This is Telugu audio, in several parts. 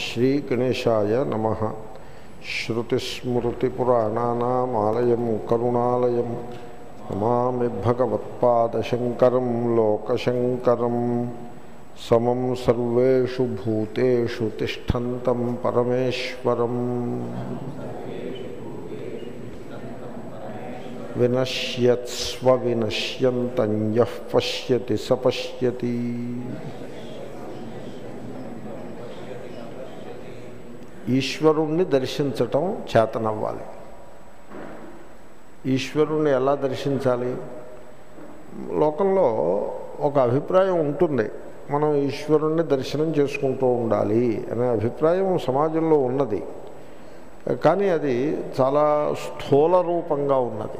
శ్రీగణేశాయ నమ శ్రుతిస్మృతిపురాణానామాలయం కరుణాలయం నమామి భగవత్పాదశంకరం లోకశంకరం సమం సర్వేషు భూతేషు తిష్టంతం పరమేశ్వరం వినశ్యత్స్వ వినశ్యంతం యః పశ్యతి స పశ్యతి ఈశ్వరుణ్ణి దర్శించటం చేతనవ్వాలి ఈశ్వరుణ్ణి ఎలా దర్శించాలి లోకంలో ఒక అభిప్రాయం ఉంటుంది మనం ఈశ్వరుణ్ణి దర్శనం చేసుకుంటూ ఉండాలి అనే అభిప్రాయం సమాజంలో ఉన్నది కానీ అది చాలా స్థూల రూపంగా ఉన్నది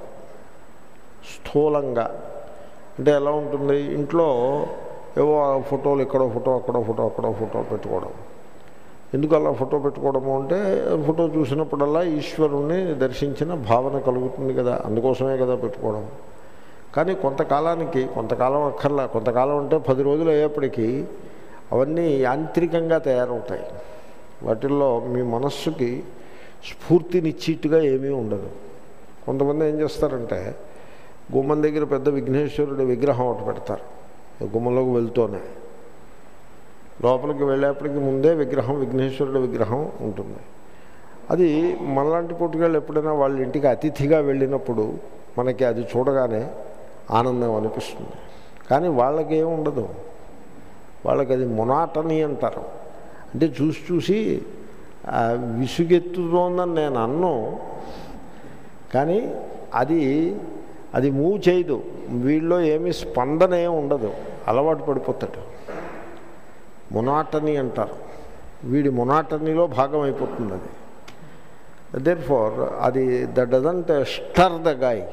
స్థూలంగా అంటే ఎలా ఉంటుంది ఇంట్లో ఏవో ఫోటోలు ఇక్కడో ఫోటో అక్కడో ఫోటో అక్కడో ఫోటో పెట్టుకోవడం ఎందుకు అలా ఫోటో పెట్టుకోవడము అంటే ఫోటో చూసినప్పుడల్లా ఈశ్వరుణ్ణి దర్శించిన భావన కలుగుతుంది కదా అందుకోసమే కదా పెట్టుకోవడం కానీ కొంతకాలానికి కొంతకాలం అక్కర్లా కొంతకాలం అంటే పది రోజులు అయ్యేప్పటికీ అవన్నీ యాంత్రికంగా తయారవుతాయి వాటిల్లో మీ మనస్సుకి స్ఫూర్తినిచ్చిట్టుగా ఏమీ ఉండదు కొంతమంది ఏం చేస్తారంటే గుమ్మం దగ్గర పెద్ద విఘ్నేశ్వరుడి విగ్రహం ఒకటి పెడతారు గుమ్మంలోకి వెళ్తూనే లోపలికి వెళ్ళేప్పటికి ముందే విగ్రహం విఘ్నేశ్వరుడి విగ్రహం ఉంటుంది అది మనలాంటి పుట్టుకెళ్ళు ఎప్పుడైనా వాళ్ళ ఇంటికి అతిథిగా వెళ్ళినప్పుడు మనకి అది చూడగానే ఆనందం అనిపిస్తుంది కానీ వాళ్ళకి ఏమి ఉండదు వాళ్ళకి అది మొనాటని అంటారు అంటే చూసి చూసి విసుగెత్తుతోందని నేను అన్ను కానీ అది అది మూవ్ చేయదు వీళ్ళలో ఏమీ స్పందన ఏమి ఉండదు అలవాటు పడిపోతాడు మొనాటనీ అంటారు వీడి మొనాటనీలో భాగం అయిపోతుంది అది దేర్ ఫార్ అది the doesn't stir the guy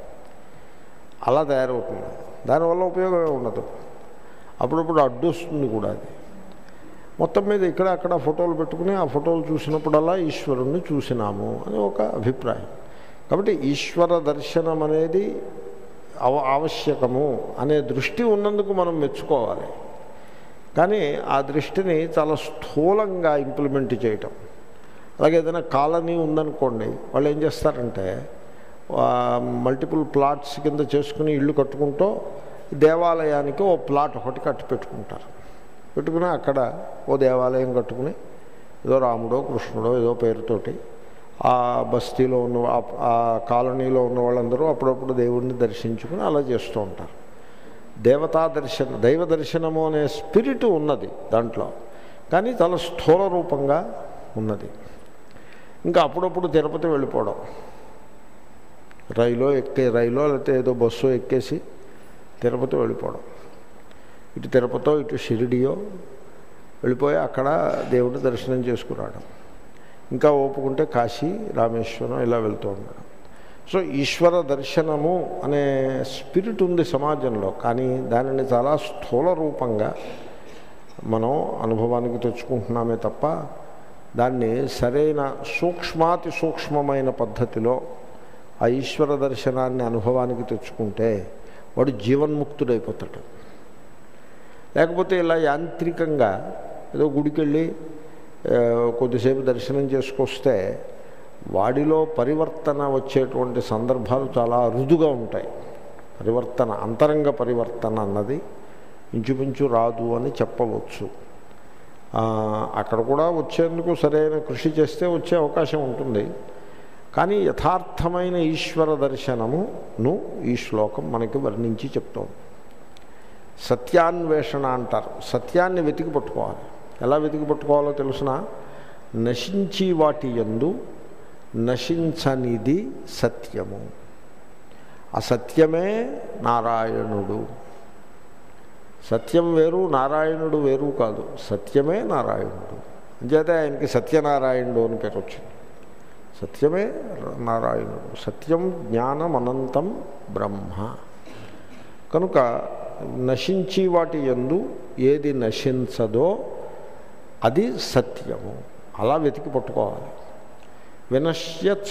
అలా తయారవుతుంది దానివల్ల ఉపయోగమే ఉండదు అప్పుడప్పుడు అడ్డు వస్తుంది కూడా అది మొత్తం మీద ఇక్కడ అక్కడ ఫోటోలు పెట్టుకుని ఆ ఫోటోలు చూసినప్పుడల్లా ఈశ్వరుణ్ణి చూసినాము అని ఒక అభిప్రాయం కాబట్టి ఈశ్వర దర్శనం అనేది అవ ఆవశ్యకము అనే దృష్టి ఉన్నందుకు మనం మెచ్చుకోవాలి కానీ ఆ దృష్టిని చాలా స్థూలంగా ఇంప్లిమెంట్ చేయటం అలాగే ఏదైనా కాలనీ ఉందనుకోండి వాళ్ళు ఏం చేస్తారంటే మల్టిపుల్ ప్లాట్స్ కింద చేసుకుని ఇల్లు కట్టుకుంటూ దేవాలయానికి ఓ ప్లాట్ ఒకటి కట్టి పెట్టుకుంటారు పెట్టుకుని అక్కడ ఓ దేవాలయం కట్టుకుని ఏదో రాముడో కృష్ణుడో ఏదో పేరుతోటి ఆ బస్తీలో ఉన్న ఆ కాలనీలో ఉన్న వాళ్ళందరూ అప్పుడప్పుడు దేవుడిని దర్శించుకుని అలా చేస్తూ ఉంటారు దేవతా దర్శనం దైవ దర్శనము అనే స్పిరిట్ ఉన్నది దాంట్లో కానీ చాలా స్థూల రూపంగా ఉన్నది ఇంకా అప్పుడప్పుడు తిరుపతి వెళ్ళిపోవడం రైలో ఎక్కే రైలో లేకపోతే ఏదో బస్సు ఎక్కేసి తిరుపతి వెళ్ళిపోవడం ఇటు తిరుపతో ఇటు షిరిడియో వెళ్ళిపోయి అక్కడ దేవుడిని దర్శనం చేసుకురావడం ఇంకా ఓపుకుంటే కాశీ రామేశ్వరం ఇలా వెళ్తూ ఉండడం సో ఈశ్వర దర్శనము అనే స్పిరిట్ ఉంది సమాజంలో కానీ దానిని చాలా స్థూల రూపంగా మనం అనుభవానికి తెచ్చుకుంటున్నామే తప్ప దాన్ని సరైన సూక్ష్మాతి సూక్ష్మమైన పద్ధతిలో ఆ ఈశ్వర దర్శనాన్ని అనుభవానికి తెచ్చుకుంటే వాడు జీవన్ముక్తుడైపోతాడు లేకపోతే ఇలా యాంత్రికంగా ఏదో గుడికెళ్ళి కొద్దిసేపు దర్శనం చేసుకొస్తే వాడిలో పరివర్తన వచ్చేటువంటి సందర్భాలు చాలా అరుదుగా ఉంటాయి పరివర్తన అంతరంగ పరివర్తన అన్నది ఇంచుమించు రాదు అని చెప్పవచ్చు అక్కడ కూడా వచ్చేందుకు సరైన కృషి చేస్తే వచ్చే అవకాశం ఉంటుంది కానీ యథార్థమైన ఈశ్వర దర్శనమును ఈ శ్లోకం మనకి వర్ణించి చెప్తోంది సత్యాన్వేషణ అంటారు సత్యాన్ని వెతికి పట్టుకోవాలి ఎలా వెతికి పట్టుకోవాలో తెలుసిన నశించి వాటి ఎందు నశించనిది సత్యము ఆ సత్యమే నారాయణుడు సత్యం వేరు నారాయణుడు వేరు కాదు సత్యమే నారాయణుడు అంచేతే ఆయనకి సత్యనారాయణుడు అని పేరు వచ్చింది సత్యమే నారాయణుడు సత్యం జ్ఞానం అనంతం బ్రహ్మ కనుక నశించి వాటి ఎందు ఏది నశించదో అది సత్యము అలా వెతికి పట్టుకోవాలి వినశ్యత్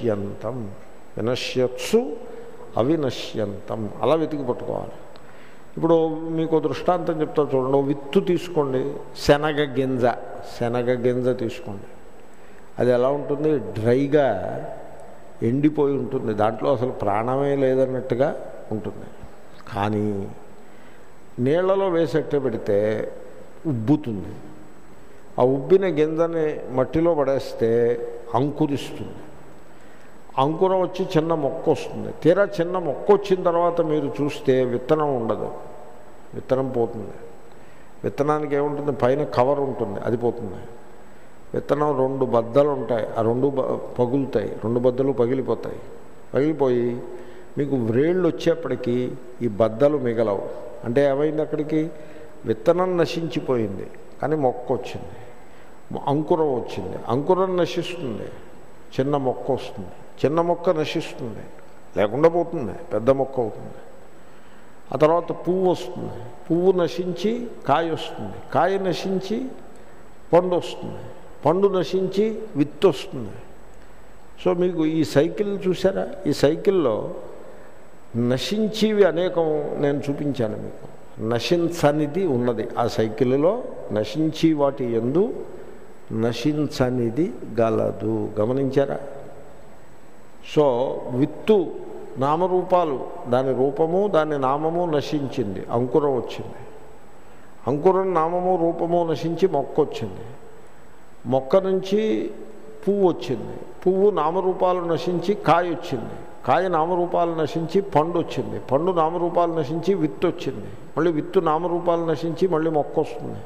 స్వవినశ్యంతం వినశ్యత్సు అవినశ్యంతం అలా వెతికి పట్టుకోవాలి ఇప్పుడు మీకు ఓ దృష్టాంతం చెప్తా చూడండి ఓ విత్తు తీసుకోండి శనగ గింజ శనగ గింజ తీసుకోండి అది ఎలా ఉంటుంది డ్రైగా ఎండిపోయి ఉంటుంది దాంట్లో అసలు ప్రాణమే లేదన్నట్టుగా ఉంటుంది కానీ నీళ్లలో వేసెట్టే పెడితే ఉబ్బుతుంది ఆ ఉబ్బిన గింజని మట్టిలో పడేస్తే అంకురిస్తుంది అంకురం వచ్చి చిన్న మొక్క వస్తుంది తీరా చిన్న మొక్క వచ్చిన తర్వాత మీరు చూస్తే విత్తనం ఉండదు విత్తనం పోతుంది విత్తనానికి ఏముంటుంది పైన కవర్ ఉంటుంది అది పోతుంది విత్తనం రెండు బద్దలు ఉంటాయి ఆ రెండు బ- పగులుతాయి రెండు బద్దలు పగిలిపోతాయి పగిలిపోయి మీకు వ్రేళ్ళు వచ్చేప్పటికీ ఈ బద్దలు మిగలవు అంటే ఏమైంది అక్కడికి విత్తనం నశించిపోయింది కానీ మొక్క వచ్చింది మొ- అంకురం వచ్చింది అంకురం నశిస్తుంది చిన్న మొక్క వస్తుంది చిన్న మొక్క నశిస్తుంది లేకుండా పోతుంది పెద్ద మొక్క అవుతుంది ఆ తర్వాత పువ్వు వస్తుంది పువ్వు నశించి కాయ వస్తుంది కాయ నశించి పండు వస్తుంది పండు నశించి విత్తు వస్తుంది సో మీకు ఈ సైకిల్ చూసారా ఈ సైకిల్లో నశించేవి అనేకం నేను చూపించాను మీకు నశించనిది ఉన్నది ఆ సైకిల్లో నశించి వాటి ఎందు నశించనిది గలదు గమనించారా సో విత్తు నామరూపాలు దాని రూపము దాని నామము నశించింది అంకురం వచ్చింది అంకురం నామము రూపము నశించి మొక్క వచ్చింది మొక్క నుంచి పువ్వు వచ్చింది పువ్వు నామరూపాలు నశించి కాయ వచ్చింది కాయ నామరూపాలు నశించి పండు వచ్చింది పండు నామరూపాలు నశించి విత్తు వచ్చింది మళ్ళీ విత్తు నామరూపాలు నశించి మళ్ళీ మొక్క వస్తుంది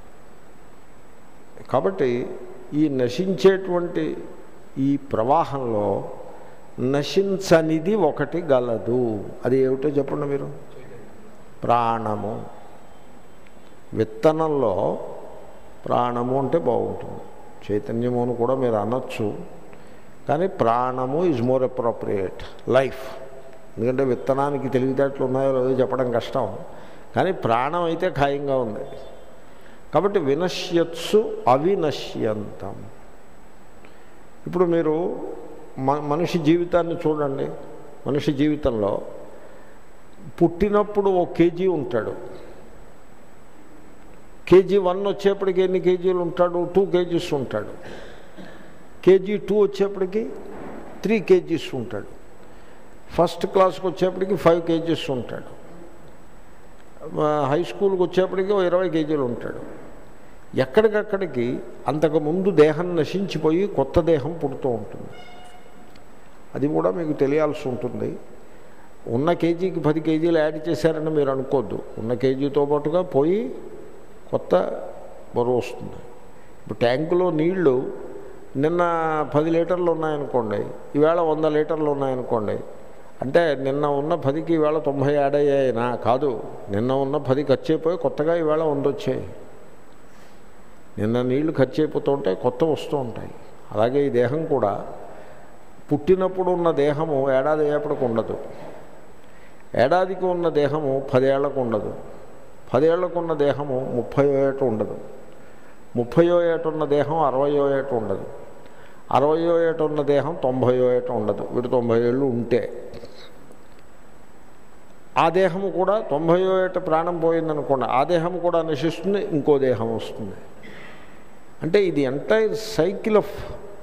కాబట్టి ఈ నశించేటువంటి ఈ ప్రవాహంలో నశించనిది ఒకటి గలదు అది ఏమిటో చెప్పండి మీరు ప్రాణము విత్తనంలో ప్రాణము అంటే బాగుంటుంది చైతన్యము అని కూడా మీరు అనొచ్చు కానీ ప్రాణము ఈజ్ మోర్ అప్రోప్రియేట్ లైఫ్ ఎందుకంటే విత్తనానికి తెలివితేటలు ఉన్నాయో లేదో చెప్పడం కష్టం కానీ ప్రాణం అయితే ఖాయంగా ఉంది కాబట్టి వినశ్యత్సు అవినశ్యంతం ఇప్పుడు మీరు మ మనిషి జీవితాన్ని చూడండి మనిషి జీవితంలో పుట్టినప్పుడు ఓ కేజీ ఉంటాడు కేజీ వన్ వచ్చేప్పటికి ఎన్ని కేజీలు ఉంటాడు టూ కేజీస్ ఉంటాడు కేజీ టూ వచ్చేప్పటికి త్రీ కేజీస్ ఉంటాడు ఫస్ట్ క్లాస్కి వచ్చేప్పటికి ఫైవ్ కేజీస్ ఉంటాడు హై స్కూల్కి వచ్చేప్పటికి ఓ ఇరవై కేజీలు ఉంటాడు ఎక్కడికక్కడికి అంతకుముందు దేహం నశించిపోయి కొత్త దేహం పుడుతూ ఉంటుంది అది కూడా మీకు తెలియాల్సి ఉంటుంది ఉన్న కేజీకి పది కేజీలు యాడ్ చేశారని మీరు అనుకోవద్దు ఉన్న కేజీతో పాటుగా పోయి కొత్త బరువు వస్తుంది ఇప్పుడు ట్యాంకులో నీళ్లు నిన్న పది లీటర్లు ఉన్నాయనుకోండి ఈవేళ వంద లీటర్లు ఉన్నాయనుకోండి అంటే నిన్న ఉన్న పదికి ఈవేళ తొంభై యాడ్ అయ్యాయినా కాదు నిన్న ఉన్న పది ఖర్చు అయిపోయి కొత్తగా ఈవేళ వంద వచ్చాయి నిన్న నీళ్లు ఖర్చు అయిపోతూ ఉంటాయి కొత్త వస్తూ ఉంటాయి అలాగే ఈ దేహం కూడా పుట్టినప్పుడు ఉన్న దేహము ఏడాది అయ్యేప్పటికి ఉండదు ఏడాదికి ఉన్న దేహము పదేళ్లకు ఉండదు పదేళ్లకు ఉన్న దేహము ముప్పయో ఏట ఉండదు ముప్పయో ఏట ఉన్న దేహం అరవయో ఏట ఉండదు అరవయో ఏట ఉన్న దేహం తొంభయో ఏట ఉండదు వీడు తొంభై ఏళ్ళు ఉంటే ఆ దేహము కూడా తొంభయో ఏట ప్రాణం పోయిందనుకోండి ఆ దేహము కూడా నశిస్తుంది ఇంకో దేహం వస్తుంది అంటే ఇది ఎంటైర్ సైకిల్ ఆఫ్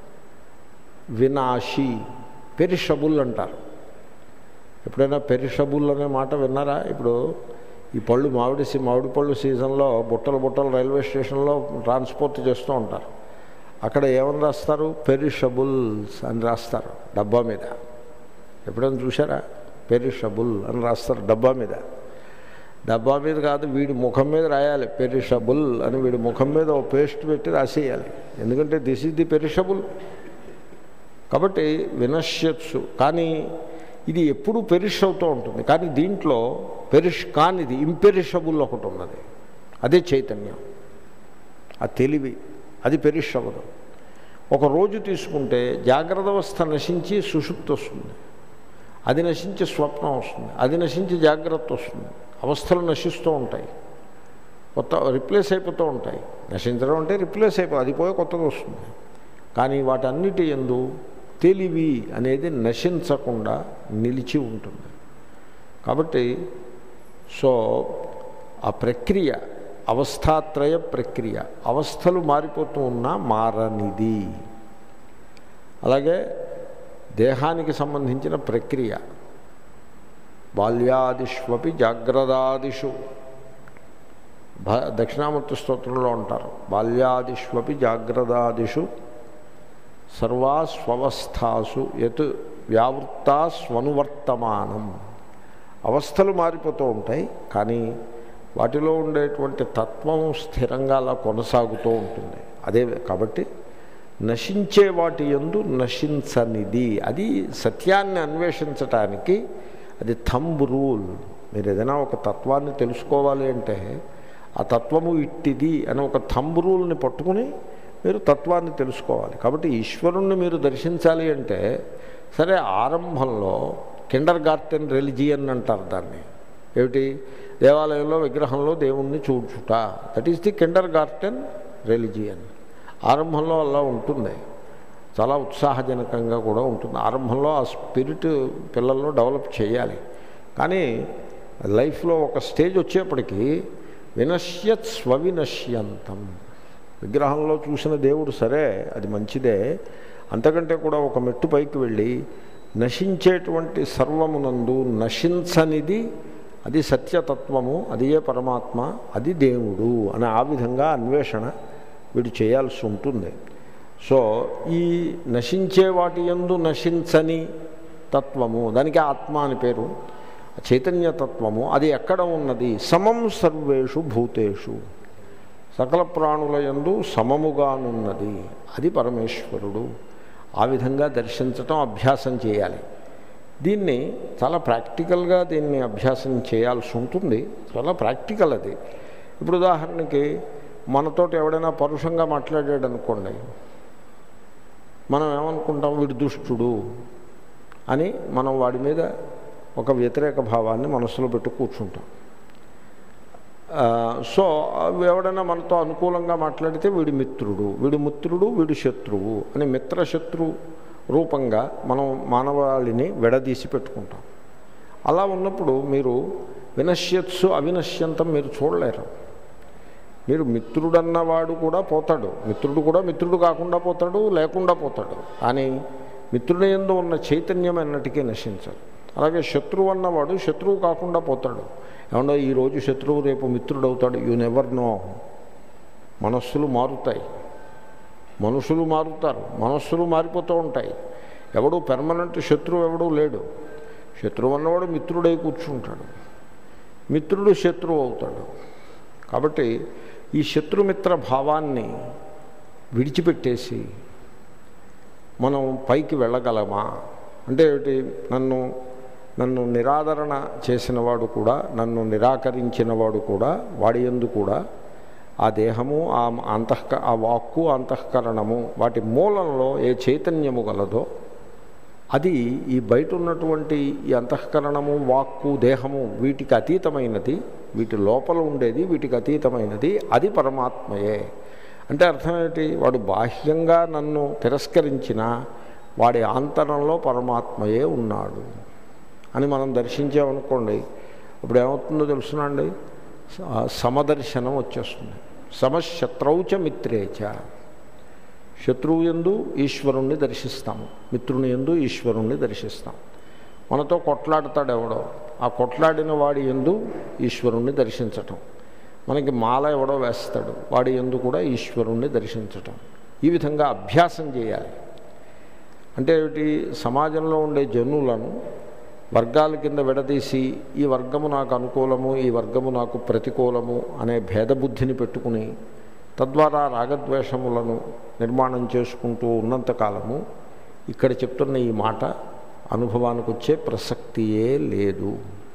వినాశి పెరిషబుల్ అంటారు ఎప్పుడైనా పెరిషబుల్ అనే మాట విన్నారా ఇప్పుడు ఈ పళ్ళు మామిడి సీ మామిడి పళ్ళు సీజన్లో బుట్టలు బుట్టలు రైల్వే స్టేషన్లో ట్రాన్స్పోర్ట్ చేస్తూ ఉంటారు అక్కడ ఏమని రాస్తారు పెరిషబుల్స్ అని రాస్తారు డబ్బా మీద ఎప్పుడైనా చూసారా పెరిషబుల్ అని రాస్తారు డబ్బా మీద డబ్బా మీద కాదు వీడి ముఖం మీద రాయాలి పెరిషబుల్ అని వీడి ముఖం మీద ఓ పేస్ట్ పెట్టి రాసేయాలి ఎందుకంటే దిస్ ఈజ్ ది పెరిషబుల్ కాబట్టి వినశ్యత్సు కానీ ఇది ఎప్పుడు పెరిష్ అవుతూ ఉంటుంది కానీ దీంట్లో పెరిష్ కానిది ఇంపెరిషబుల్ ఒకటి ఉన్నది అదే చైతన్యం ఆ తెలివి అది పెరిష్ అవ్వదు ఒక రోజు తీసుకుంటే జాగ్రత్త అవస్థ నశించి సుషుప్తి వస్తుంది అది నశించి స్వప్నం వస్తుంది అది నశించి జాగ్రత్త వస్తుంది అవస్థలు నశిస్తూ ఉంటాయి కొత్త రిప్లేస్ అయిపోతూ ఉంటాయి నశించడం అంటే రిప్లేస్ అయిపో అది పోయి కొత్తగా వస్తుంది కానీ వాటన్నిటి ఎందు తెలివి అనేది నశించకుండా నిలిచి ఉంటుంది కాబట్టి సో ఆ ప్రక్రియ అవస్థాత్రయ ప్రక్రియ అవస్థలు మారిపోతూ ఉన్నా మారనిది అలాగే దేహానికి సంబంధించిన ప్రక్రియ బాల్యాదిష్వపి జాగ్రదాదిషు భ దక్షిణామూర్తి స్తోత్రంలో ఉంటారు బాల్యాదిష్వపి జాగ్రదాదిషు సర్వా స్వవస్థాసు యత్ వ్యావృత్తా స్వనువర్తమానం అవస్థలు మారిపోతూ ఉంటాయి కానీ వాటిలో ఉండేటువంటి తత్వం స్థిరంగా అలా కొనసాగుతూ ఉంటుంది అదే కాబట్టి నశించే వాటి ఎందు నశించనిది అది సత్యాన్ని అన్వేషించటానికి అది థంబ్ రూల్ మీరు ఏదైనా ఒక తత్వాన్ని తెలుసుకోవాలి అంటే ఆ తత్వము ఇట్టిది అని ఒక థంబ్ రూల్ని పట్టుకుని మీరు తత్వాన్ని తెలుసుకోవాలి కాబట్టి ఈశ్వరుణ్ణి మీరు దర్శించాలి అంటే సరే ఆరంభంలో కిండర్ గార్టెన్ రెలిజియన్ అంటారు దాన్ని ఏమిటి దేవాలయంలో విగ్రహంలో దేవుణ్ణి చూచుట that is the kindergarten religion ఆరంభంలో అలా ఉంటుంది చాలా ఉత్సాహజనకంగా కూడా ఉంటుంది ఆరంభంలో ఆ స్పిరిట్ పిల్లల్లో డెవలప్ చేయాలి కానీ లైఫ్లో ఒక స్టేజ్ వచ్చేప్పటికీ వినశ్యత్ స్వవినశ్యంతం విగ్రహంలో చూసిన దేవుడు సరే అది మంచిదే అంతకంటే కూడా ఒక మెట్టు పైకి వెళ్ళి నశించేటువంటి సర్వమునందు నశించనిది అది సత్యతత్వము అది ఏ పరమాత్మ అది దేవుడు అని ఆ విధంగా అన్వేషణ వీడు చేయాల్సి ఉంటుంది సో ఈ నశించే వాటి ఎందు నశించని తత్వము దానికి ఆత్మ అని పేరు చైతన్యతత్వము అది ఎక్కడ ఉన్నది సమం సర్వేషు భూతేషు సకల ప్రాణుల యందు సమముగానున్నది అది పరమేశ్వరుడు ఆ విధంగా దర్శించటం అభ్యాసం చేయాలి దీన్ని చాలా ప్రాక్టికల్గా దీన్ని అభ్యాసం చేయాల్సి ఉంటుంది చాలా ప్రాక్టికల్ అది ఇప్పుడు ఉదాహరణకి మనతోటి ఎవడైనా పరుషంగా మాట్లాడాడు అనుకోండి మనం ఏమనుకుంటాం వీడు దుష్టుడు అని మనం వాడి మీద ఒక వ్యతిరేక భావాన్ని మనసులో పెట్టు కూర్చుంటాం సో ఎవడైనా మనతో అనుకూలంగా మాట్లాడితే వీడి మిత్రుడు వీడి మిత్రుడు వీడి శత్రువు అని మిత్రశత్రు రూపంగా మనం మానవాళిని విడదీసి పెట్టుకుంటాం అలా ఉన్నప్పుడు మీరు వినశ్యత్సు అవినశ్యంతం మీరు చూడలేరు మీరు మిత్రుడన్నవాడు కూడా పోతాడు మిత్రుడు కూడా మిత్రుడు కాకుండా పోతాడు లేకుండా పోతాడు కానీ మిత్రుని ఎందు ఉన్న చైతన్యం అన్నటికీ నశించదు అలాగే శత్రువు అన్నవాడు శత్రువు కాకుండా పోతాడు ఏమన్నా ఈరోజు శత్రువు రేపు మిత్రుడు అవుతాడు యూ నెవర్ నో మనస్సులు మారుతాయి మనుషులు మారుతారు మనస్సులు మారిపోతూ ఉంటాయి ఎవడు పెర్మనెంట్ శత్రువు ఎవడూ లేడు శత్రువు అన్నవాడు మిత్రుడై కూర్చుంటాడు మిత్రుడు శత్రువు అవుతాడు కాబట్టి ఈ శత్రుమిత్ర భావాన్ని విడిచిపెట్టేసి మనం పైకి వెళ్ళగలమా అంటే ఏమిటి నన్ను నన్ను నిరాదరణ చేసినవాడు కూడా నన్ను నిరాకరించిన వాడు కూడా వాడి ఎందు కూడా ఆ దేహము ఆ అంతఃక ఆ వాక్కు అంతఃకరణము వాటి మూలంలో ఏ చైతన్యము గలదో అది ఈ బయట ఉన్నటువంటి ఈ అంతఃకరణము వాక్కు దేహము వీటికి అతీతమైనది వీటి లోపల ఉండేది వీటికి అతీతమైనది అది పరమాత్మయే అంటే అర్థం ఏంటి వాడు బాహ్యంగా నన్ను తిరస్కరించినా వాడి ఆంతరంలో పరమాత్మయే ఉన్నాడు అని మనం దర్శించామనుకోండి అప్పుడు ఏమవుతుందో తెలుసునండి సమదర్శనం వచ్చేస్తుంది సమశత్రౌచ మిత్రేచ శత్రువు ఎందు ఈశ్వరుణ్ణి దర్శిస్తాము మిత్రుని ఎందు ఈశ్వరుణ్ణి దర్శిస్తాం మనతో కొట్లాడతాడు ఎవడో ఆ కొట్లాడిన వాడి ఎందు ఈశ్వరుణ్ణి దర్శించటం మనకి మాల ఎవడో వేస్తాడు వాడి ఎందు కూడా ఈశ్వరుణ్ణి దర్శించటం ఈ విధంగా అభ్యాసం చేయాలి అంటే ఏమిటి సమాజంలో ఉండే జనులను వర్గాల కింద విడదీసి ఈ వర్గము నాకు అనుకూలము ఈ వర్గము నాకు ప్రతికూలము అనే భేదబుద్ధిని పెట్టుకుని తద్వారా రాగద్వేషములను నిర్మాణం చేసుకుంటూ ఉన్నంతకాలము ఇక్కడ చెప్తున్న ఈ మాట అనుభవానికి వచ్చే ప్రసక్తియే లేదు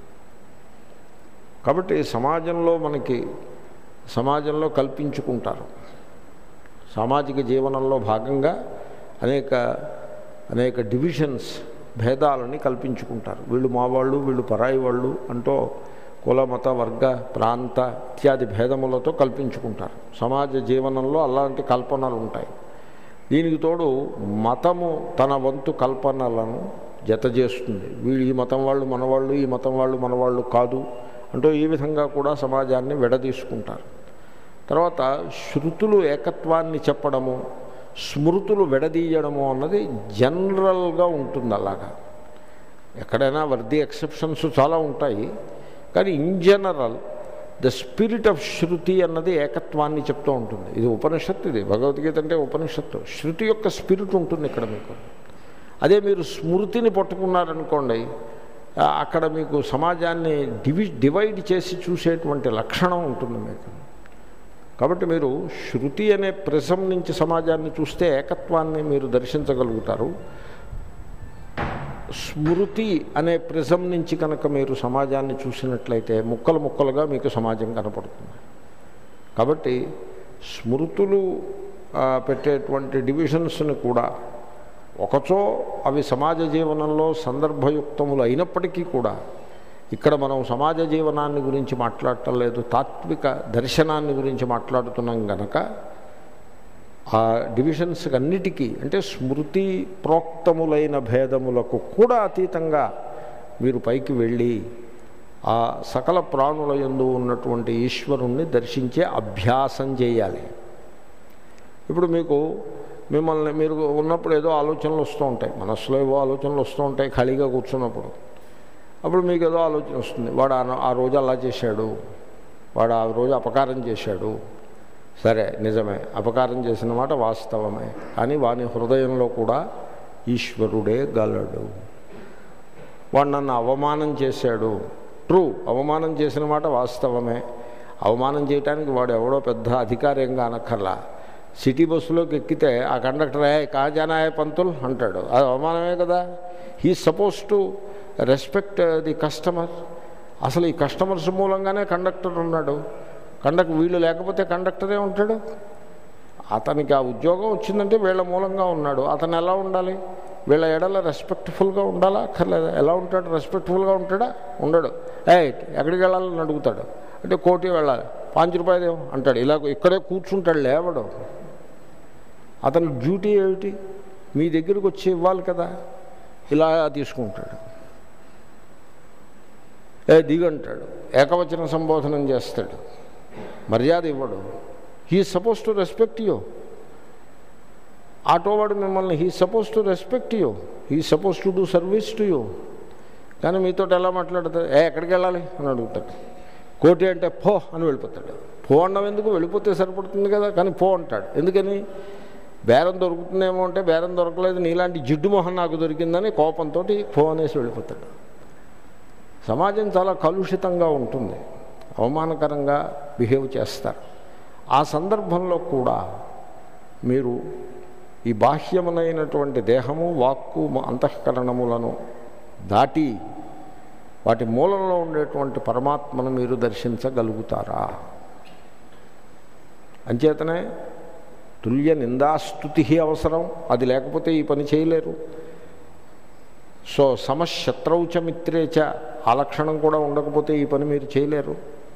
కాబట్టి సమాజంలో మనకి సమాజంలో కల్పించుకుంటారు సామాజిక జీవనంలో భాగంగా అనేక అనేక డివిజన్స్ భేదాలని కల్పించుకుంటారు వీళ్ళు మా వాళ్ళు వీళ్ళు పరాయి వాళ్ళు అంటూ కుల మత వర్గ ప్రాంత ఇత్యాది భేదములతో కల్పించుకుంటారు సమాజ జీవనంలో అలాంటి కల్పనలు ఉంటాయి దీనికి తోడు మతము తన వంతు కల్పనలను జత చేస్తుంది వీళ్ళు ఈ మతం వాళ్ళు మనవాళ్ళు ఈ మతం వాళ్ళు మనవాళ్ళు కాదు అంటూ ఈ విధంగా కూడా సమాజాన్ని విడదీసుకుంటారు తర్వాత శృతులు ఏకత్వాన్ని చెప్పడము స్మృతులు విడదీయడము అన్నది జనరల్గా ఉంటుంది అలాగా ఎక్కడైనా వర్ది ఎక్సెప్షన్స్ చాలా ఉంటాయి కానీ in general the spirit of Shruti అన్నది ఏకత్వాన్ని చెప్తూ ఉంటుంది ఇది ఉపనిషత్తు ఇది భగవద్గీత అంటే ఉపనిషత్తు శృతి యొక్క స్పిరిట్ ఉంటుంది ఇక్కడ మీకు అదే మీరు స్మృతిని పట్టుకున్నారనుకోండి ఆ, అక్కడ మీకు సమాజాన్ని డివి డివైడ్ చేసి చూసేటువంటి లక్షణం ఉంటుంది మీకు కాబట్టి మీరు శృతి అనే ప్రిజం నుంచి సమాజాన్ని చూస్తే ఏకత్వాన్ని మీరు దర్శించగలుగుతారు స్మృతి అనే ప్రిజం నుంచి కనుక మీరు సమాజాన్ని చూసినట్లయితే ముక్కలు ముక్కలుగా మీకు సమాజం కనపడుతుంది కాబట్టి స్మృతులు ఆ, పెట్టేటువంటి డివిజన్స్ని కూడా ఒకచో అవి సమాజ జీవనంలో సందర్భయుక్తములు అయినప్పటికీ కూడా ఇక్కడ మనం సమాజ జీవనాన్ని గురించి మాట్లాడటం లేదు తాత్విక దర్శనాన్ని గురించి మాట్లాడుతున్నాం గనక ఆ డివిజన్స్ అన్నిటికీ అంటే స్మృతి ప్రోక్తములైన భేదములకు కూడా అతీతంగా మీరు పైకి వెళ్ళి ఆ సకల ప్రాణుల యందు ఉన్నటువంటి ఈశ్వరుణ్ణి దర్శించే అభ్యాసం చేయాలి ఇప్పుడు మీకు మిమ్మల్ని మీరు ఉన్నప్పుడు ఏదో ఆలోచనలు వస్తూ ఉంటాయి మనస్సులో ఏవో ఆలోచనలు వస్తూ ఉంటాయి ఖాళీగా కూర్చున్నప్పుడు అప్పుడు మీకు ఏదో ఆలోచన వస్తుంది వాడు ఆ- ఆ రోజు అలా చేశాడు వాడు ఆ రోజు అపకారం చేశాడు సరే నిజమే అపకారం చేసిన మాట వాస్తవమే కానీ వాని హృదయంలో కూడా ఈశ్వరుడే గలడు వాడు నన్ను అవమానం చేశాడు ట్రూ అవమానం చేసిన మాట వాస్తవమే అవమానం చేయడానికి వాడు ఎవడో పెద్ద అధికారం కానక్కర్లా సిటీ బస్సులోకి ఎక్కితే ఆ కండక్టర్ ఏ కాజానాయ పంతులు అంటాడు అది అవమానమే కదా he suppose to respect the customer అసలు ఈ కస్టమర్స్ మూలంగానే కండక్టర్ ఉన్నాడు కండక్టర్ వీళ్ళు లేకపోతే కండక్టరే ఉంటాడు అతనికి ఆ ఉద్యోగం వచ్చిందంటే వీళ్ళ మూలంగా ఉన్నాడు అతను ఎలా ఉండాలి వీళ్ళ ఎడల రెస్పెక్ట్ఫుల్గా ఉండాలా అక్కర్లేదా ఎలా ఉంటాడు రెస్పెక్ట్ఫుల్గా ఉంటాడా ఉండడు ఏ ఎక్కడికి వెళ్ళాలని అడుగుతాడు అంటే కోటి వెళ్ళాలి పాంచ్ రూపాయలు అంటాడు ఇలా ఇక్కడే కూర్చుంటాడు లేవడు అతని డ్యూటీ ఏమిటి మీ దగ్గరికి వచ్చి ఇవ్వాలి కదా ఇలా తీసుకుంటాడు ఏ దిగంటాడు ఏకవచన సంబోధనం చేస్తాడు మర్యాద ఇవ్వడు he suppose to respect you ఆటోవాడు మిమ్మల్ని he suppose to respect you he suppose to do service to you కానీ మీతో ఎలా మాట్లాడతాడు ఏ ఎక్కడికి వెళ్ళాలి అని అడుగుతాడు కోటి అంటే పో అని వెళ్ళిపోతాడు పో అన్నం ఎందుకు వెళ్ళిపోతే సరిపడుతుంది కదా కానీ పో అంటాడు ఎందుకని బేరం దొరుకుతుందేమో అంటే బేరం దొరకలేదు నీలాంటి జిడ్డు మొహం నాకు దొరికిందని కోపంతో పో అనేసి వెళ్ళిపోతాడు సమాజం చాలా కలుషితంగా ఉంటుంది అవమానకరంగా బిహేవ్ చేస్తారు ఆ సందర్భంలో కూడా మీరు ఈ బాహ్యమునైనటువంటి దేహము వాక్కు మ- అంతఃకరణములను దాటి వాటి మూలంలో ఉండేటువంటి పరమాత్మను మీరు దర్శించగలుగుతారా అంచేతనే తుల్య నిందాస్తుతి అవసరం అది లేకపోతే ఈ పని చేయలేరు సో సమశత్రౌచ మిత్రేచ ఆ లక్షణం కూడా ఉండకపోతే ఈ పని మీరు చేయలేరు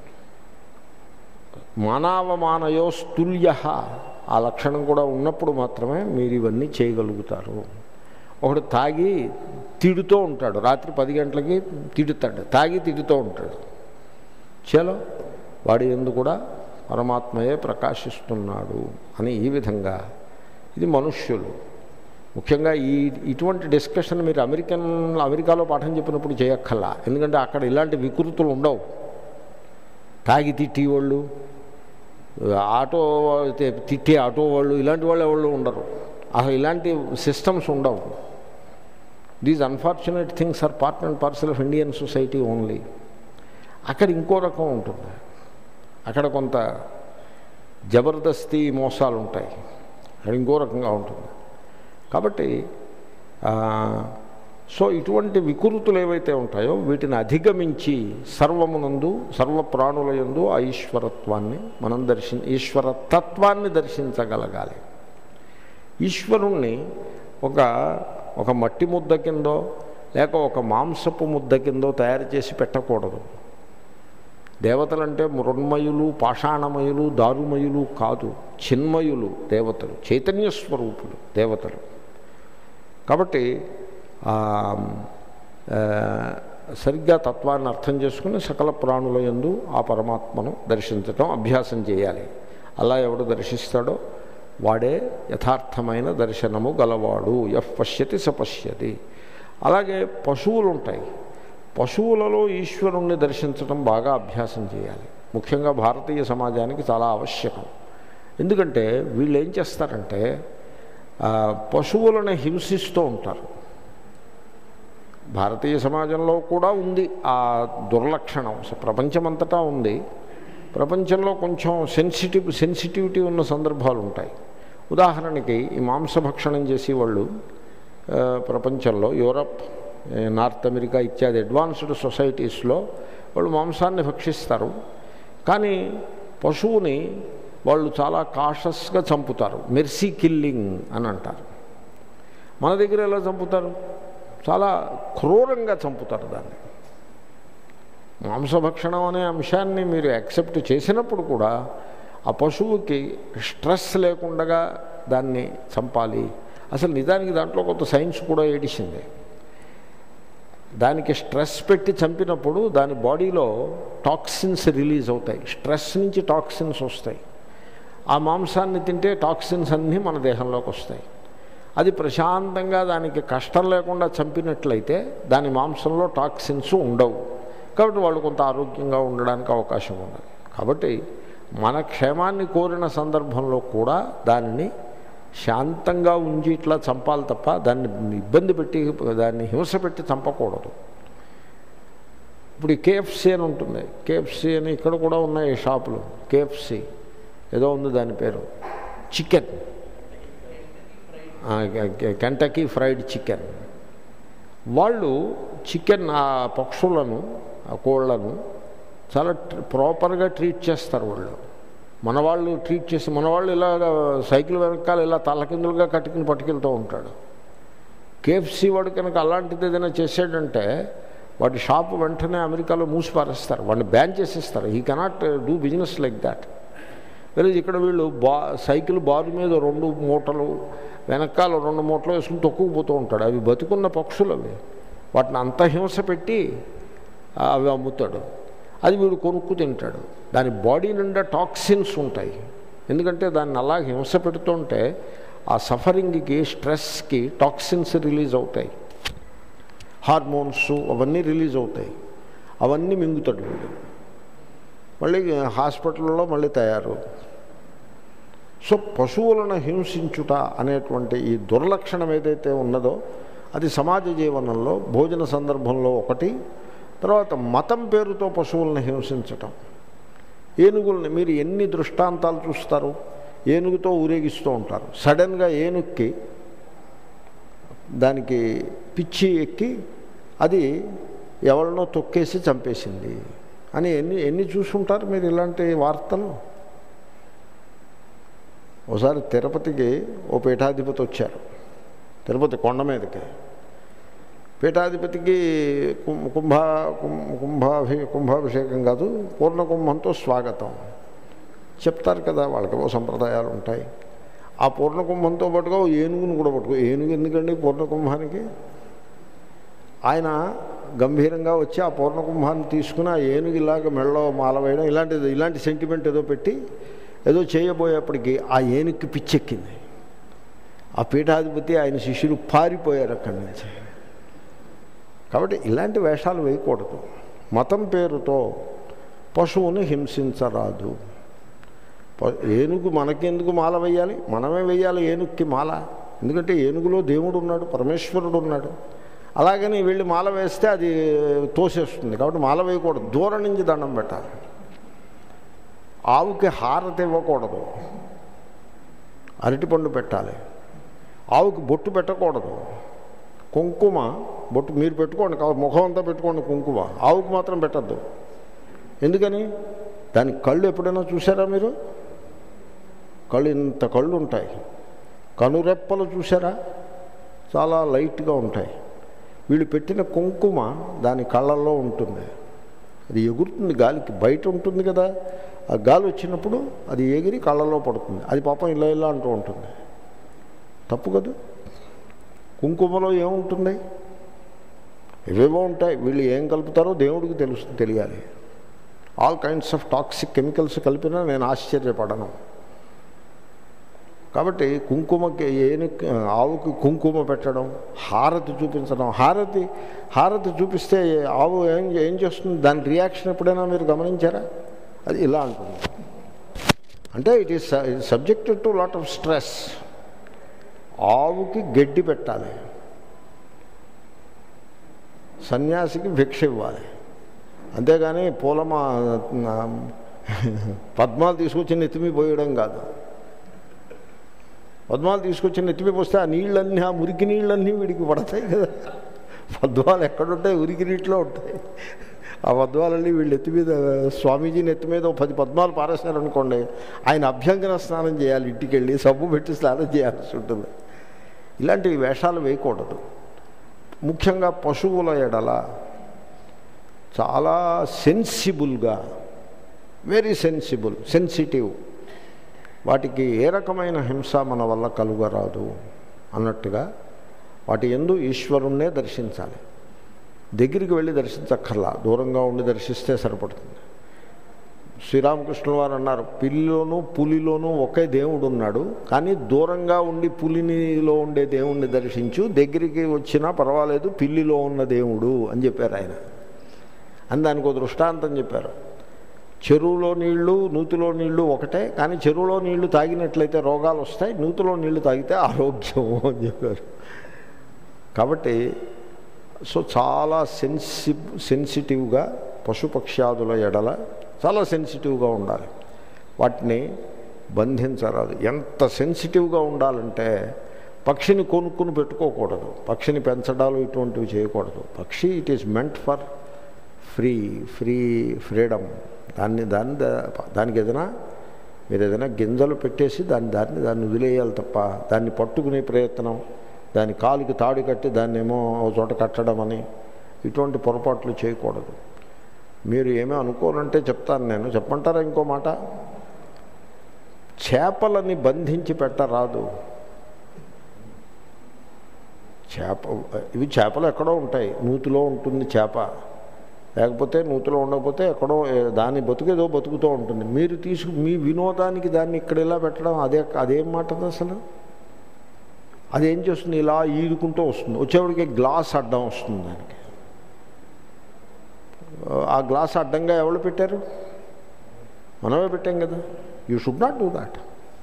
మానవమానయోస్తుల్య ఆ లక్షణం కూడా ఉన్నప్పుడు మాత్రమే మీరు ఇవన్నీ చేయగలుగుతారు ఒకడు తాగి తిడుతూ ఉంటాడు రాత్రి పది గంటలకి తిడుతాడు తాగి తిడుతూ ఉంటాడు చలో వాడి ఎందు కూడా పరమాత్మయే ప్రకాశిస్తున్నాడు అని ఈ విధంగా ఇది మనుష్యులు ముఖ్యంగా ఈ ఇటువంటి డిస్కషన్ మీరు అమెరికన్ అమెరికాలో పాఠం చెప్పినప్పుడు చేయక్కర్లా ఎందుకంటే అక్కడ ఇలాంటి వికృతులు ఉండవు తాగి తిట్టి వాళ్ళు ఆటో తి- తిట్టే ఆటో వాళ్ళు ఇలాంటి వాళ్ళు ఎవరు ఉండరు అసలు ఇలాంటి సిస్టమ్స్ ఉండవు these unfortunate things are part and parcel of Indian society only అక్కడ ఇంకో రకం ఉంటుంది అక్కడ కొంత జబర్దస్తి మోసాలు ఉంటాయి అక్కడ ఇంకో రకంగా ఉంటుంది కాబట్టి ఆ, సో ఇటువంటి వికృతులు ఏవైతే ఉంటాయో వీటిని అధిగమించి సర్వమునందు సర్వ ప్రాణుల యందు ఆ ఈశ్వరత్వాన్ని మనం దర్శి ఈశ్వర తత్వాన్ని దర్శించగలగాలి ఈశ్వరుణ్ణి ఒక ఒక మట్టి ముద్ద కిందో లేక ఒక మాంసపు ముద్ద కిందో తయారు చేసి పెట్టకూడదు దేవతలంటే మృన్మయులు పాషాణమయులు దారుమయులు కాదు చిన్మయులు దేవతలు చైతన్య స్వరూపులు దేవతలు కాబట్టి ఆ, ఆ, సరిగ్గా తత్వాన్ని అర్థం చేసుకుని సకల ప్రాణుల యందు ఆ పరమాత్మను దర్శించటం అభ్యాసం చేయాలి అలా ఎవడు దర్శిస్తాడో వాడే యథార్థమైన దర్శనము గలవాడు ఎఫ్ పశ్యతి స పశ్యతి అలాగే పశువులు ఉంటాయి పశువులలో ఈశ్వరుణ్ణి దర్శించడం బాగా అభ్యాసం చేయాలి ముఖ్యంగా భారతీయ సమాజానికి చాలా ఆవశ్యకం ఎందుకంటే వీళ్ళు ఏం చేస్తారంటే ఆ, పశువులను హింసిస్తూ ఉంటారు భారతీయ సమాజంలో కూడా ఉంది ఆ దుర్లక్షణం స- ప్రపంచమంతటా ఉంది ప్రపంచంలో కొంచెం సెన్సిటివ్ సెన్సిటివిటీ ఉన్న సందర్భాలు ఉంటాయి ఉదాహరణకి ఈ మాంసభక్షణం చేసేవాళ్ళు ఆ, ప్రపంచంలో యూరప్ ఏ, నార్త్ అమెరికా ఇత్యాది అడ్వాన్స్డ్ సొసైటీస్లో వాళ్ళు మాంసాన్ని భక్షిస్తారు కానీ పశువుని వాళ్ళు చాలా కాషస్గా చంపుతారు మెర్సీ కిల్లింగ్ అని అంటారు మన దగ్గర ఎలా చంపుతారు చాలా క్రూరంగా చంపుతారు దాన్ని మాంసభక్షణం అనే అంశాన్ని మీరు యాక్సెప్ట్ చేసినప్పుడు కూడా ఆ పశువుకి స్ట్రెస్ లేకుండా దాన్ని చంపాలి అసలు నిజానికి దాంట్లో కొంత సైన్స్ కూడా ఏడిసింది దానికి స్ట్రెస్ పెట్టి చంపినప్పుడు దాని బాడీలో టాక్సిన్స్ రిలీజ్ అవుతాయి స్ట్రెస్ నుంచి టాక్సిన్స్ వస్తాయి ఆ మాంసాన్ని తింటే టాక్సిన్స్ అన్నీ మన దేహంలోకి వస్తాయి అది ప్రశాంతంగా దానికి కష్టం లేకుండా చంపినట్లయితే దాని మాంసంలో టాక్సిన్స్ ఉండవు కాబట్టి వాళ్ళు కొంత ఆరోగ్యంగా ఉండడానికి అవకాశం ఉన్నది కాబట్టి మన క్షేమాన్ని కోరిన సందర్భంలో కూడా దానిని శాంతంగా ఉంచి ఇట్లా చంపాలి తప్ప దాన్ని ఇబ్బంది పెట్టి దాన్ని హింస పెట్టి చంపకూడదు ఇప్పుడు ఈ కేఎఫ్సి అని ఉంటుంది కేఎఫ్సి అని ఇక్కడ కూడా ఉన్నాయి ఈ షాపులు కేఎఫ్సి ఏదో ఉంది దాని పేరు చికెన్ కెంటకీ ఫ్రైడ్ చికెన్ వాళ్ళు చికెన్ ఆ పక్షులను ఆ కోళ్లను చాలా ట్ర- ప్రాపర్గా ట్రీట్ చేస్తారు వాళ్ళు మన వాళ్ళు ట్రీట్ చేసి మన వాళ్ళు ఇలా సైకిల్ వెనకాల ఇలా తలకిందులుగా కట్టుకుని పట్టుకెళ్తూ ఉంటాడు కేఎఫ్సి వాడు కనుక అలాంటిది ఏదైనా చేసాడంటే వాడి షాప్ వెంటనే అమెరికాలో మూసి పారేస్తారు వాడిని బ్యాన్ చేసేస్తారు ఈ cannot do business like that వేరే ఇక్కడ వీళ్ళు బా సైకిల్ బారు మీద రెండు మూటలు వెనకాల రెండు మూటలు వేసుకుని తొక్కుకుపోతూ ఉంటాడు అవి బతుకున్న పక్షులు అవి వాటిని అంత హింస పెట్టి ఆ, అవి అమ్ముతాడు అది వీడు కొనుక్కు తింటాడు దాని బాడీ నిండా టాక్సిన్స్ ఉంటాయి ఎందుకంటే దాన్ని అలా హింస పెడుతుంటే ఆ సఫరింగ్కి స్ట్రెస్కి టాక్సిన్స్ రిలీజ్ అవుతాయి హార్మోన్స్ అవన్నీ రిలీజ్ అవుతాయి అవన్నీ మింగుతాడు వీడు మళ్ళీ హాస్పిటల్లో మళ్ళీ తయారు సో పశువులను హింసించుట అనేటువంటి ఈ దుర్లక్షణం ఏదైతే ఉన్నదో అది సమాజ జీవనంలో భోజన సందర్భంలో ఒకటి తర్వాత మతం పేరుతో పశువులను హింసించటం ఏనుగుల్ని మీరు ఎన్ని దృష్టాంతాలు చూస్తారు ఏనుగుతో ఊరేగిస్తూ ఉంటారు సడన్గా ఏనుక్కి దానికి పిచ్చి ఎక్కి అది ఎవరినో తొక్కేసి చంపేసింది అని ఎన్ని ఎన్ని చూసుంటారు మీరు ఇలాంటి వార్తలు ఒకసారి తిరుపతికి ఓ పీఠాధిపతి వచ్చారు తిరుపతి కొండ మీదకి పీఠాధిపతికి కుం- కుంభ కుం- కుంభాభి కుంభాభిషేకం కాదు పూర్ణ కుంభంతో స్వాగతం చెప్తారు కదా వాళ్ళకి ఓ సంప్రదాయాలు ఉంటాయి ఆ పూర్ణ కుంభంతో పాటుగా ఓ ఏనుగును కూడా పట్టుకో ఏనుగు ఎందుకండి పూర్ణ కుంభానికి ఆయన గంభీరంగా వచ్చి ఆ పూర్ణ కుంభాన్ని తీసుకుని ఆ ఏనుగు ఇలాగ మెళ్ళలో మాల వేయడం ఇలాంటిది ఇలాంటి సెంటిమెంట్ ఏదో పెట్టి ఏదో చేయబోయేప్పటికీ ఆ ఏనుగుకి పిచ్చెక్కింది ఆ పీఠాధిపతి ఆయన శిష్యులు పారిపోయారు అక్కడి నుంచి కాబట్టి ఇలాంటి వేషాలు వేయకూడదు మతం పేరుతో పశువుని హింసించరాదు ప- ఏనుగు మనకెందుకు మాల వేయాలి మనమే వేయాలి ఏనుగుకి మాల ఎందుకంటే ఏనుగులో దేవుడు ఉన్నాడు పరమేశ్వరుడు ఉన్నాడు అలాగని వెళ్ళి మాల వేస్తే అది తోసేస్తుంది కాబట్టి మాల వేయకూడదు దూరం నుంచి దండం పెట్టాలి ఆవుకి హారతి ఇవ్వకూడదు అరటిపండు పెట్టాలి ఆవుకి బొట్టు పెట్టకూడదు కుంకుమ బొట్టు మీరు పెట్టుకోండి కావాలి ముఖం అంతా పెట్టుకోండి కుంకుమ ఆవుకు మాత్రం పెట్టద్దు ఎందుకని దాని కళ్ళు ఎప్పుడైనా చూసారా మీరు కళ్ళు ఇంత కళ్ళు ఉంటాయి కనురెప్పలు చూసారా చాలా లైట్గా ఉంటాయి వీళ్ళు పెట్టిన కుంకుమ దాని కళ్ళల్లో ఉంటుంది అది ఎగురుతుంది గాలికి బయట ఉంటుంది కదా ఆ గాలి వచ్చినప్పుడు అది ఎగిరి కళ్ళలో పడుతుంది అది పాపం ఇలా ఇలా అంటూ ఉంటుంది తప్పు కదా కుంకుమలో ఏముంటుంది ఇవేవో ఉంటాయి వీళ్ళు ఏం కలుపుతారో దేవుడికి తెలుసు తెలియాలి all kinds of toxic chemicals కలిపినా నేను ఆశ్చర్యపడను కాబట్టి కుంకుమకి ఏను ఆవుకి కుంకుమ పెట్టడం హారతి చూపించడం హారతి హారతి చూపిస్తే ఆవు ఏం ఏం చేస్తుంది దాని రియాక్షన్ ఎప్పుడైనా మీరు గమనించారా అది ఇలా అంటుంది అంటే it is subjected to lot of stress ఆవుకి గడ్డి పెట్టాలి సన్యాసికి భిక్ష ఇవ్వాలి అంతేగాని పూలమా పద్మాలు తీసుకొచ్చి నెత్తిమి పోయడం కాదు పద్మాలు తీసుకొచ్చి నెత్తిమి పోస్తే ఆ నీళ్ళన్నీ ఆ మురికి నీళ్ళన్నీ వీడికి పడతాయి కదా పద్మాలు ఎక్కడుంటాయి ఉరికి నీటిలో ఉంటాయి ఆ పద్మాలన్నీ వీళ్ళు ఎత్తి మీద స్వామీజీ నెత్తి మీద ఓ పది పద్మాలు పారేశారనుకోండి ఆయన అభ్యంగన స్నానం చేయాలి ఇంటికి వెళ్ళి సబ్బు పెట్టి స్నానం చేయాల్సి ఉంటుంది ఇలాంటి వేషాలు వేయకూడదు ముఖ్యంగా పశువుల ఎడల చాలా సెన్సిబుల్గా వెరీ సెన్సిబుల్ సెన్సిటివ్ వాటికి ఏ రకమైన హింస మన వల్ల కలుగరాదు అన్నట్టుగా వాటి ఎందు ఈశ్వరుణ్ణే దర్శించాలి దగ్గరికి వెళ్ళి దర్శించక్కర్లా దూరంగా ఉండి దర్శిస్తే సరిపడుతుంది శ్రీరామకృష్ణుల వారు అన్నారు పిల్లిలోనూ పులిలోనూ ఒకే దేవుడు ఉన్నాడు కానీ దూరంగా ఉండి పులినిలో ఉండే దేవుణ్ణి దర్శించు దగ్గరికి వచ్చినా పర్వాలేదు పిల్లిలో ఉన్న దేవుడు అని చెప్పారు ఆయన అని దానికి ఒక దృష్టాంతం చెప్పారు చెరువులో నీళ్లు నూతిలో నీళ్లు ఒకటే కానీ చెరువులో నీళ్లు తాగినట్లయితే రోగాలు వస్తాయి నూతిలో నీళ్లు తాగితే ఆరోగ్యం అని చెప్పారు కాబట్టి సో చాలా సెన్సి సెన్సిటివ్గా పశుపక్ష్యాదుల ఎడల చాలా సెన్సిటివ్గా ఉండాలి వాటిని బంధించరాదు ఎంత సెన్సిటివ్గా ఉండాలంటే పక్షిని కొనుక్కుని పెట్టుకోకూడదు పక్షిని పెంచడాలు ఇటువంటివి చేయకూడదు పక్షి it is meant for free free freedom దాన్ని దాన్ని దానికి ఏదైనా మీరు ఏదైనా గింజలు పెట్టేసి దాన్ని దాన్ని దాన్ని వదిలేయాలి తప్ప దాన్ని పట్టుకునే ప్రయత్నం దాని కాలుకి తాడు కట్టి దాన్ని ఏమో ఒక చోట కట్టడం అని ఇటువంటి పొరపాట్లు చేయకూడదు మీరు ఏమీ అనుకోనంటే చెప్తాను నేను చెప్పంటారా ఇంకో మాట చేపలని బంధించి పెట్టరాదు చేప ఇవి చేపలు ఎక్కడో ఉంటాయి నూతిలో ఉంటుంది చేప లేకపోతే నూతిలో ఉండకపోతే ఎక్కడో దాని బతుకేదో బతుకుతూ ఉంటుంది మీరు తీసుకు మీ వినోదానికి దాన్ని ఇక్కడ ఇలా పెట్టడం అదే అదేం మాట అసలు అదేం చేస్తుంది ఇలా ఈదుకుంటూ వస్తుంది వచ్చేవాడికి గ్లాస్ అడ్డం వస్తుంది దానికి ఆ గ్లాస్ అడ్డంగా ఎవరు పెట్టారు మనమే పెట్టాం కదా you should not do that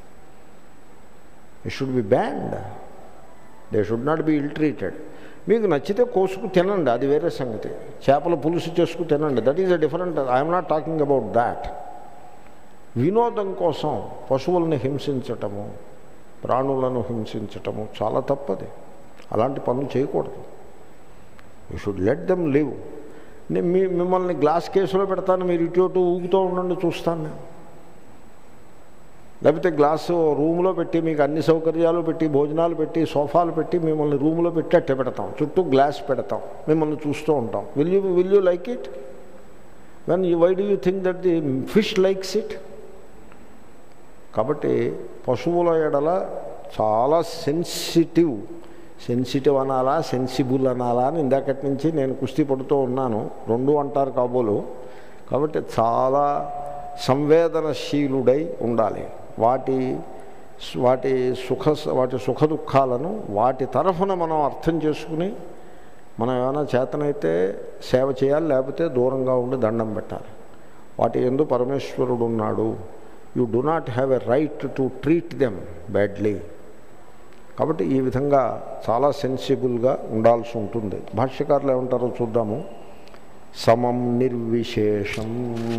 you should be banned they should not be ill treated మీకు నచ్చితే కోసుకు తినండి అది వేరే సంగతి చేపల పులుసు చేసుకు తినండి that is a different I'm not talking about that వినోదం కోసం పశువుల్ని హింసించటము ప్రాణులను హింసించటము చాలా తప్పది అలాంటి పనులు చేయకూడదు you should let them live నేను మీ మిమ్మల్ని గ్లాస్ కేసులో పెడతాను మీరు ఇటు అటు ఊగుతూ ఉండండి చూస్తాను నేను లేకపోతే గ్లాసు రూమ్లో పెట్టి మీకు అన్ని సౌకర్యాలు పెట్టి భోజనాలు పెట్టి సోఫాలు పెట్టి మిమ్మల్ని రూమ్లో పెట్టి అట్టే పెడతాం చుట్టూ గ్లాస్ పెడతాం మిమ్మల్ని చూస్తూ ఉంటాం will you will you like it when you why do you think that the fish likes it కాబట్టి పశువుల ఎడల చాలా సెన్సిటివ్ సెన్సిటివ్ అనాలా సెన్సిబుల్ అనాలా అని ఇందాకటి నుంచి నేను కుస్తీ పడుతూ ఉన్నాను రెండు అంటారు కాబోలు కాబట్టి చాలా సంవేదనశీలుడై ఉండాలి వాటి వాటి సుఖ వాటి సుఖ దుఃఖాలను వాటి తరఫున మనం అర్థం చేసుకుని మనం ఏమైనా చేతనైతే సేవ చేయాలి లేకపోతే దూరంగా ఉండి దండం పెట్టాలి వాటి ఎందు పరమేశ్వరుడు ఉన్నాడు you do not have a right to treat them badly కాబట్టి ఈ విధంగా చాలా సెన్సిబుల్గా ఉండాల్సి ఉంటుంది భాష్యకారులు ఏమంటారో చూద్దాము సమం నిర్విశేషం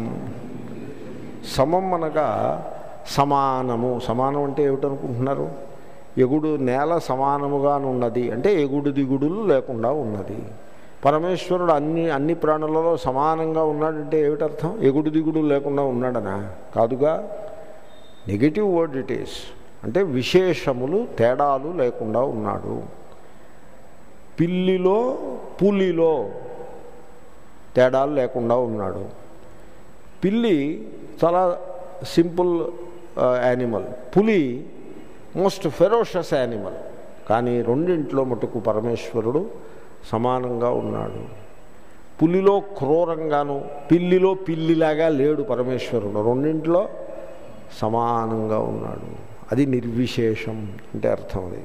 సమం అనగా సమానము సమానం అంటే ఏమిటనుకుంటున్నారు ఎగుడు నేల సమానముగా ఉన్నది అంటే ఎగుడు దిగుడులు లేకుండా ఉన్నది పరమేశ్వరుడు అన్ని అన్ని ప్రాణులలో సమానంగా ఉన్నాడంటే ఏమిటర్థం ఎగుడు దిగుడు లేకుండా ఉన్నాడనా కాదుగా నెగిటివ్ వర్డ్ ఇట్ ఈస్ అంటే విశేషములు తేడాలు లేకుండా ఉన్నాడు పిల్లిలో పులిలో తేడాలు లేకుండా ఉన్నాడు పిల్లి చాలా సింపుల్ యానిమల్ పులి మోస్ట్ ఫెరోషస్ యానిమల్ కానీ రెండింట్లో మటుకు పరమేశ్వరుడు సమానంగా ఉన్నాడు పులిలో క్రూరంగాను పిల్లిలో పిల్లిలాగా లేడు పరమేశ్వరుడు రెండింటిలో సమానంగా ఉన్నాడు అది నిర్విశేషం అంటే అర్థం అది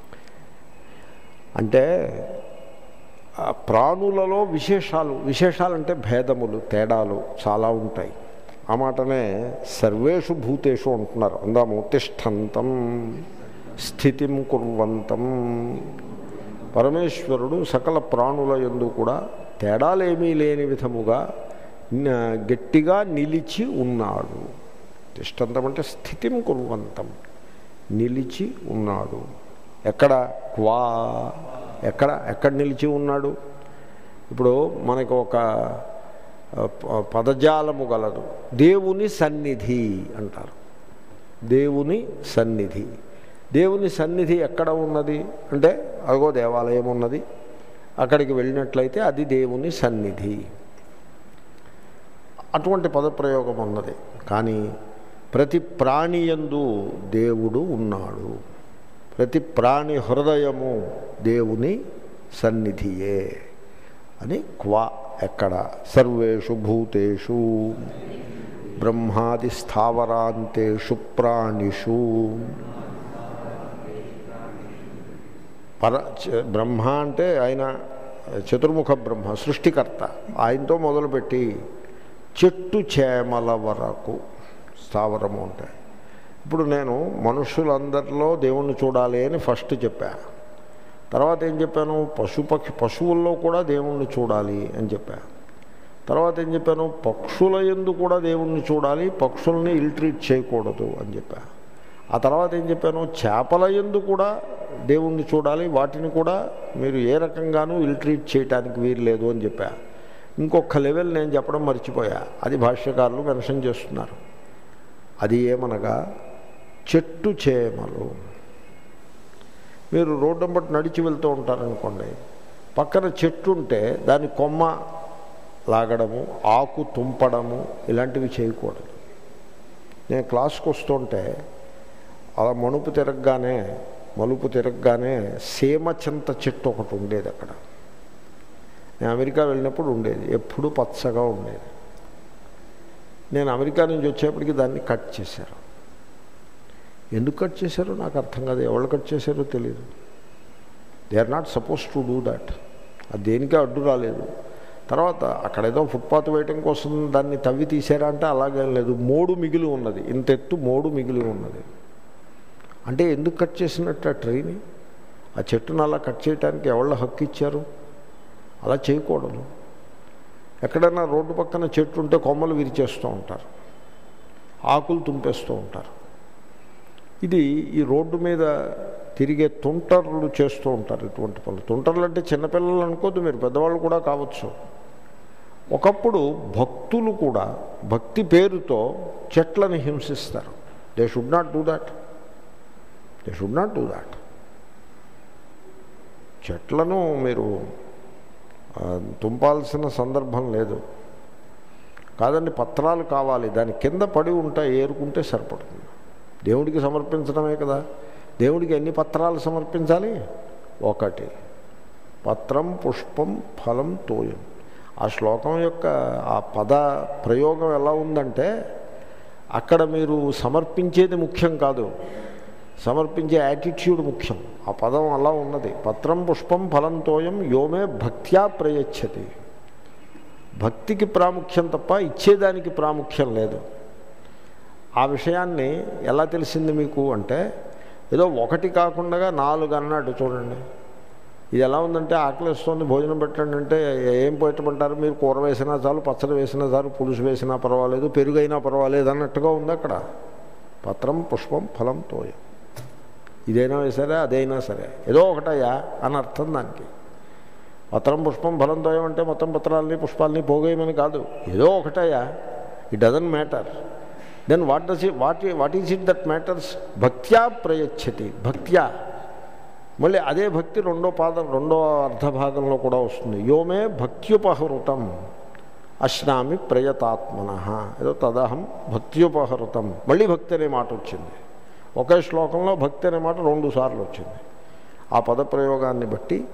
అంటే ఆ ప్రాణులలో విశేషాలు విశేషాలంటే భేదములు తేడాలు చాలా ఉంటాయి ఆ మాటనే సర్వేషు భూతేషు అంటున్నారు అందాము తిష్టంతం స్థితిం కుర్వంతం పరమేశ్వరుడు సకల ప్రాణుల యందు కూడా తేడాలేమీ లేని విధముగా న- గట్టిగా నిలిచి ఉన్నాడు తిష్టంతం అంటే స్థితిం కుర్వంతం నిలిచి ఉన్నాడు ఎక్కడ క్వా ఎక్కడ ఎక్కడ నిలిచి ఉన్నాడు ఇప్పుడు మనకు ఒక ఆ, ప- పదజాలము గలదు దేవుని సన్నిధి అంటారు దేవుని సన్నిధి దేవుని సన్నిధి ఎక్కడ ఉన్నది అంటే అగో దేవాలయం ఉన్నది అక్కడికి వెళ్ళినట్లయితే అది దేవుని సన్నిధి అటువంటి పదప్రయోగం ఉన్నది కానీ ప్రతి ప్రాణియందు దేవుడు ఉన్నాడు ప్రతి ప్రాణి హృదయము దేవుని సన్నిధియే అని క్వా ఎక్కడ సర్వేషు భూతేషు బ్రహ్మాది స్థావరాంతేషు ప్రాణిషు పర చ- బ్రహ్మ అంటే ఆయన చతుర్ముఖ బ్రహ్మ సృష్టికర్త ఆయనతో మొదలుపెట్టి చెట్టు చేమల వరకు స్థావరము అంటే ఇప్పుడు నేను మనుషులందరిలో దేవుణ్ణి చూడాలి అని ఫస్ట్ చెప్పా తర్వాత ఏం చెప్పాను పశుపక్షి పశువుల్లో కూడా దేవుణ్ణి చూడాలి అని చెప్పా తర్వాత ఏం చెప్పాను పక్షుల ఎందు కూడా దేవుణ్ణి చూడాలి పక్షుల్ని ఇల్ట్రీట్ చేయకూడదు అని చెప్పా ఆ తర్వాత ఏం చెప్పాను చేపల ఎందు కూడా దేవుణ్ణి చూడాలి వాటిని కూడా మీరు ఏ రకంగానూ ఇల్ట్రీట్ చేయటానికి వీలు లేదు అని చెప్పా ఇంకొక లెవెల్ నేను చెప్పడం మర్చిపోయా అది భాష్యకారులు మెన్షన్ చేస్తున్నారు అది ఏమనగా చెట్టు చేమలు మీరు రోడ్డు బట్టి నడిచి వెళ్తూ ఉంటారనుకోండి పక్కన చెట్టు ఉంటే దాని కొమ్మ లాగడము ఆకు తుంపడము ఇలాంటివి చేయకూడదు నేను క్లాస్కి వస్తుంటే అలా మణుపు తిరగగానే మలుపు తిరగగానే సీమ చింత చెట్టు ఒకటి ఉండేది అక్కడ నేను అమెరికా వెళ్ళినప్పుడు ఉండేది ఎప్పుడూ పచ్చగా ఉండేది నేను అమెరికా నుంచి వచ్చేప్పటికి దాన్ని కట్ చేశారు ఎందుకు కట్ చేశారో నాకు అర్థం కాదు ఎవరు కట్ చేశారో తెలియదు they are not suppose to do that అది దేనికే అడ్డు రాలేదు తర్వాత అక్కడ ఏదో ఫుట్పాత్ వేయటం కోసం దాన్ని తవ్వి తీసారా అంటే అలాగేం లేదు మోడు మిగిలి ఉన్నది ఇంత ఎత్తు మోడు మిగిలి ఉన్నది అంటే ఎందుకు కట్ చేసినట్టు ఆ ట్రైని ఆ చెట్టును అలా కట్ చేయడానికి ఎవళ్ళ హక్కు ఇచ్చారు అలా చేయకూడదు ఎక్కడైనా రోడ్డు పక్కన చెట్టు ఉంటే కొమ్మలు విరిచేస్తూ ఉంటారు ఆకులు తుంపేస్తూ ఉంటారు ఇది ఈ రోడ్డు మీద తిరిగే తుంటర్లు చేస్తూ ఉంటారు ఇటువంటి పనులు తుంటర్లు అంటే చిన్నపిల్లలు అనుకోద్దు మీరు పెద్దవాళ్ళు కూడా కావచ్చు ఒకప్పుడు భక్తులు కూడా భక్తి పేరుతో చెట్లను హింసిస్తారు they should not do that they should not do that చెట్లను మీరు ఆ, తుంపాల్సిన సందర్భం లేదు కాదండి పత్రాలు కావాలి దాని కింద పడి ఉంటాయి ఏరుకుంటే సరిపడుతుంది దేవుడికి సమర్పించడమే కదా దేవుడికి ఎన్ని పత్రాలు సమర్పించాలి ఒకటి పత్రం పుష్పం ఫలం తోయం ఆ శ్లోకం యొక్క ఆ పద ప్రయోగం ఎలా ఉందంటే అక్కడ మీరు సమర్పించేది ముఖ్యం కాదు సమర్పించే యాటిట్యూడ్ ముఖ్యం ఆ పదం అలా ఉన్నది పత్రం పుష్పం ఫలం తోయం యోమే భక్త్యా ప్రయచ్చతి భక్తికి ప్రాముఖ్యం తప్ప ఇచ్చేదానికి ప్రాముఖ్యం లేదు ఆ విషయాన్ని ఎలా తెలిసింది మీకు అంటే ఏదో ఒకటి కాకుండా నాలుగు అన్నాడు చూడండి ఇది ఎలా ఉందంటే ఆకలిస్తుంది భోజనం పెట్టండి అంటే ఏం పెట్టమంటారు మీరు కూర వేసినా చాలు పచ్చడి వేసినా చాలు పులుసు వేసినా పర్వాలేదు పెరుగైనా పర్వాలేదు అన్నట్టుగా ఉంది అక్కడ పత్రం పుష్పం ఫలం తోయం ఇదైనా సరే అదైనా సరే ఏదో ఒకటయ్యా అని అర్థం దానికి పత్రం పుష్పం ఫలం తోయం అంటే మొత్తం పత్రాలని పుష్పాలని పోగేయమని కాదు ఏదో ఒకటయ్యా it doesn't matter then what does it what what is it that matters భక్త్యా ప్రయచ్చతి భక్త్యా మళ్ళీ అదే భక్తి రెండో పాదం రెండో అర్ధభాగంలో కూడా వస్తుంది యోమే భక్త్యుపహృతం అశ్నామి ప్రయతాత్మన ఏదో తదహం భక్త్యుపహృతం మళ్ళీ భక్తి అనే మాట వచ్చింది ఒకే శ్లోకంలో భక్తి అనే మాట రెండు సార్లు వచ్చింది ఆ పదప్రయోగాన్ని బట్టి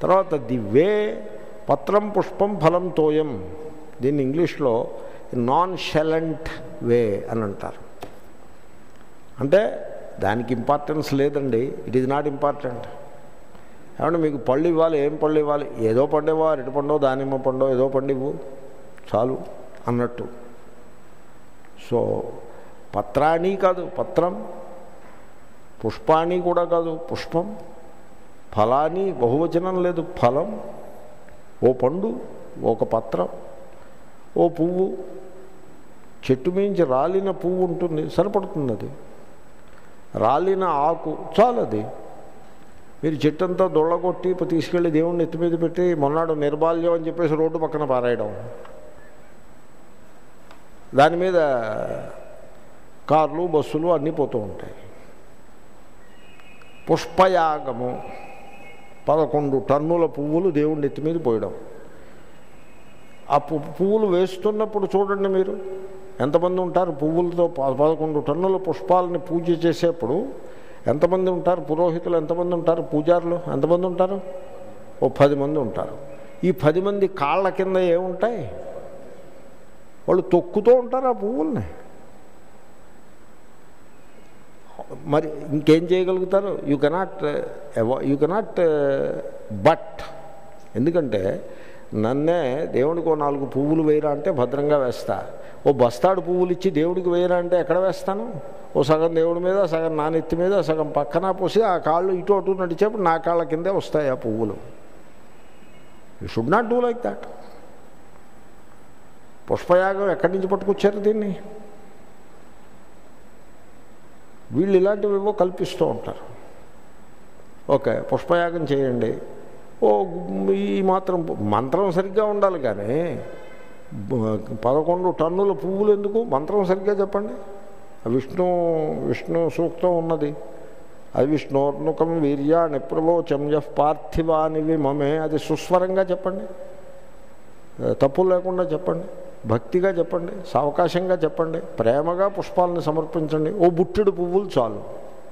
తర్వాత ది వే పత్రం పుష్పం ఫలం తోయం దీన్ని ఇంగ్లీష్లో నాన్ షెలెంట్ వే అని అంటారు అంటే దానికి ఇంపార్టెన్స్ లేదండి ఇట్ ఈజ్ నాట్ ఇంపార్టెంట్ ఏమంటే మీకు పళ్ళు ఇవ్వాలి ఏం పళ్ళు ఇవ్వాలి ఏదో పండేవో అరటి పండో దానిమ్మ పండో ఏదో పండివ్వు చాలు అన్నట్టు సో పత్రాణి కాదు పత్రం పుష్పాణి కూడా కాదు పుష్పం ఫలాని బహువచనం లేదు ఫలం ఓ పండు ఒక పత్రం ఓ పువ్వు చెట్టు మించి రాలిన పువ్వు ఉంటుంది సరిపడుతుంది అది రాలిన ఆకు చాలు అది మీరు చెట్టంతా దొళ్ళగొట్టి తీసుకెళ్ళి దేవుణ్ణి ఎత్తి మీద పెట్టి మొన్నాడు నిర్బాల్యం అని చెప్పేసి రోడ్డు పక్కన పారాయడం దాని మీద కార్లు బస్సులు అన్నీ పోతూ ఉంటాయి పుష్పయాగము పదకొండు టన్నుల పువ్వులు దేవుడి నెత్తి మీద పోయడం ఆ పు- పువ్వులు వేస్తున్నప్పుడు చూడండి మీరు ఎంతమంది ఉంటారు పువ్వులతో ప- పదకొండు టన్నుల పుష్పాలని పూజ చేసేప్పుడు ఎంతమంది ఉంటారు పురోహితులు ఎంతమంది ఉంటారు పూజారులు ఎంతమంది ఉంటారు ఓ పది మంది ఉంటారు ఈ పది మంది కాళ్ళ కింద ఏముంటాయి వాళ్ళు తొక్కుతూ ఉంటారు ఆ పువ్వుల్ని మరి ఇంకేం చేయగలుగుతారు you cannot you cannot but ఎందుకంటే నన్నే దేవుడికి ఓ నాలుగు పువ్వులు వేయరా అంటే భద్రంగా వేస్తా ఓ బస్తాడు పువ్వులు ఇచ్చి దేవుడికి వేయరా అంటే ఎక్కడ వేస్తాను ఓ సగం దేవుడి మీద సగం నా నెత్తి మీద సగం పక్కన పోసి ఆ కాళ్ళు ఇటు అటు నడిచేప్పుడు నా కాళ్ళ కిందే వస్తాయి ఆ పువ్వులు you should not do like that పుష్పయాగం ఎక్కడి నుంచి పట్టుకొచ్చారు దీన్ని వీళ్ళు ఇలాంటివివో కల్పిస్తూ ఉంటారు ఓకే పుష్పయాగం చేయండి ఓ ఈ మాత్రం మంత్రం సరిగ్గా ఉండాలి కానీ బ- పదకొండు టన్నుల పువ్వులు ఎందుకు మంత్రం సరిగ్గా చెప్పండి విష్ణు విష్ణు సూక్తం ఉన్నది అది విష్ణోర్నుకం వీర్య నిప్రవోచం యః పార్థివానివి మమే అది సుస్వరంగా చెప్పండి తప్పు లేకుండా చెప్పండి భక్తిగా చెప్పండి సావకాశంగా చెప్పండి ప్రేమగా పుష్పాలను సమర్పించండి ఓ బుట్టెడు పువ్వులు చాలు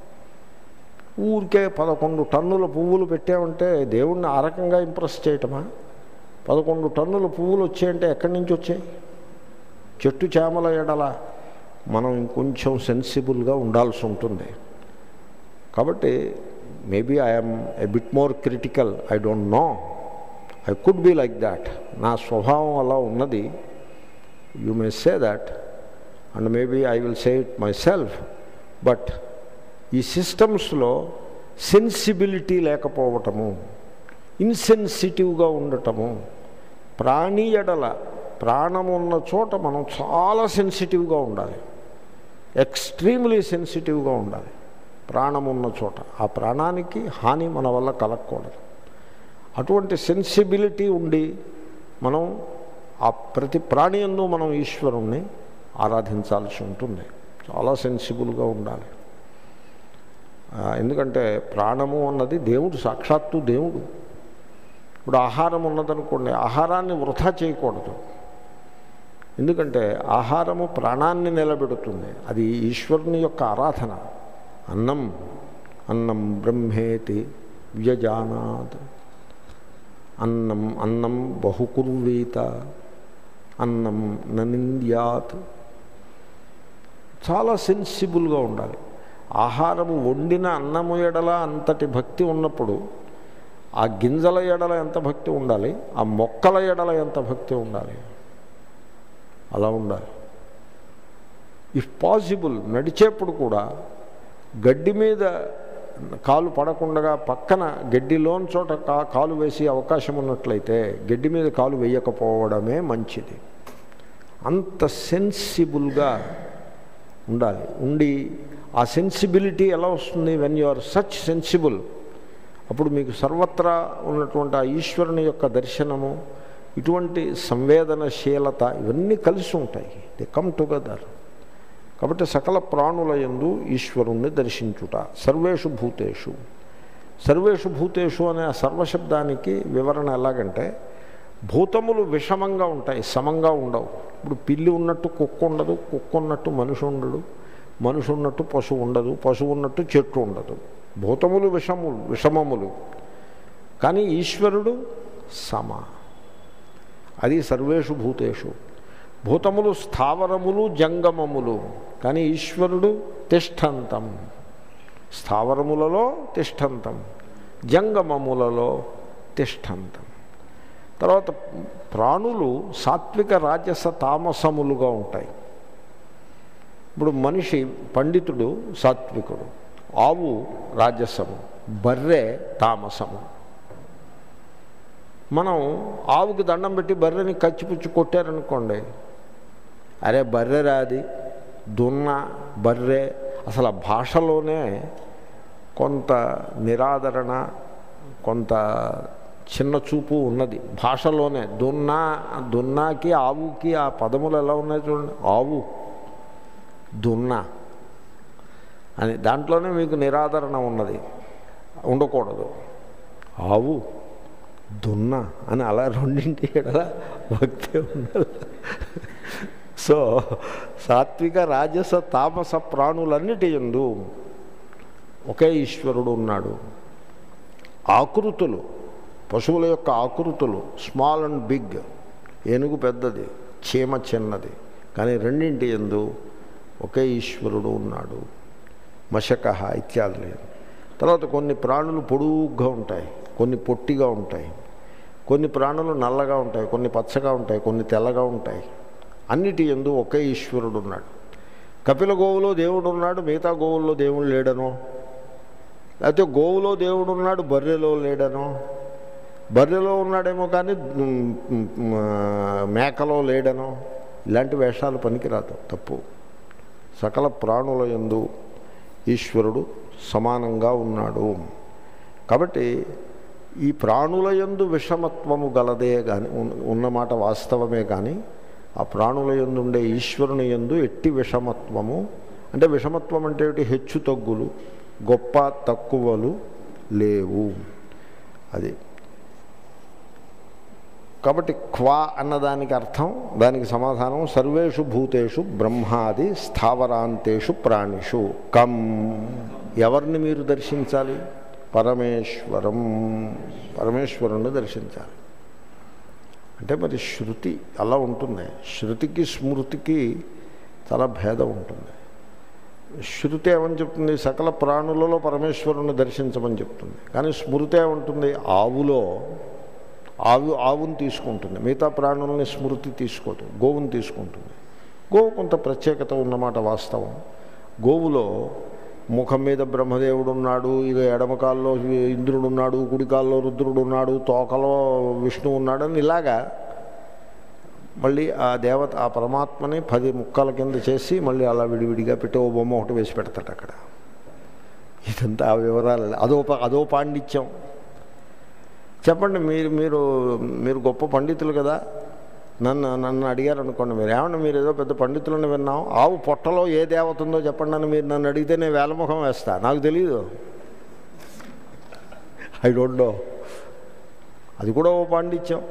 ఊరికే పదకొండు టన్నుల పువ్వులు పెట్టామంటే దేవుణ్ణి ఆ రకంగా ఇంప్రెస్ చేయటమా పదకొండు టన్నుల పువ్వులు వచ్చాయంటే ఎక్కడి నుంచి వచ్చాయి చెట్టు చేమల ఎడల మనం ఇంకొంచెం సెన్సిబుల్గా ఉండాల్సి ఉంటుంది కాబట్టి maybe I'm a bit more critical I don't know I could be like that నా స్వభావం అలా ఉన్నది you may say that and maybe I will say it myself but ఈ సిస్టమ్స్లో సెన్సిబిలిటీ లేకపోవటము ఇన్సెన్సిటివ్గా ఉండటము ప్రాణి ఎడల ప్రాణం ఉన్న చోట మనం చాలా సెన్సిటివ్గా ఉండాలి ఎక్స్ట్రీమ్లీ సెన్సిటివ్గా ఉండాలి ప్రాణం ఉన్న చోట ఆ ప్రాణానికి హాని మన వల్ల కలగకూడదు అటువంటి సెన్సిబిలిటీ ఉండి మనం ఆ ప్రతి ప్రాణి యందు మనం ఈశ్వరుణ్ణి ఆరాధించాల్సి ఉంటుంది చాలా సెన్సిబుల్గా ఉండాలి ఆ, ఎందుకంటే ప్రాణము అన్నది దేవుడు సాక్షాత్తు దేవుడు ఇప్పుడు ఆహారం ఉన్నదనుకోండి ఆహారాన్ని వృధా చేయకూడదు ఎందుకంటే ఆహారము ప్రాణాన్ని నిలబెడుతుంది అది ఈశ్వరుని యొక్క ఆరాధన అన్నం అన్నం బ్రహ్మేతి వ్యజానాత్ అన్నం అన్నం బహుకుర్వీత అన్నం ననింద్యాత్ చాలా సెన్సిబుల్గా ఉండాలి ఆహారము వండిన అన్నము ఎడల అంతటి భక్తి ఉన్నప్పుడు ఆ గింజల ఎడల ఎంత భక్తి ఉండాలి ఆ మొక్కల ఎడల ఎంత భక్తి ఉండాలి అలా ఉండాలి ఇఫ్ పాసిబుల్ నడిచేప్పుడు కూడా గడ్డి మీద కాలు పడకుండా పక్కన గడ్డిలోని చోట కా కాలు వేసే అవకాశం ఉన్నట్లయితే గడ్డి మీద కాలు వేయకపోవడమే మంచిది అంత సెన్సిబుల్గా ఉండాలి ఉండి ఆ సెన్సిబిలిటీ ఎలా వస్తుంది when you are such sensible అప్పుడు మీకు సర్వత్రా ఉన్నటువంటి ఆ ఈశ్వరుని యొక్క దర్శనము ఇటువంటి సంవేదనశీలత ఇవన్నీ కలిసి ఉంటాయి ది కమ్ టుగెదర్ కాబట్టి సకల ప్రాణుల యందు ఈశ్వరుణ్ణి దర్శించుట సర్వేషు భూతేషు సర్వేషు భూతేషు అనే ఆ సర్వశబ్దానికి వివరణ ఎలాగంటే భూతములు విషమంగా ఉంటాయి సమంగా ఉండవు ఇప్పుడు పిల్లి ఉన్నట్టు కుక్క ఉండదు కుక్క ఉన్నట్టు మనిషి ఉండడు మనిషి ఉన్నట్టు పశువు ఉండదు పశువు ఉన్నట్టు చెట్టు ఉండదు భూతములు విషములు విషమములు కానీ ఈశ్వరుడు సమ అది సర్వేషు భూతేషు భూతములు స్థావరములు జంగమములు కానీ ఈశ్వరుడు తిష్టంతం స్థావరములలో తిష్టంతం జంగమములలో తిష్టంతం తర్వాత ప్రాణులు సాత్విక రాజస తామసములుగా ఉంటాయి ఇప్పుడు మనిషి పండితుడు సాత్వికుడు ఆవు రాజసము బర్రె తామసము మనం ఆవుకి దండం పెట్టి బర్రెని కచ్చిపుచ్చి కొట్టారనుకోండి అరే బర్రె రాది దున్న బర్రె అసలు ఆ భాషలోనే కొంత నిరాదరణ కొంత చిన్న చూపు ఉన్నది భాషలోనే దున్నా దున్నాకి ఆవుకి ఆ పదములు ఎలా ఉన్నాయి చూడండి ఆవు దున్న అని దాంట్లోనే మీకు నిరాదరణ ఉన్నది ఉండకూడదు ఆవు దున్న అని అలా రెండింటి ఎడల భక్తి ఉండాలి సో సాత్విక రాజస తామస ప్రాణులన్నిటి ఎందు ఒకే ఈశ్వరుడు ఉన్నాడు ఆకృతులు పశువుల యొక్క ఆకృతులు స్మాల్ అండ్ బిగ్ ఏనుగు పెద్దది చీమ చిన్నది కానీ రెండింటి ఎందు ఒకే ఈశ్వరుడు ఉన్నాడు మశక ఇత్యాది లేదు తర్వాత కొన్ని ప్రాణులు పొడుగ్గా ఉంటాయి కొన్ని పొట్టిగా ఉంటాయి కొన్ని ప్రాణులు నల్లగా ఉంటాయి కొన్ని పచ్చగా ఉంటాయి కొన్ని తెల్లగా ఉంటాయి అన్నిటి ఎందు ఒకే ఈశ్వరుడు ఉన్నాడు కపిల గోవులో దేవుడు ఉన్నాడు మిగతా గోవుల్లో దేవుడు లేడనో లేకపోతే గోవులో దేవుడు ఉన్నాడు బర్రెలో లేడనో బర్రెలో ఉన్నాడేమో కానీ మేకలో లేడనో ఇలాంటి వేషాలు పనికిరాదు తప్పు సకల ప్రాణుల యందు ఈశ్వరుడు సమానంగా ఉన్నాడు కాబట్టి ఈ ప్రాణుల యందు విషమత్వము గలదే కానీ ఉన్నమాట వాస్తవమే కానీ ఆ ప్రాణుల యందు ఉండే ఈశ్వరుని యందు ఎట్టి విషమత్వము అంటే విషమత్వం అంటే ఏమిటి హెచ్చు తగ్గులు గొప్ప తక్కువలు లేవు అది కాబట్టి క్వా అన్నదానికి అర్థం దానికి సమాధానం సర్వేషు భూతేషు బ్రహ్మాది స్థావరాంతేషు ప్రాణిషు కం ఎవరిని మీరు దర్శించాలి పరమేశ్వరం పరమేశ్వరుణ్ణి దర్శించాలి అంటే మరి శృతి అలా ఉంటుంది శృతికి స్మృతికి చాలా భేదం ఉంటుంది శృతి ఏమని చెప్తుంది సకల ప్రాణులలో పరమేశ్వరుని దర్శించమని చెప్తుంది కానీ స్మృతి ఏమంటుంది ఆవులో ఆవు ఆవును తీసుకుంటుంది మిగతా ప్రాణుల్ని స్మృతి తీసుకోదు గోవుని తీసుకుంటుంది గోవు కొంత ప్రత్యేకత ఉన్నమాట వాస్తవం గోవులో ముఖం మీద బ్రహ్మదేవుడు ఉన్నాడు ఇక ఎడమకాల్లో ఇంద్రుడు ఉన్నాడు కుడికాల్లో రుద్రుడు ఉన్నాడు తోకలో విష్ణువు ఉన్నాడు అని ఇలాగా మళ్ళీ ఆ దేవత ఆ పరమాత్మని పది ముక్కల కింద చేసి మళ్ళీ అలా విడివిడిగా పెట్టి ఓ బొమ్మ ఒకటి వేసి పెడతాడు అక్కడ ఇదంతా ఆ వివరాలు అదో అదో పాండిత్యం చెప్పండి మీరు మీరు మీరు గొప్ప పండితులు కదా నన్ను నన్ను అడిగారు అనుకోండి మీరు ఏమన్నా మీరు ఏదో పెద్ద పండితులను విన్నాం ఆవు పొట్టలో ఏ దేవత ఉందో చెప్పండి అని మీరు నన్ను అడిగితే నేను వేలముఖం వేస్తా నాకు తెలియదు ఐ డోంట్ నో అది కూడా ఓ పాండిత్యం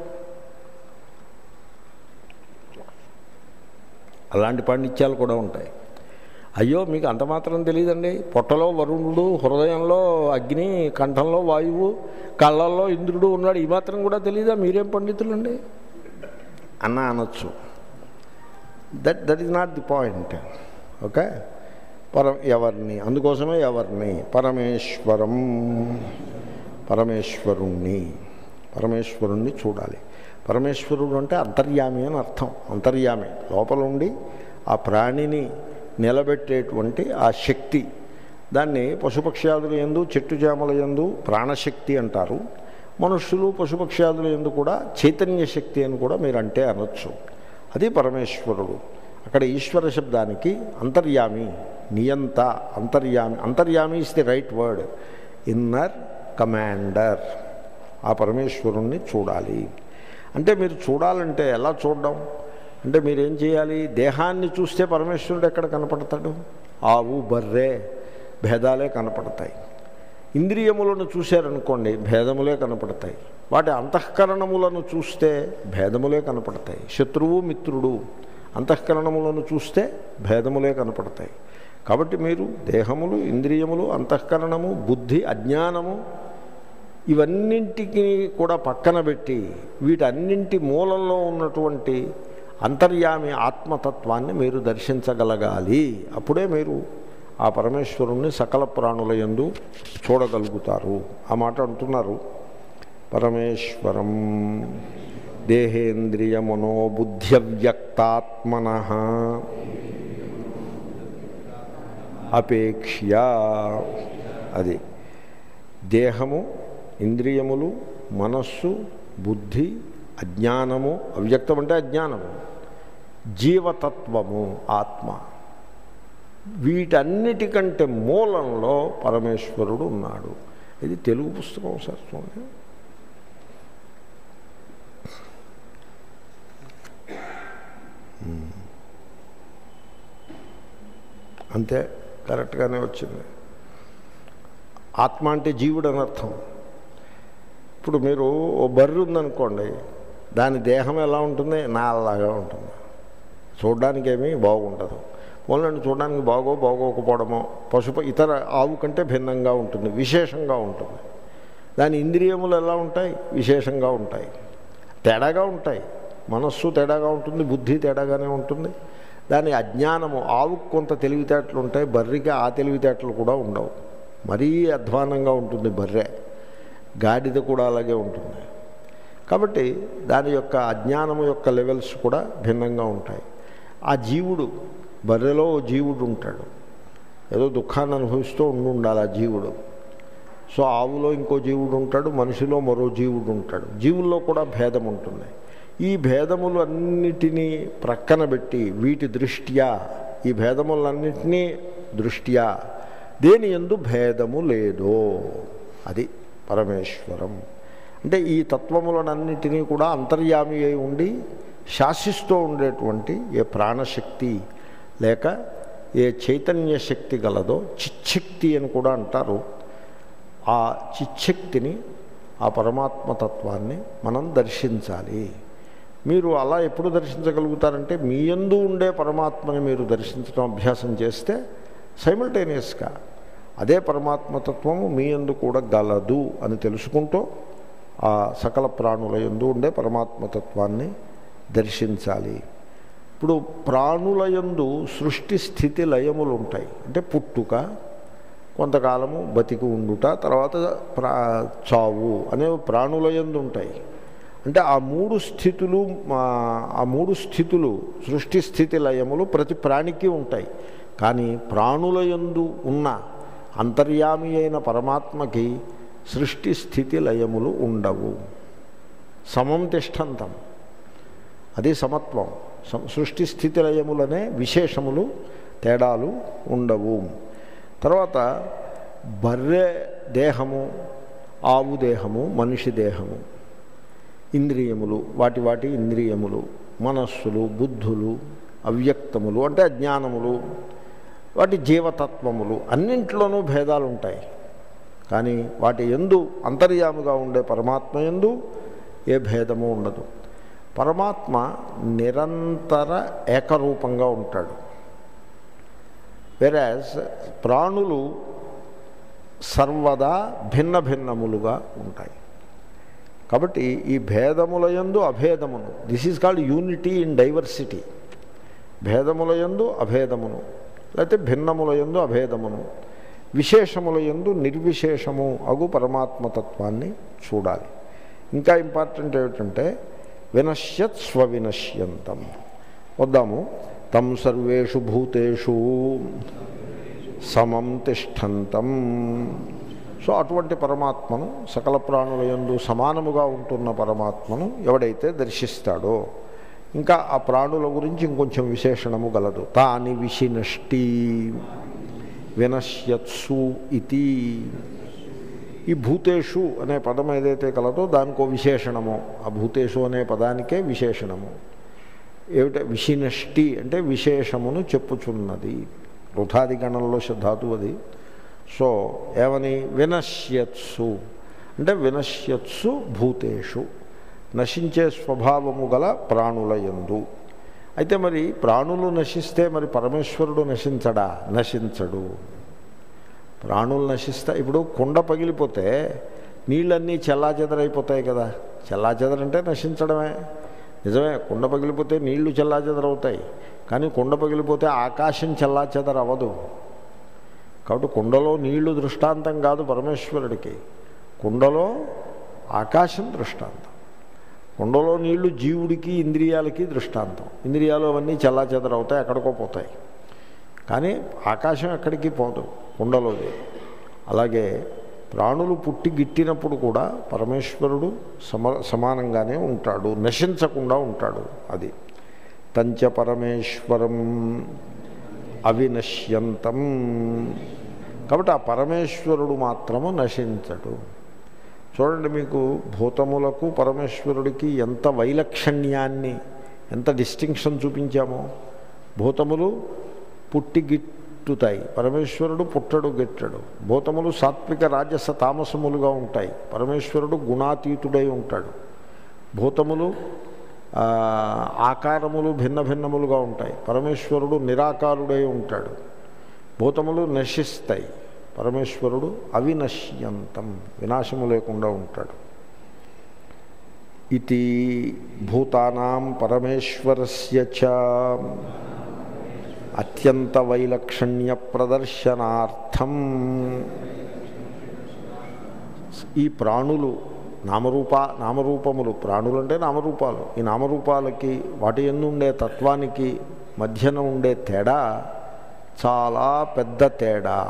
అలాంటి పాండిత్యాలు కూడా ఉంటాయి అయ్యో మీకు అంత మాత్రం తెలియదండి పొట్టలో వరుణుడు హృదయంలో అగ్ని కంఠంలో వాయువు కళ్ళల్లో ఇంద్రుడు ఉన్నాడు ఈ మాత్రం కూడా తెలియదా మీరేం పండితులండి అన్న అనొచ్చు that that is not the point okay పరం ఎవరిని అందుకోసమే ఎవరిని పరమేశ్వరం పరమేశ్వరుణ్ణి పరమేశ్వరుణ్ణి చూడాలి పరమేశ్వరుడు అంటే అంతర్యామి అని అర్థం అంతర్యామి లోపల ఉండి ఆ ప్రాణిని నిలబెట్టేటువంటి ఆ శక్తి దాన్ని పశుపక్ష్యాదుల ఎందు చెట్టు చేమల ఎందు ప్రాణశక్తి అంటారు మనుష్యులు పశుపక్ష్యాదుల ఎందు కూడా చైతన్య శక్తి అని కూడా మీరు అంటే అనొచ్చు అది పరమేశ్వరుడు అక్కడ ఈశ్వర శబ్దానికి అంతర్యామి నియంత అంతర్యామి అంతర్యామి is the right word inner commander ఆ పరమేశ్వరుణ్ణి చూడాలి అంటే మీరు చూడాలంటే ఎలా చూడడం అంటే మీరేం చేయాలి దేహాన్ని చూస్తే పరమేశ్వరుడు ఎక్కడ కనపడతాడు ఆవు బర్రె భేదాలే కనపడతాయి ఇంద్రియములను చూశారనుకోండి భేదములే కనపడతాయి వాటి అంతఃకరణములను చూస్తే భేదములే కనపడతాయి శత్రువు మిత్రుడు అంతఃకరణములను చూస్తే భేదములే కనపడతాయి కాబట్టి మీరు దేహములు ఇంద్రియములు అంతఃకరణము బుద్ధి అజ్ఞానము ఇవన్నింటికి కూడా పక్కన పెట్టి వీటన్నింటి మూలంలో ఉన్నటువంటి అంతర్యామి ఆత్మతత్వాన్ని మీరు దర్శించగలగాలి అప్పుడే మీరు ఆ పరమేశ్వరుణ్ణి సకల ప్రాణుల యందు చూడగలుగుతారు ఆ మాట అంటున్నారు పరమేశ్వరం దేహేంద్రియ మనోబుద్ధ్యవ్యక్తాత్మన అపేక్ష్య అది దేహము ఇంద్రియములు మనస్సు బుద్ధి అజ్ఞానము అవ్యక్తం అంటే అజ్ఞానము జీవతత్వము ఆత్మ వీటన్నిటికంటే మూలంలో పరమేశ్వరుడు ఉన్నాడు ఇది తెలుగు పుస్తకం సార్ చూడండి అంతే కరెక్ట్గానే వచ్చింది ఆత్మ అంటే జీవుడు అని అర్థం ఇప్పుడు మీరు ఓ బర్రె ఉందనుకోండి దాని దేహం ఎలా ఉంటుంది నాలాగా ఉంటుంది చూడడానికి ఏమీ బాగుండదు ఓన్లండి చూడడానికి బాగో బాగోకపోవడమో పశుప ఇతర ఆవు కంటే భిన్నంగా ఉంటుంది విశేషంగా ఉంటుంది దాని ఇంద్రియములు ఎలా ఉంటాయి విశేషంగా ఉంటాయి తేడాగా ఉంటాయి మనస్సు తేడాగా ఉంటుంది బుద్ధి తేడాగానే ఉంటుంది దాని అజ్ఞానము ఆవుకు కొంత తెలివితేటలు ఉంటాయి బర్రెకి ఆ తెలివితేటలు కూడా ఉండవు మరీ అధ్వానంగా ఉంటుంది బర్రె గాడిద కూడా అలాగే ఉంటుంది కాబట్టి దాని యొక్క అజ్ఞానము యొక్క లెవెల్స్ కూడా భిన్నంగా ఉంటాయి ఆ జీవుడు బర్రెలో ఓ జీవుడు ఉంటాడు ఏదో దుఃఖాన్ని అనుభవిస్తూ ఉండి ఉండాలి ఆ జీవుడు సో ఆవులో ఇంకో జీవుడు ఉంటాడు మనిషిలో మరో జీవుడు ఉంటాడు జీవుల్లో కూడా భేదం ఉంటుంది ఈ భేదములు అన్నిటినీ ప్రక్కన పెట్టి వీటి దృష్ట్యా ఈ భేదములన్నిటినీ దృష్ట్యా దేని ఎందు భేదము లేదో అది పరమేశ్వరం అంటే ఈ తత్వములనన్నిటినీ కూడా అంతర్యామి అయి ఉండి శాసిస్తూ ఉండేటువంటి ఏ ప్రాణశక్తి లేక ఏ చైతన్య శక్తి గలదో చిచ్చక్తి అని కూడా అంటారు ఆ చిచ్చక్తిని ఆ పరమాత్మతత్వాన్ని మనం దర్శించాలి మీరు అలా ఎప్పుడు దర్శించగలుగుతారంటే మీ యందు ఉండే పరమాత్మని మీరు దర్శించడం అభ్యాసం చేస్తే సైమల్టేనియస్గా అదే పరమాత్మతత్వము మీ యందు కూడా గలదు అని తెలుసుకుంటూ ఆ సకల ప్రాణుల యందు ఉండే పరమాత్మతత్వాన్ని దర్శించాలి ఇప్పుడు ప్రాణుల యందు సృష్టి స్థితి లయములు ఉంటాయి అంటే పుట్టుక కొంతకాలము బతికి ఉండుట తర్వాత ప్రా చావు అనేవి ప్రాణుల యందు ఉంటాయి అంటే ఆ మూడు స్థితులు ఆ మూడు స్థితులు సృష్టి స్థితి లయములు ప్రతి ప్రాణికి ఉంటాయి కానీ ప్రాణుల యందు ఉన్న అంతర్యామి అయిన పరమాత్మకి సృష్టి స్థితి లయములు ఉండవు సమం తిష్టంతం అది సమత్వం సృష్టి స్థితి లయములనే విశేషములు తేడాలు ఉండవు తర్వాత బర్రె దేహము ఆవు దేహము మనిషి దేహము ఇంద్రియములు వాటి వాటి ఇంద్రియములు మనస్సులు బుద్ధులు అవ్యక్తములు అంటే అజ్ఞానములు వాటి జీవతత్వములు అన్నింట్లోనూ భేదాలు ఉంటాయి కానీ వాటి ఎందు అంతర్యాముగా ఉండే పరమాత్మ ఎందు ఏ భేదము ఉండదు పరమాత్మ నిరంతర ఏకరూపంగా ఉంటాడు వెరాజ్ ప్రాణులు సర్వదా భిన్న భిన్నములుగా ఉంటాయి కాబట్టి ఈ భేదముల యందు అభేదమును this is called unity in diversity భేదముల యందు అభేదమును లేకపోతే భిన్నముల యందు అభేదమును విశేషముల యందు నిర్విశేషము అగు పరమాత్మతత్వాన్ని చూడాలి ఇంకా ఇంపార్టెంట్ ఏమిటంటే వినశ్యత్ స్వవినశ్యంతం వద్దాము తం సర్వేషు భూతేషు సమం తిష్టంతం సో అటువంటి పరమాత్మను సకల ప్రాణుల యందు సమానముగా ఉంటున్న పరమాత్మను ఎవడైతే దర్శిస్తాడో ఇంకా ఆ ప్రాణుల గురించి ఇంకొంచెం విశేషణము గలదు తాని విషినష్టి వినశ్యత్సు ఇది ఈ భూతేషు అనే పదం ఏదైతే కలదో దానికో విశేషణము ఆ భూతేషు అనే పదానికే విశేషణము ఏమిట విషినష్టి అంటే విశేషమును చెప్పుచున్నది వృథాది గణంలో ధాతువు అది సో ఏమని వినశ్యత్సు అంటే వినశ్యత్సు భూతేషు నశించే స్వభావము గల ప్రాణుల యందు అయితే మరి ప్రాణులు నశిస్తే మరి పరమేశ్వరుడు నశించడా నశించడు ప్రాణులు నశిస్తా ఇప్పుడు కుండ పగిలిపోతే నీళ్ళన్నీ చెల్లాచెదరైపోతాయి కదా చెల్లాచెదరంటే నశించడమే నిజమే కుండ పగిలిపోతే నీళ్లు చెల్లాచెదరవుతాయి కానీ కుండ పగిలిపోతే ఆకాశం చెల్లాచెదరవ్వదు కాబట్టి కుండలో నీళ్లు దృష్టాంతం కాదు పరమేశ్వరుడికి కుండలో ఆకాశం దృష్టాంతం కుండలో నీళ్లు జీవుడికి ఇంద్రియాలకి దృష్టాంతం ఇంద్రియాలు అవన్నీ చెల్లాచెదరవుతాయి ఎక్కడికో పోతాయి కానీ ఆకాశం ఎక్కడికి పోదు కుండలోది అలాగే ప్రాణులు పుట్టి గిట్టినప్పుడు కూడా పరమేశ్వరుడు సమ సమానంగానే ఉంటాడు నశించకుండా ఉంటాడు అది తంచ పరమేశ్వరం అవినశ్యంతం కాబట్టి ఆ పరమేశ్వరుడు మాత్రము నశించడు చూడండి మీకు భూతములకు పరమేశ్వరుడికి ఎంత వైలక్షణ్యాన్ని ఎంత డిస్టింక్షన్ చూపించామో భూతములు పుట్టి గిట్టుతాయి పరమేశ్వరుడు పుట్టడు గిట్టడు భూతములు సాత్విక రాజస తామసములుగా ఉంటాయి పరమేశ్వరుడు గుణాతీతుడై ఉంటాడు భూతములు ఆ, ఆకారములు భిన్న భిన్నములుగా ఉంటాయి పరమేశ్వరుడు నిరాకారుడై ఉంటాడు భూతములు నశిస్తాయి పరమేశ్వరుడు అవినశ్యంతం వినాశము లేకుండా ఉంటాడు ఇది భూతానాం పరమేశ్వరస్య చ అత్యంత వైలక్షణ్య ప్రదర్శనార్థం ఈ ప్రాణులు నామరూప నామరూపములు ప్రాణులు అంటే నామరూపాలు ఈ నామరూపాలకి వాటి ఎందు ఉండే తత్వానికి మధ్యన ఉండే తేడా చాలా పెద్ద తేడా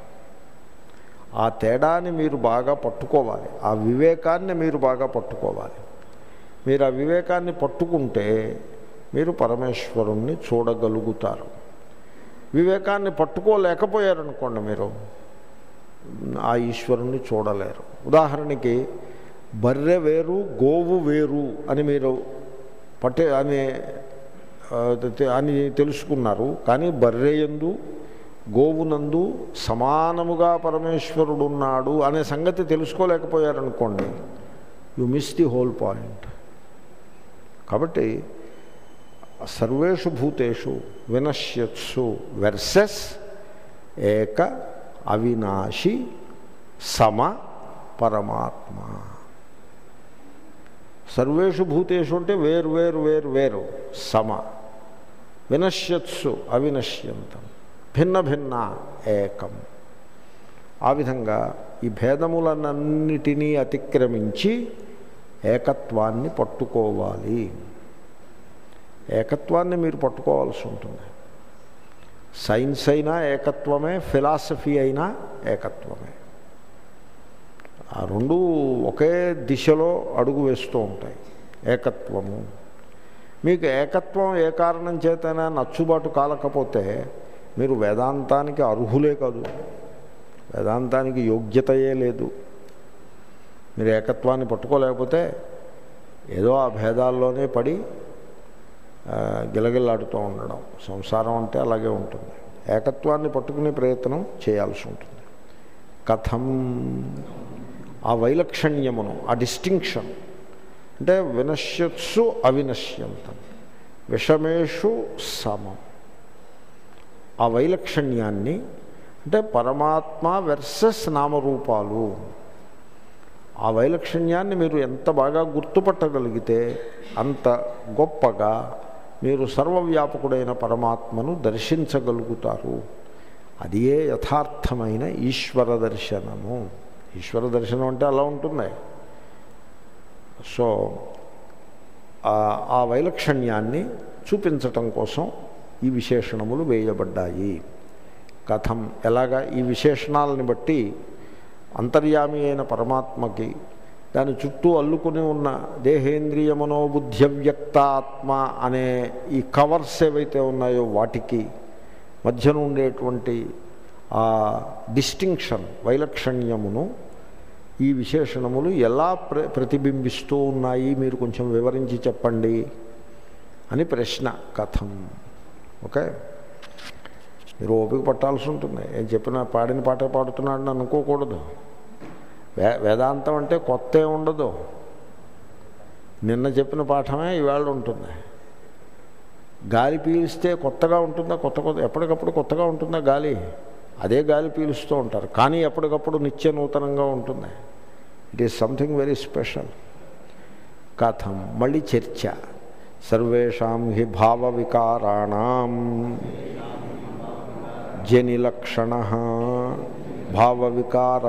ఆ తేడాని మీరు బాగా పట్టుకోవాలి ఆ వివేకాన్ని మీరు బాగా పట్టుకోవాలి మీరు ఆ వివేకాన్ని పట్టుకుంటే మీరు పరమేశ్వరుణ్ణి చూడగలుగుతారు వివేకాన్ని పట్టుకోలేకపోయారనుకోండి మీరు ఆ ఈశ్వరుణ్ణి చూడలేరు ఉదాహరణకి బర్రె వేరు గోవు వేరు అని మీరు పట్టే అని ఆ, తె- అని తెలుసుకున్నారు కానీ బర్రె ఎందు గోవునందు సమానముగా పరమేశ్వరుడు ఉన్నాడు అనే సంగతి తెలుసుకోలేకపోయారనుకోండి you miss the whole point కాబట్టి సర్వేషు భూతేషు వినశ్యత్సు వెర్సెస్ ఏక అవినాశి సమ పరమాత్మ సర్వేషు భూతేషు అంటే వేరు వేరు వేరు వేరు సమ వినశ్యత్సు అవినశ్యంతం భిన్న భిన్న ఏకం ఆ విధంగా ఈ భేదములనన్నిటినీ అతిక్రమించి ఏకత్వాన్ని పట్టుకోవాలి ఏకత్వాన్ని మీరు పట్టుకోవాల్సి ఉంటుంది సైన్స్ అయినా ఏకత్వమే ఫిలాసఫీ అయినా ఏకత్వమే ఆ రెండు ఒకే దిశలో అడుగు వేస్తూ ఉంటాయి ఏకత్వము మీకు ఏకత్వం ఏ కారణం చేతైనా నచ్చుబాటు కాలకపోతే మీరు వేదాంతానికి అర్హులే కాదు వేదాంతానికి యోగ్యతయే లేదు మీరు ఏకత్వాన్ని పట్టుకోలేకపోతే ఏదో ఆ భేదాల్లోనే పడి ఆ, గిలగిల్లాడుతూ ఉండడం సంసారం అంటే అలాగే ఉంటుంది ఏకత్వాన్ని పట్టుకునే ప్రయత్నం చేయాల్సి ఉంటుంది కథం ఆ వైలక్షణ్యమును ఆ డిస్టింక్షన్ అంటే వినశ్యత్సు అవినశ్యంతం విషమేషు సమం ఆ వైలక్షణ్యాన్ని అంటే పరమాత్మ వెర్సెస్ నామరూపాలు ఆ వైలక్షణ్యాన్ని మీరు ఎంత బాగా గుర్తుపట్టగలిగితే అంత గొప్పగా మీరు సర్వవ్యాపకుడైన పరమాత్మను దర్శించగలుగుతారు అదియే యథార్థమైన ఈశ్వర దర్శనము ఈశ్వర దర్శనం అంటే అలా ఉంటుంది సో ఆ- ఆ వైలక్షణ్యాన్ని చూపించటం కోసం ఈ విశేషణములు వేయబడ్డాయి కథం ఎలాగా ఈ విశేషణాలని బట్టి అంతర్యామి అయిన పరమాత్మకి దాని చుట్టూ అల్లుకుని ఉన్న దేహేంద్రియ మనోబుద్ధ్యవ్యక్త ఆత్మ అనే ఈ కవర్స్ ఏవైతే ఉన్నాయో వాటికి మధ్యన ఉండేటువంటి ఆ డిస్టింక్షన్ వైలక్షణ్యమును ఈ విశేషణములు ఎలా ప్ర ప్రతిబింబిస్తూ ఉన్నాయి మీరు కొంచెం వివరించి చెప్పండి అని ప్రశ్న కథం ఓకే మీరు ఓపిక పట్టాల్సి ఉంటుంది ఏం చెప్పిన పాడిన పాట పాడుతున్నాడని అనుకోకూడదు వే వేదాంతం అంటే కొత్త ఏం ఉండదు నిన్న చెప్పిన పాఠమే ఈవేళ ఉంటుంది గాలి పీలిస్తే కొత్తగా ఉంటుందా కొత్త కొత్త ఎప్పటికప్పుడు కొత్తగా ఉంటుందా గాలి అదే గాలి పీలుస్తూ ఉంటారు కానీ ఎప్పటికప్పుడు నిత్య నూతనంగా ఉంటుంది it is something very special కథం మళ్ళీ చర్చ సర్వేషాం హి భావ వికారాణం జనిలక్షణ భావ వికార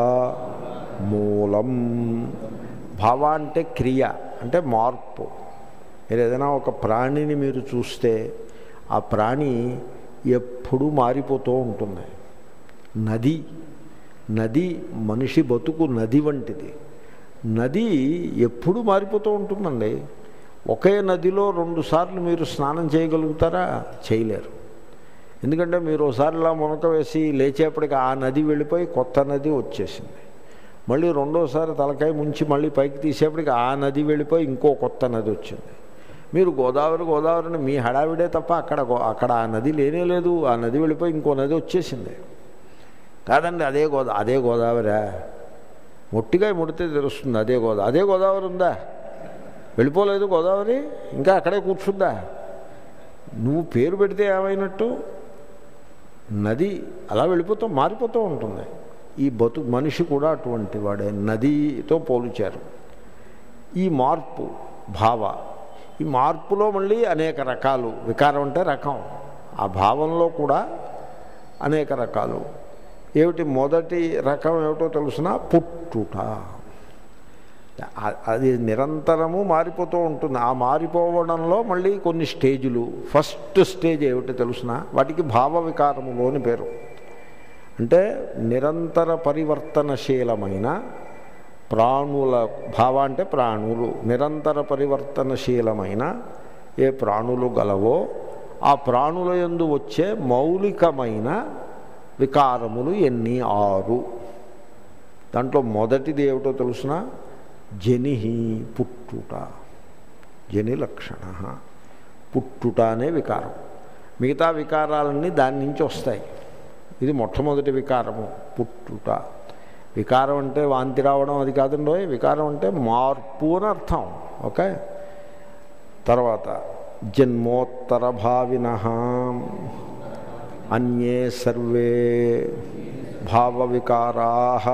మూలం భావ అంటే క్రియ అంటే మార్పు మీరు ఏదైనా ఒక ప్రాణిని మీరు చూస్తే ఆ ప్రాణి ఎప్పుడూ మారిపోతూ ఉంటుంది నది నది మనిషి బతుకు నది వంటిది నది ఎప్పుడు మారిపోతూ ఉంటుందండి ఒకే నదిలో రెండుసార్లు మీరు స్నానం చేయగలుగుతారా చేయలేరు ఎందుకంటే మీరు ఒకసారి ఇలా మునక వేసి లేచేపటికి ఆ నది వెళ్ళిపోయి కొత్త నది వచ్చేసింది మళ్ళీ రెండోసారి తలకాయ ముంచి మళ్ళీ పైకి తీసేపటికి ఆ నది వెళ్ళిపోయి ఇంకో కొత్త నది వచ్చింది మీరు గోదావరి గోదావరిని మీ హడావిడే తప్ప అక్కడ గో- అక్కడ ఆ నది లేనే లేదు ఆ నది వెళ్ళిపోయి ఇంకో నది వచ్చేసింది కాదండి అదే గోదా అదే గోదావరా మొట్టిగా ముడితే తెలుస్తుంది అదే గోదావరి అదే గోదావరి ఉందా వెళ్ళిపోలేదు గోదావరి ఇంకా అక్కడే కూర్చుందా నువ్వు పేరు పెడితే ఏమైనట్టు నది అలా వెళ్ళిపోతూ మారిపోతూ ఉంటుంది ఈ బతు మనిషి కూడా అటువంటి వాడే నదితో పోల్చారు ఈ మార్పు భావ ఈ మార్పులో మళ్ళీ అనేక రకాలు వికారం అంటే రకం ఆ భావంలో కూడా అనేక రకాలు ఏమిటి మొదటి రకం ఏమిటో తెలుసిన పుట్టుట ఆ- అది నిరంతరము మారిపోతూ ఉంటుంది ఆ మారిపోవడంలో మళ్ళీ కొన్ని స్టేజులు ఫస్ట్ స్టేజ్ ఏమిటో తెలుసిన వాటికి భావ వికారములు అని పేరు అంటే నిరంతర పరివర్తనశీలమైన ప్రాణుల భావ అంటే ప్రాణులు నిరంతర పరివర్తనశీలమైన ఏ ప్రాణులు గలవో ఆ ప్రాణుల యందు వచ్చే మౌలికమైన వికారములు ఎన్ని ఆరు దాంట్లో మొదటిది ఏమిటో తెలుసిన జనిహి పుట్టుట జని లక్షణ పుట్టుట అనే వికారం మిగతా వికారాలన్నీ దాని నుంచి వస్తాయి ఇది మొట్టమొదటి వికారము పుట్టుట వికారం అంటే వాంతి రావడం అది కాదండో వికారం అంటే మార్పు అని అర్థం ఓకే తర్వాత జన్మోత్తర భావిన అన్యే సర్వే భావ వికారా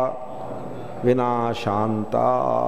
వినాశాంతా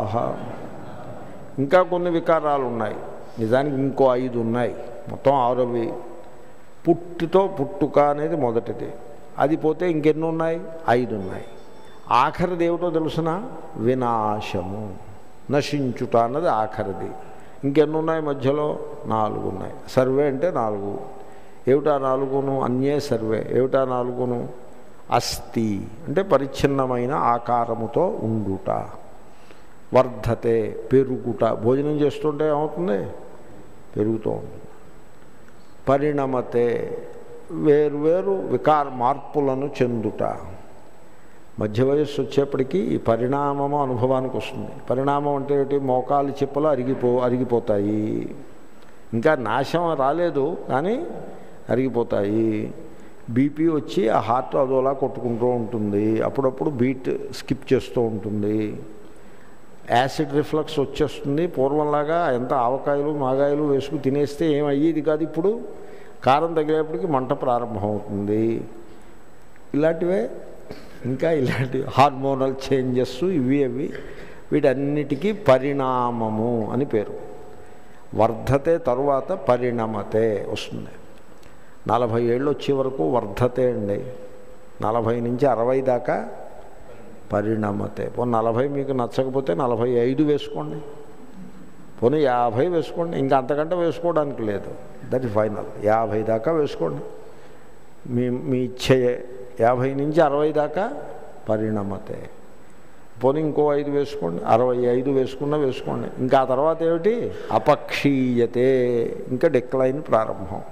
ఇంకా కొన్ని వికారాలు ఉన్నాయి నిజానికి ఇంకో ఐదు ఉన్నాయి మొత్తం ఆరవి పుట్టుతో పుట్టుక అనేది మొదటిది అది పోతే ఇంకెన్ని ఉన్నాయి ఐదు ఉన్నాయి ఆఖరిది ఏమిటో తెలుసిన వినాశము నశించుట అన్నది ఆఖరిది ఇంకెన్ని ఉన్నాయి మధ్యలో నాలుగు ఉన్నాయి సర్వే అంటే నాలుగు ఏమిటా నాలుగును అన్యే సర్వే ఏమిటా నాలుగును అస్థి అంటే పరిచ్ఛిన్నమైన ఆకారముతో ఉండుట వర్ధతే పెరుగుట భోజనం చేస్తుంటే ఏమవుతుంది పెరుగుతూ ఉంటుంది పరిణమతే వేరువేరు వికార మార్పులను చెందుట మధ్య వయస్సు వచ్చేప్పటికీ ఈ పరిణామము అనుభవానికి వస్తుంది పరిణామం అంటే ఏంటి మోకాలు చిప్పలు అరిగిపో అరిగిపోతాయి ఇంకా నాశం రాలేదు కానీ అరిగిపోతాయి బీపీ వచ్చి ఆ హార్ట్ అదోలా కొట్టుకుంటూ ఉంటుంది అప్పుడప్పుడు బీట్ స్కిప్ చేస్తూ ఉంటుంది యాసిడ్ రిఫ్లక్స్ వచ్చేస్తుంది పూర్వంలాగా ఎంత ఆవకాయలు మాగాయలు వేసుకు తినేస్తే ఏం అయ్యేది కాదు ఇప్పుడు కారం తగిలేప్పటికి మంట ప్రారంభమవుతుంది ఇలాంటివే ఇంకా ఇలాంటి హార్మోనల్ చేంజెస్ ఇవి అవి వీటన్నిటికీ పరిణామము అని పేరు వర్ధతే తరువాత పరిణమతే వస్తుంది నలభై ఏళ్ళు వచ్చే వరకు వర్ధతే అండి నలభై నుంచి అరవై దాకా పరిణమతే పోనీ నలభై మీకు నచ్చకపోతే నలభై ఐదు వేసుకోండి పోనీ యాభై వేసుకోండి ఇంకా అంతకంటే వేసుకోవడానికి లేదు దట్ ఇస్ ఫైనల్ యాభై దాకా వేసుకోండి మీ మీ ఇచ్చయే యాభై నుంచి అరవై దాకా పరిణమతే పోనీ ఇంకో ఐదు వేసుకోండి అరవై ఐదు వేసుకున్నా వేసుకోండి ఇంకా ఆ తర్వాత ఏమిటి అపక్షీయతే ఇంకా డిక్లైన్ ప్రారంభం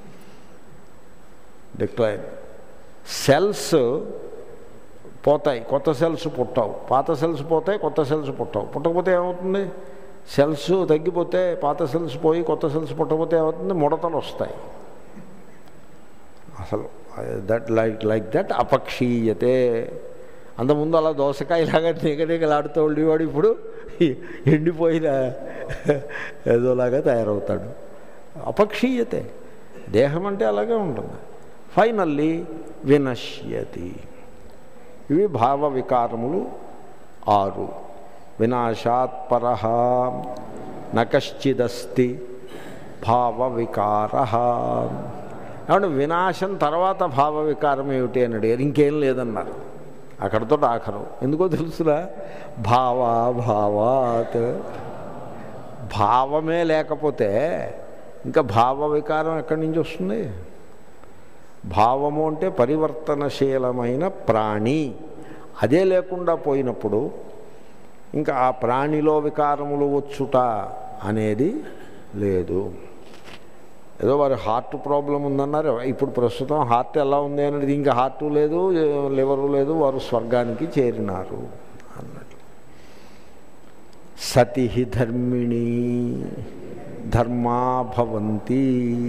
డిక్లైన్ సెల్స్ పోతాయి కొత్త సెల్స్ పుట్టవు పాత సెల్స్ పోతాయి కొత్త సెల్స్ పుట్టవు పుట్టకపోతే ఏమవుతుంది సెల్స్ తగ్గిపోతే పాత సెల్స్ పోయి కొత్త సెల్స్ పుట్టకపోతే ఏమవుతుంది ముడతలు వస్తాయి అసలు దట్ లైక్ లైక్ దట్ అపక్షీయతే అంతకుముందు అలా దోసకాయలాగా నిగనిగలాడుతూ ఉండేవాడు ఇప్పుడు ఎండిపోయిన ఏదోలాగా తయారవుతాడు అపక్షీయతే దేహం అంటే అలాగే ఉంటుంది ఫైనల్లీ వినశ్యతి ఇవి భావ వికారములు ఆరు వినాశాత్ పర నకశ్చిదస్తి భావ వికార ఏమంటే వినాశం తర్వాత భావ వికారం ఏమిటి అని అడిగారు ఇంకేం లేదన్నారు అక్కడితో ఆఖరు ఎందుకో తెలుసురా భావా భావాత్ భావమే లేకపోతే ఇంకా భావ వికారం ఎక్కడి నుంచి వస్తుంది భావము అంటే పరివర్తనశీలమైన ప్రాణి అదే లేకుండా పోయినప్పుడు ఇంకా ఆ ప్రాణిలో వికారములు వచ్చుట అనేది లేదు ఏదో వారి హార్ట్ ప్రాబ్లం ఉందన్నారు ఇప్పుడు ప్రస్తుతం హార్ట్ ఎలా ఉంది అనేది ఇంకా హార్ట్ లేదు లివరు లేదు వారు స్వర్గానికి చేరినారు అన్నట్టు సతి ధర్మిణి ధర్మా భవంతి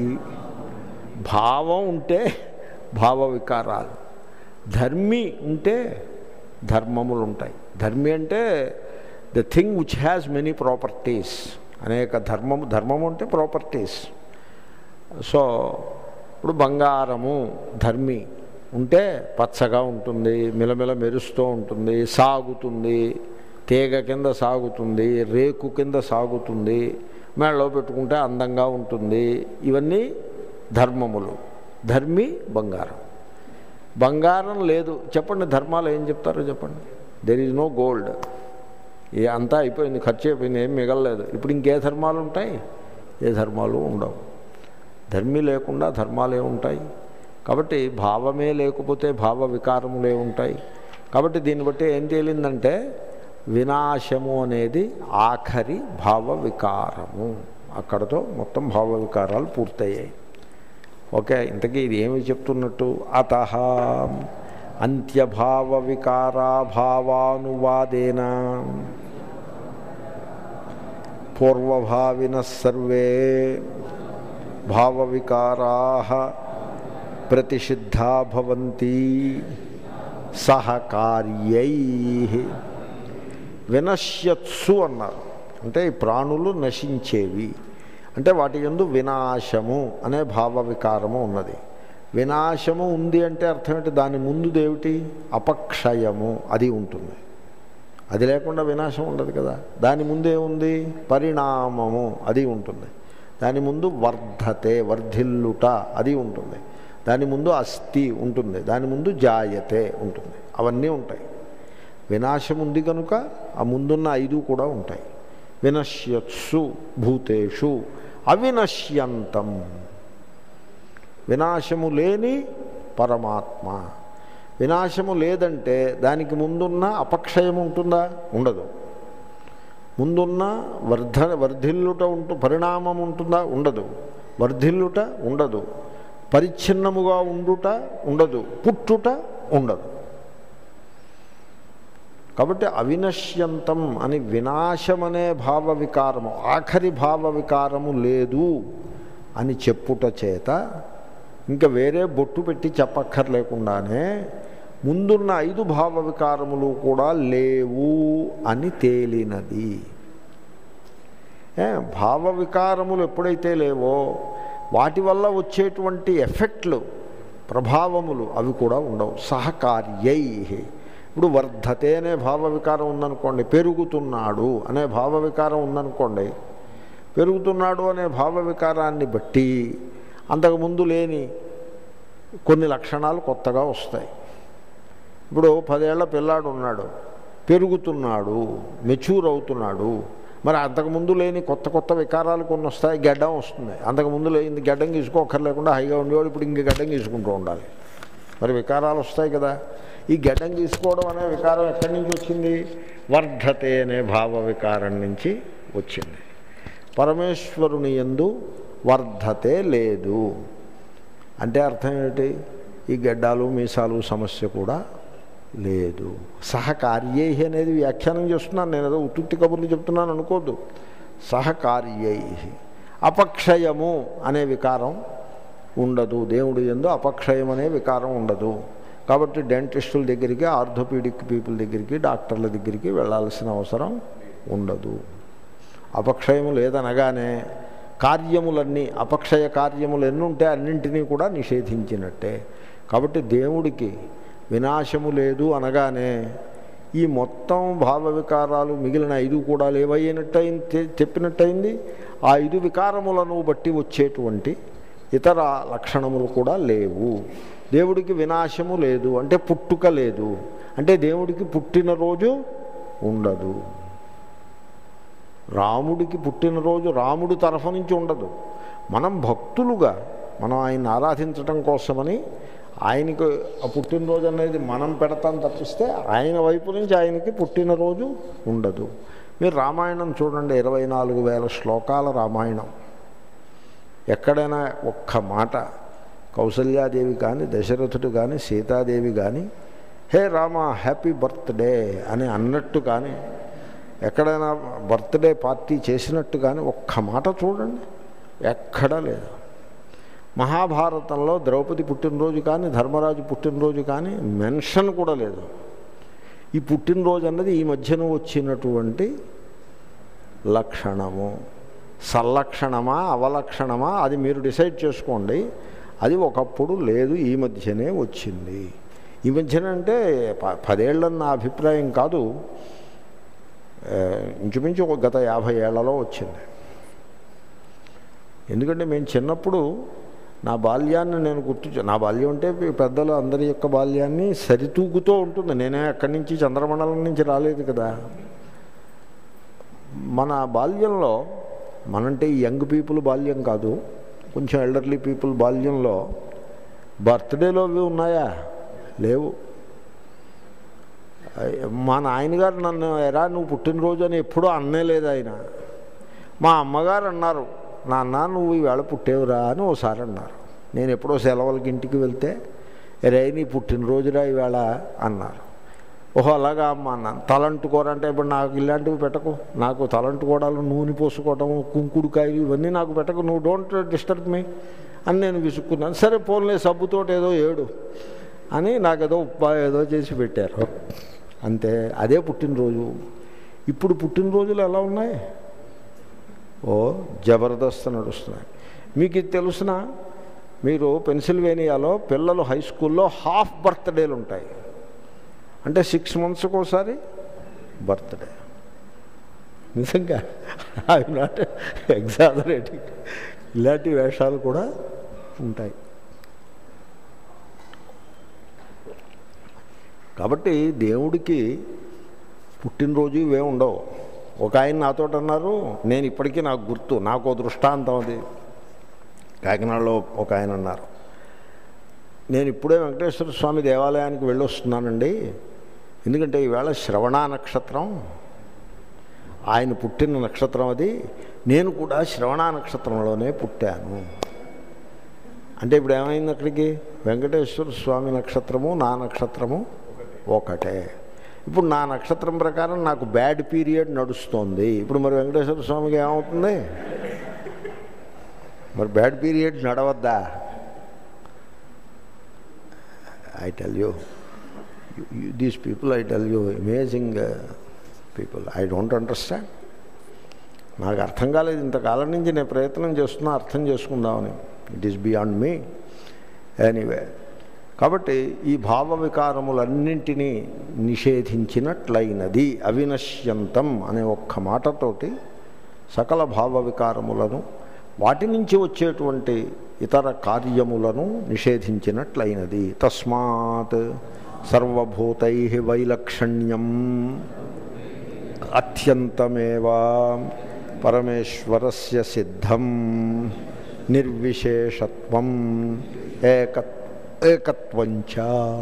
భావం ఉంటే భావ వికారాలు ధర్మి ఉంటే ధర్మములు ఉంటాయి ధర్మి అంటే the thing which has many properties అనేక ధర్మము ధర్మము అంటే ప్రాపర్టీస్ సో ఇప్పుడు బంగారము ధర్మి ఉంటే పచ్చగా ఉంటుంది మిలమిల మెరుస్తూ ఉంటుంది సాగుతుంది తీగ కింద సాగుతుంది రేకు కింద సాగుతుంది మెడలో పెట్టుకుంటే అందంగా ఉంటుంది ఇవన్నీ ధర్మములు ధర్మి బంగారం బంగారం లేదు చెప్పండి ధర్మాలు ఏం చెప్తారో చెప్పండి దెర్ ఈజ్ నో గోల్డ్ ఏ అంతా అయిపోయింది ఖర్చు అయిపోయింది ఏం మిగలలేదు ఇప్పుడు ఇంకే ధర్మాలు ఉంటాయి ఏ ధర్మాలు ఉండవు ధర్మి లేకుండా ధర్మాలే ఉంటాయి కాబట్టి భావమే లేకపోతే భావ వికారములే ఉంటాయి కాబట్టి దీన్ని బట్టి ఏం తేలిందంటే వినాశము అనేది ఆఖరి భావ వికారము అక్కడతో మొత్తం భావ వికారాలు పూర్తయ్యాయి ఓకే ఇంతకీ ఇది ఏమి చెప్తున్నట్టు అత అంత్యభావ వికారాభావానువాదేన పూర్వభావిన సర్వే భావ వికారా ప్రతిషిద్ధా భవంతి సహకార్యై వినశ్యత్సు అన్నారు అంటే ఈ ప్రాణులు నశించేవి అంటే వాటి ఎందు వినాశము అనే భావ వికారము ఉన్నది వినాశము ఉంది అంటే అర్థం ఏంటి దాని ముందు ఏమిటి అపక్షయము అది ఉంటుంది అది లేకుండా వినాశం ఉండదు కదా దాని ముందే ఉంది పరిణామము అది ఉంటుంది దాని ముందు వర్ధతే వర్ధిల్లుట అది ఉంటుంది దాని ముందు అస్థి ఉంటుంది దాని ముందు జాయతే ఉంటుంది అవన్నీ ఉంటాయి వినాశం ఉంది కనుక ఆ ముందున్న ఐదు కూడా ఉంటాయి వినశ్యత్సు భూతేషు అవినశ్యంతం వినాశము లేని పరమాత్మ వినాశము లేదంటే దానికి ముందున్న అపక్షయం ఉంటుందా ఉండదు ముందున్న వర్ధ వర్ధిల్లుట ఉంటు పరిణామం ఉంటుందా ఉండదు వర్ధిల్లుట ఉండదు పరిచ్ఛిన్నముగా ఉండుట ఉండదు పుట్టుట ఉండదు కాబట్టి అవినశ్యంతం అని వినాశమనే భావ వికారము ఆఖరి భావ వికారము లేదు అని చెప్పుట చేత ఇంకా వేరే బొట్టు పెట్టి చెప్పక్కర్లేకుండానే ముందున్న ఐదు భావ వికారములు కూడా లేవు అని తేలినది ఏ, భావ వికారములు ఎప్పుడైతే లేవో వాటి వల్ల వచ్చేటువంటి ఎఫెక్ట్లు ప్రభావములు అవి కూడా ఉండవు సహకార్యై ఇప్పుడు వర్ధతే అనే భావ వికారం ఉందనుకోండి పెరుగుతున్నాడు అనే భావ వికారం ఉందనుకోండి పెరుగుతున్నాడు అనే భావ వికారాన్ని బట్టి అంతకుముందు లేని కొన్ని లక్షణాలు కొత్తగా వస్తాయి ఇప్పుడు పదేళ్ల పిల్లాడు ఉన్నాడు పెరుగుతున్నాడు మెచ్యూర్ అవుతున్నాడు మరి అంతకుముందు లేని కొత్త కొత్త వికారాలు కొన్ని వస్తాయి గడ్డం వస్తుంది అంతకుముందు లేని గడ్డం గీసుకోకర్లేకుండా హైగా ఉండేవాడు ఇప్పుడు ఇంక గడ్డం గీసుకుంటూ ఉండాలి మరి వికారాలు వస్తాయి కదా ఈ గడ్డం గీసుకోవడం అనే వికారం ఎక్కడి నుంచి వచ్చింది వర్ధతే అనే భావ వికారం నుంచి వచ్చింది పరమేశ్వరుని ఎందు వర్ధతే లేదు అంటే అర్థం ఏమిటి ఈ గడ్డాలు మీసాలు సమస్య కూడా లేదు సహకార్యై అనేది వ్యాఖ్యానం చేస్తున్నాను నేను ఏదో ఉత్తుత్తి కబుర్లు చెప్తున్నాను అనుకోద్దు సహకార్యై అపక్షయము అనే వికారం ఉండదు దేవుడి ఎందు అపక్షయం అనే వికారం ఉండదు కాబట్టి డెంటిస్టుల దగ్గరికి ఆర్థోపీడిక్ పీపుల్ దగ్గరికి డాక్టర్ల దగ్గరికి వెళ్ళాల్సిన అవసరం ఉండదు అపక్షయము లేదనగానే కార్యములన్నీ అపక్షయ కార్యములు ఎన్ని ఉంటే అన్నింటినీ కూడా నిషేధించినట్టే కాబట్టి దేవుడికి వినాశము లేదు అనగానే ఈ మొత్తం భావ వికారాలు మిగిలిన ఐదు కూడా లేవయ్యినట్టయింది తె- చెప్పినట్టయింది ఆ ఐదు వికారములను బట్టి వచ్చేటువంటి ఇతర లక్షణములు కూడా లేవు దేవుడికి వినాశము లేదు అంటే పుట్టుక లేదు అంటే దేవుడికి పుట్టినరోజు ఉండదు రాముడికి పుట్టినరోజు రాముడి తరఫు నుంచి ఉండదు మనం భక్తులుగా మనం ఆయన ఆరాధించటం కోసమని ఆయనకు ఆ పుట్టినరోజు అనేది మనం పెడతాం తప్పిస్తే ఆయన వైపు నుంచి ఆయనకి పుట్టినరోజు ఉండదు మీరు రామాయణం చూడండి ఇరవై నాలుగు వేల శ్లోకాల రామాయణం ఎక్కడైనా ఒక్క మాట కౌసల్యాదేవి కానీ దశరథుడు కానీ సీతాదేవి కానీ హే రామ హ్యాపీ బర్త్డే అని అన్నట్టు కానీ ఎక్కడైనా బర్త్డే పార్టీ చేసినట్టు కానీ ఒక్క మాట చూడండి ఎక్కడా లేదు మహాభారతంలో ద్రౌపది పుట్టినరోజు కానీ ధర్మరాజు పుట్టినరోజు కానీ మెన్షన్ కూడా లేదు ఈ పుట్టినరోజు అన్నది ఈ మధ్యన వచ్చినటువంటి లక్షణము సల్లక్షణమా అవలక్షణమా అది మీరు డిసైడ్ చేసుకోండి అది ఒకప్పుడు లేదు ఈ మధ్యనే వచ్చింది ఈ మధ్యన అంటే ప పదేళ్ళన్న నా అభిప్రాయం కాదు ఆ, ఇంచుమించు ఒక గత యాభై ఏళ్లలో వచ్చింది ఎందుకంటే మేము చిన్నప్పుడు నా బాల్యాన్ని నేను గుర్తు చే- నా బాల్యం అంటే ఈ పెద్దలు అందరి యొక్క బాల్యాన్ని సరితూగుతూ ఉంటుంది నేనే అక్కడి నుంచి చంద్రమండలం నుంచి రాలేదు కదా మన బాల్యంలో మనంటే ఈ యంగ్ పీపుల్ బాల్యం కాదు కొంచెం ఎల్డర్లీ పీపుల్ బాల్యంలో బర్త్డేలో అవి ఉన్నాయా లేవు అయ్- మా నాయనగారు నన్ను ఎరా నువ్వు పుట్టినరోజు అని ఎప్పుడూ అన్నేలేదు ఆయన మా అమ్మగారు అన్నారు నాన్న నువ్వు ఈవేళ పుట్టేవురా అని ఓసారి అన్నారు నేను ఎప్పుడో సెలవులకి ఇంటికి వెళ్తే రే నీ పుట్టినరోజురా ఈవేళ అన్నారు ఓహో అలాగా అమ్మ అన్నాను తలంటుకోరంటే ఇప్పుడు నాకు ఇలాంటివి పెట్టకు నాకు తలంటుకోవడాలు నూనె పోసుకోవడం కుంకుడుకాయలు ఇవన్నీ నాకు పెట్టకు నువ్వు డోంట్ డిస్టర్బ్ మీ అని నేను విసుక్కున్నాను సరే పోన్లే సబ్బుతోటి ఏదో ఏడు అని నాకేదో ఉప్పా ఏదో చేసి పెట్టారు అంతే అదే పుట్టినరోజు ఇప్పుడు పుట్టినరోజులు ఎలా ఉన్నాయి ఓ జబర్దస్త్ నడుస్తున్నాయి మీకు ఇది తెలుసిన మీరు పెన్సిల్వేనియాలో పిల్లలు హై స్కూల్లో హాఫ్ బర్త్డేలు ఉంటాయి అంటే సిక్స్ మంత్స్కి ఒకసారి బర్త్డే నిజంగా ఐ నాట్ ఎగ్జాజరేటింగ్ ఇలాంటి వేషాలు కూడా ఉంటాయి కాబట్టి దేవుడికి పుట్టినరోజు ఇవే ఉండవు ఒక ఆయన నాతో అన్నారు నేను ఇప్పటికీ నాకు గుర్తు నాకు ఓ దృష్టాంతం అది కాకినాడలో ఒక ఆయన అన్నారు నేను ఇప్పుడే వెంకటేశ్వర స్వామి దేవాలయానికి వెళ్ళొస్తున్నానండి ఎందుకంటే ఈవేళ శ్రవణ నక్షత్రం ఆయన పుట్టిన నక్షత్రం అది నేను కూడా శ్రవణ నక్షత్రంలోనే పుట్టాను అంటే ఇప్పుడు ఏమైంది అక్కడికి వెంకటేశ్వర స్వామి నక్షత్రము నా నక్షత్రము ఒకటే ఇప్పుడు నా నక్షత్రం ప్రకారం నాకు బ్యాడ్ పీరియడ్ నడుస్తోంది ఇప్పుడు మరి వెంకటేశ్వర స్వామికి ఏమవుతుంది మరి బ్యాడ్ పీరియడ్ నడవద్దా I tell you these people I tell you amazing people I don't understand నాకు అర్థం కాలేదు ఇంతకాలం నుంచి నేను ప్రయత్నం చేస్తున్నా అర్థం చేసుకుందామని it is beyond me anyway కాబట్టి ఈ భావ వికారములన్నింటినీ నిషేధించినట్లయినది అవినశ్యంతం అనే ఒక్క మాటతోటి సకల భావ వికారములను వాటి నుంచి వచ్చేటువంటి ఇతర కార్యములను నిషేధించినట్లయినది తస్మాత్ సర్వభూతై వైలక్షణ్యం అత్యంతమేవా పరమేశ్వరస్య సిద్ధం నిర్విశేషత్వం ఏక ఏకత్వంచ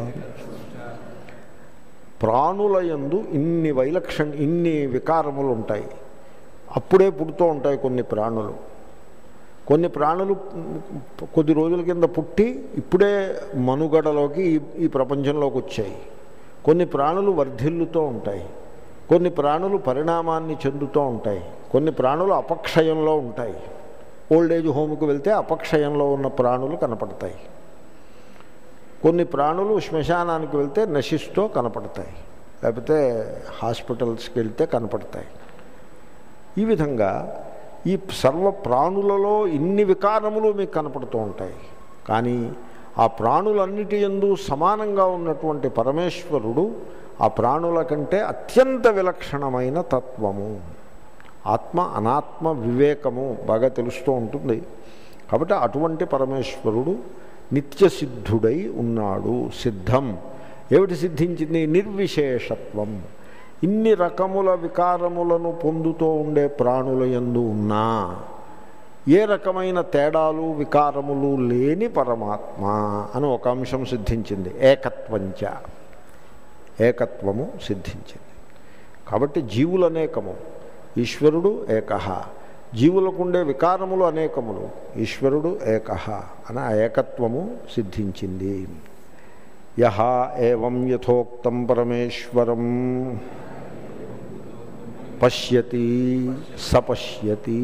ప్రాణులయందు ఇన్ని వైలక్షణ్ ఇన్ని వికారములు ఉంటాయి అప్పుడే పుడుతూ ఉంటాయి కొన్ని ప్రాణులు కొన్ని ప్రాణులు కొద్ది రోజుల కింద పుట్టి ఇప్పుడే మనుగడలోకి ఈ ఈ ప్రపంచంలోకి వచ్చాయి కొన్ని ప్రాణులు వర్ధిల్లుతూ ఉంటాయి కొన్ని ప్రాణులు పరిణామాన్ని చెందుతూ ఉంటాయి కొన్ని ప్రాణులు అపక్షయంలో ఉంటాయి ఓల్డ్ ఏజ్ హోమ్కి వెళ్తే అపక్షయంలో ఉన్న ప్రాణులు కనపడతాయి కొన్ని ప్రాణులు శ్మశానానికి వెళ్తే నశిస్తూ కనపడతాయి లేకపోతే హాస్పిటల్స్కి వెళ్తే కనపడతాయి ఈ విధంగా ఈ సర్వ ప్రాణులలో ఇన్ని వికారములు మీకు కనపడుతూ ఉంటాయి కానీ ఆ ప్రాణులన్నిటి ఎందు సమానంగా ఉన్నటువంటి పరమేశ్వరుడు ఆ ప్రాణుల కంటే అత్యంత విలక్షణమైన తత్వము ఆత్మ అనాత్మ వివేకము బాగా తెలుస్తూ ఉంటుంది కాబట్టి అటువంటి పరమేశ్వరుడు నిత్యసిద్ధుడై ఉన్నాడు సిద్ధం ఏమిటి సిద్ధించింది నిర్విశేషత్వం ఇన్ని రకముల వికారములను పొందుతూ ఉండే ప్రాణుల యందు ఉన్నా ఏ రకమైన తేడాలు వికారములు లేని పరమాత్మ అని ఒక అంశం సిద్ధించింది ఏకత్వంచ ఏకత్వము సిద్ధించింది కాబట్టి జీవులు అనేకము ఈశ్వరుడు ఏకహ జీవులకుండే వికారములు అనేకములు ఈశ్వరుడు ఏకహ అని ఆ ఏకత్వము సిద్ధించింది యహ ఏం యథోక్తం పరమేశ్వరం పశ్యతి సపశ్యతి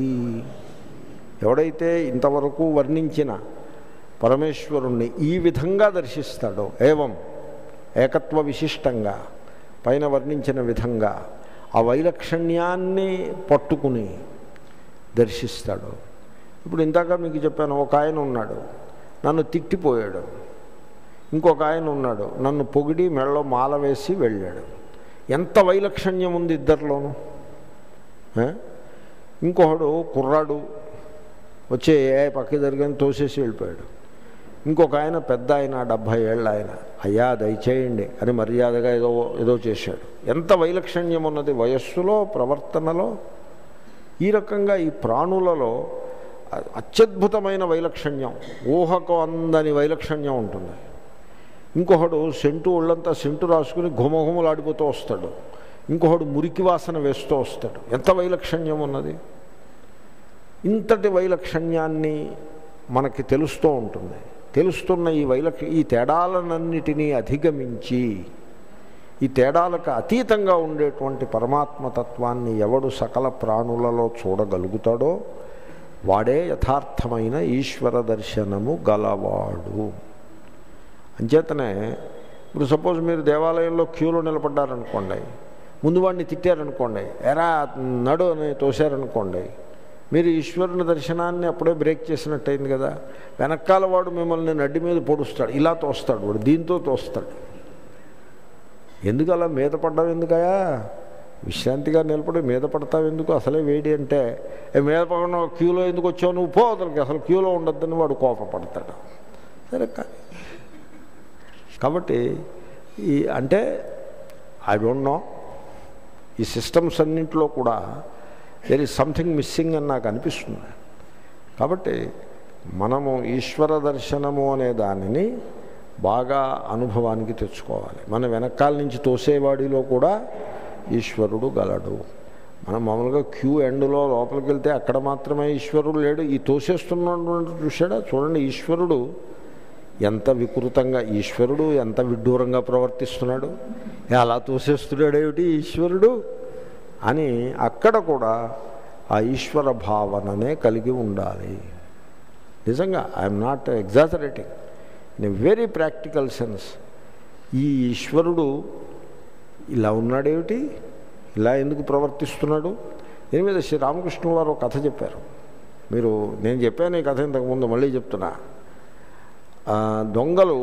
ఎవడైతే ఇంతవరకు వర్ణించిన పరమేశ్వరుణ్ణి ఈ విధంగా దర్శిస్తాడో ఏవం ఏకత్వ విశిష్టంగా పైన వర్ణించిన విధంగా ఆ వైలక్షణ్యాన్ని పట్టుకుని దర్శిస్తాడు ఇప్పుడు ఇందాక మీకు చెప్పాను ఒక ఆయన ఉన్నాడు నన్ను తిట్టిపోయాడు ఇంకొక ఆయన ఉన్నాడు నన్ను పొగిడి మెళ్ళలో మాల వేసి వెళ్ళాడు ఎంత వైలక్షణ్యం ఉంది ఇద్దరిలోనూ ఆ? ఇంకొకడు కుర్రాడు వచ్చే ఏ పక్క జరిగాని తోసేసి వెళ్ళిపోయాడు ఇంకొక ఆయన పెద్ద ఆయన డెబ్భై ఏళ్ళ ఆయన అయ్యా దయచేయండి అని మర్యాదగా ఏదో ఏదో చేశాడు ఎంత వైలక్షణ్యం ఉన్నది వయస్సులో ప్రవర్తనలో ఈ రకంగా ఈ ప్రాణులలో అ- అత్యద్భుతమైన వైలక్షణ్యం ఊహకు అందని వైలక్షణ్యం ఉంటుంది ఇంకొకడు సెంటు ఒళ్ళంతా సెంటు రాసుకుని ఘుమఘుమలాడిపోతూ వస్తాడు ఇంకొకడు మురికి వాసన వేస్తూ వస్తాడు ఎంత వైలక్షణ్యం ఉన్నది ఇంతటి వైలక్షణ్యాన్ని మనకి తెలుస్తూ ఉంటుంది తెలుస్తున్న ఈ వైలక్ష ఈ తేడాలనన్నిటినీ అధిగమించి ఈ తేడాలకు అతీతంగా ఉండేటువంటి పరమాత్మతత్వాన్ని ఎవడు సకల ప్రాణులలో చూడగలుగుతాడో వాడే యథార్థమైన ఈశ్వర దర్శనము గలవాడు అంచేతనే ఇప్పుడు సపోజ్ మీరు దేవాలయంలో క్యూలో నిలబడ్డారనుకోండి ముందు వాడిని తిట్టారనుకోండి ఎరా నడు అని తోశారనుకోండి మీరు ఈశ్వరుని దర్శనాన్ని అప్పుడే బ్రేక్ చేసినట్టయింది కదా వెనకాల వాడు మిమ్మల్ని నడ్డి మీద పొడుస్తాడు ఇలా తోస్తాడు వాడు దీంతో తోస్తాడు ఎందుకు అలా మీద పడ్డావు ఎందుకయా విశ్రాంతిగా నిలబడి మీద పడతావు ఎందుకు అసలే వేడి అంటే "ఏ, మీద పడిన క్యూలో ఎందుకు వచ్చావు నువ్వు పో అతనికి అసలు క్యూలో ఉండొద్దని వాడు కోపపడతాడు సరే కానీ కాబట్టి ఈ అంటే ఐ డోంట్ నో ఈ సిస్టమ్స్ అన్నింటిలో కూడా దెర్ ఈజ్ సంథింగ్ మిస్సింగ్ అని నాకు అనిపిస్తుంది కాబట్టి మనము ఈశ్వర దర్శనము అనే దానిని బాగా అనుభవానికి తెచ్చుకోవాలి మన వెనకాల నుంచి తోసేవాడిలో కూడా ఈశ్వరుడు గలడు మనం మామూలుగా క్యూ ఎండ్లో లోపలికి వెళ్తే అక్కడ మాత్రమే ఈశ్వరుడు లేడు ఈ తోసేస్తున్నటువంటి చూశాడా చూడండి ఈశ్వరుడు ఎంత వికృతంగా ఈశ్వరుడు ఎంత విడ్డూరంగా ప్రవర్తిస్తున్నాడు ఏ అలా తోసేస్తున్నాడేమిటి ఈశ్వరుడు అని అక్కడ కూడా ఆ ఈశ్వర భావననే కలిగి ఉండాలి నిజంగా I'm not exaggerating in a very practical sense ఈ ఈశ్వరుడు ఇలా ఉన్నాడేమిటి ఇలా ఎందుకు ప్రవర్తిస్తున్నాడు దీని మీద శ్రీ రామకృష్ణ వారు ఒక కథ చెప్పారు మీరు నేను చెప్పాను ఈ కథ ఇంతకుముందు మళ్ళీ చెప్తున్నా ఆ, దొంగలు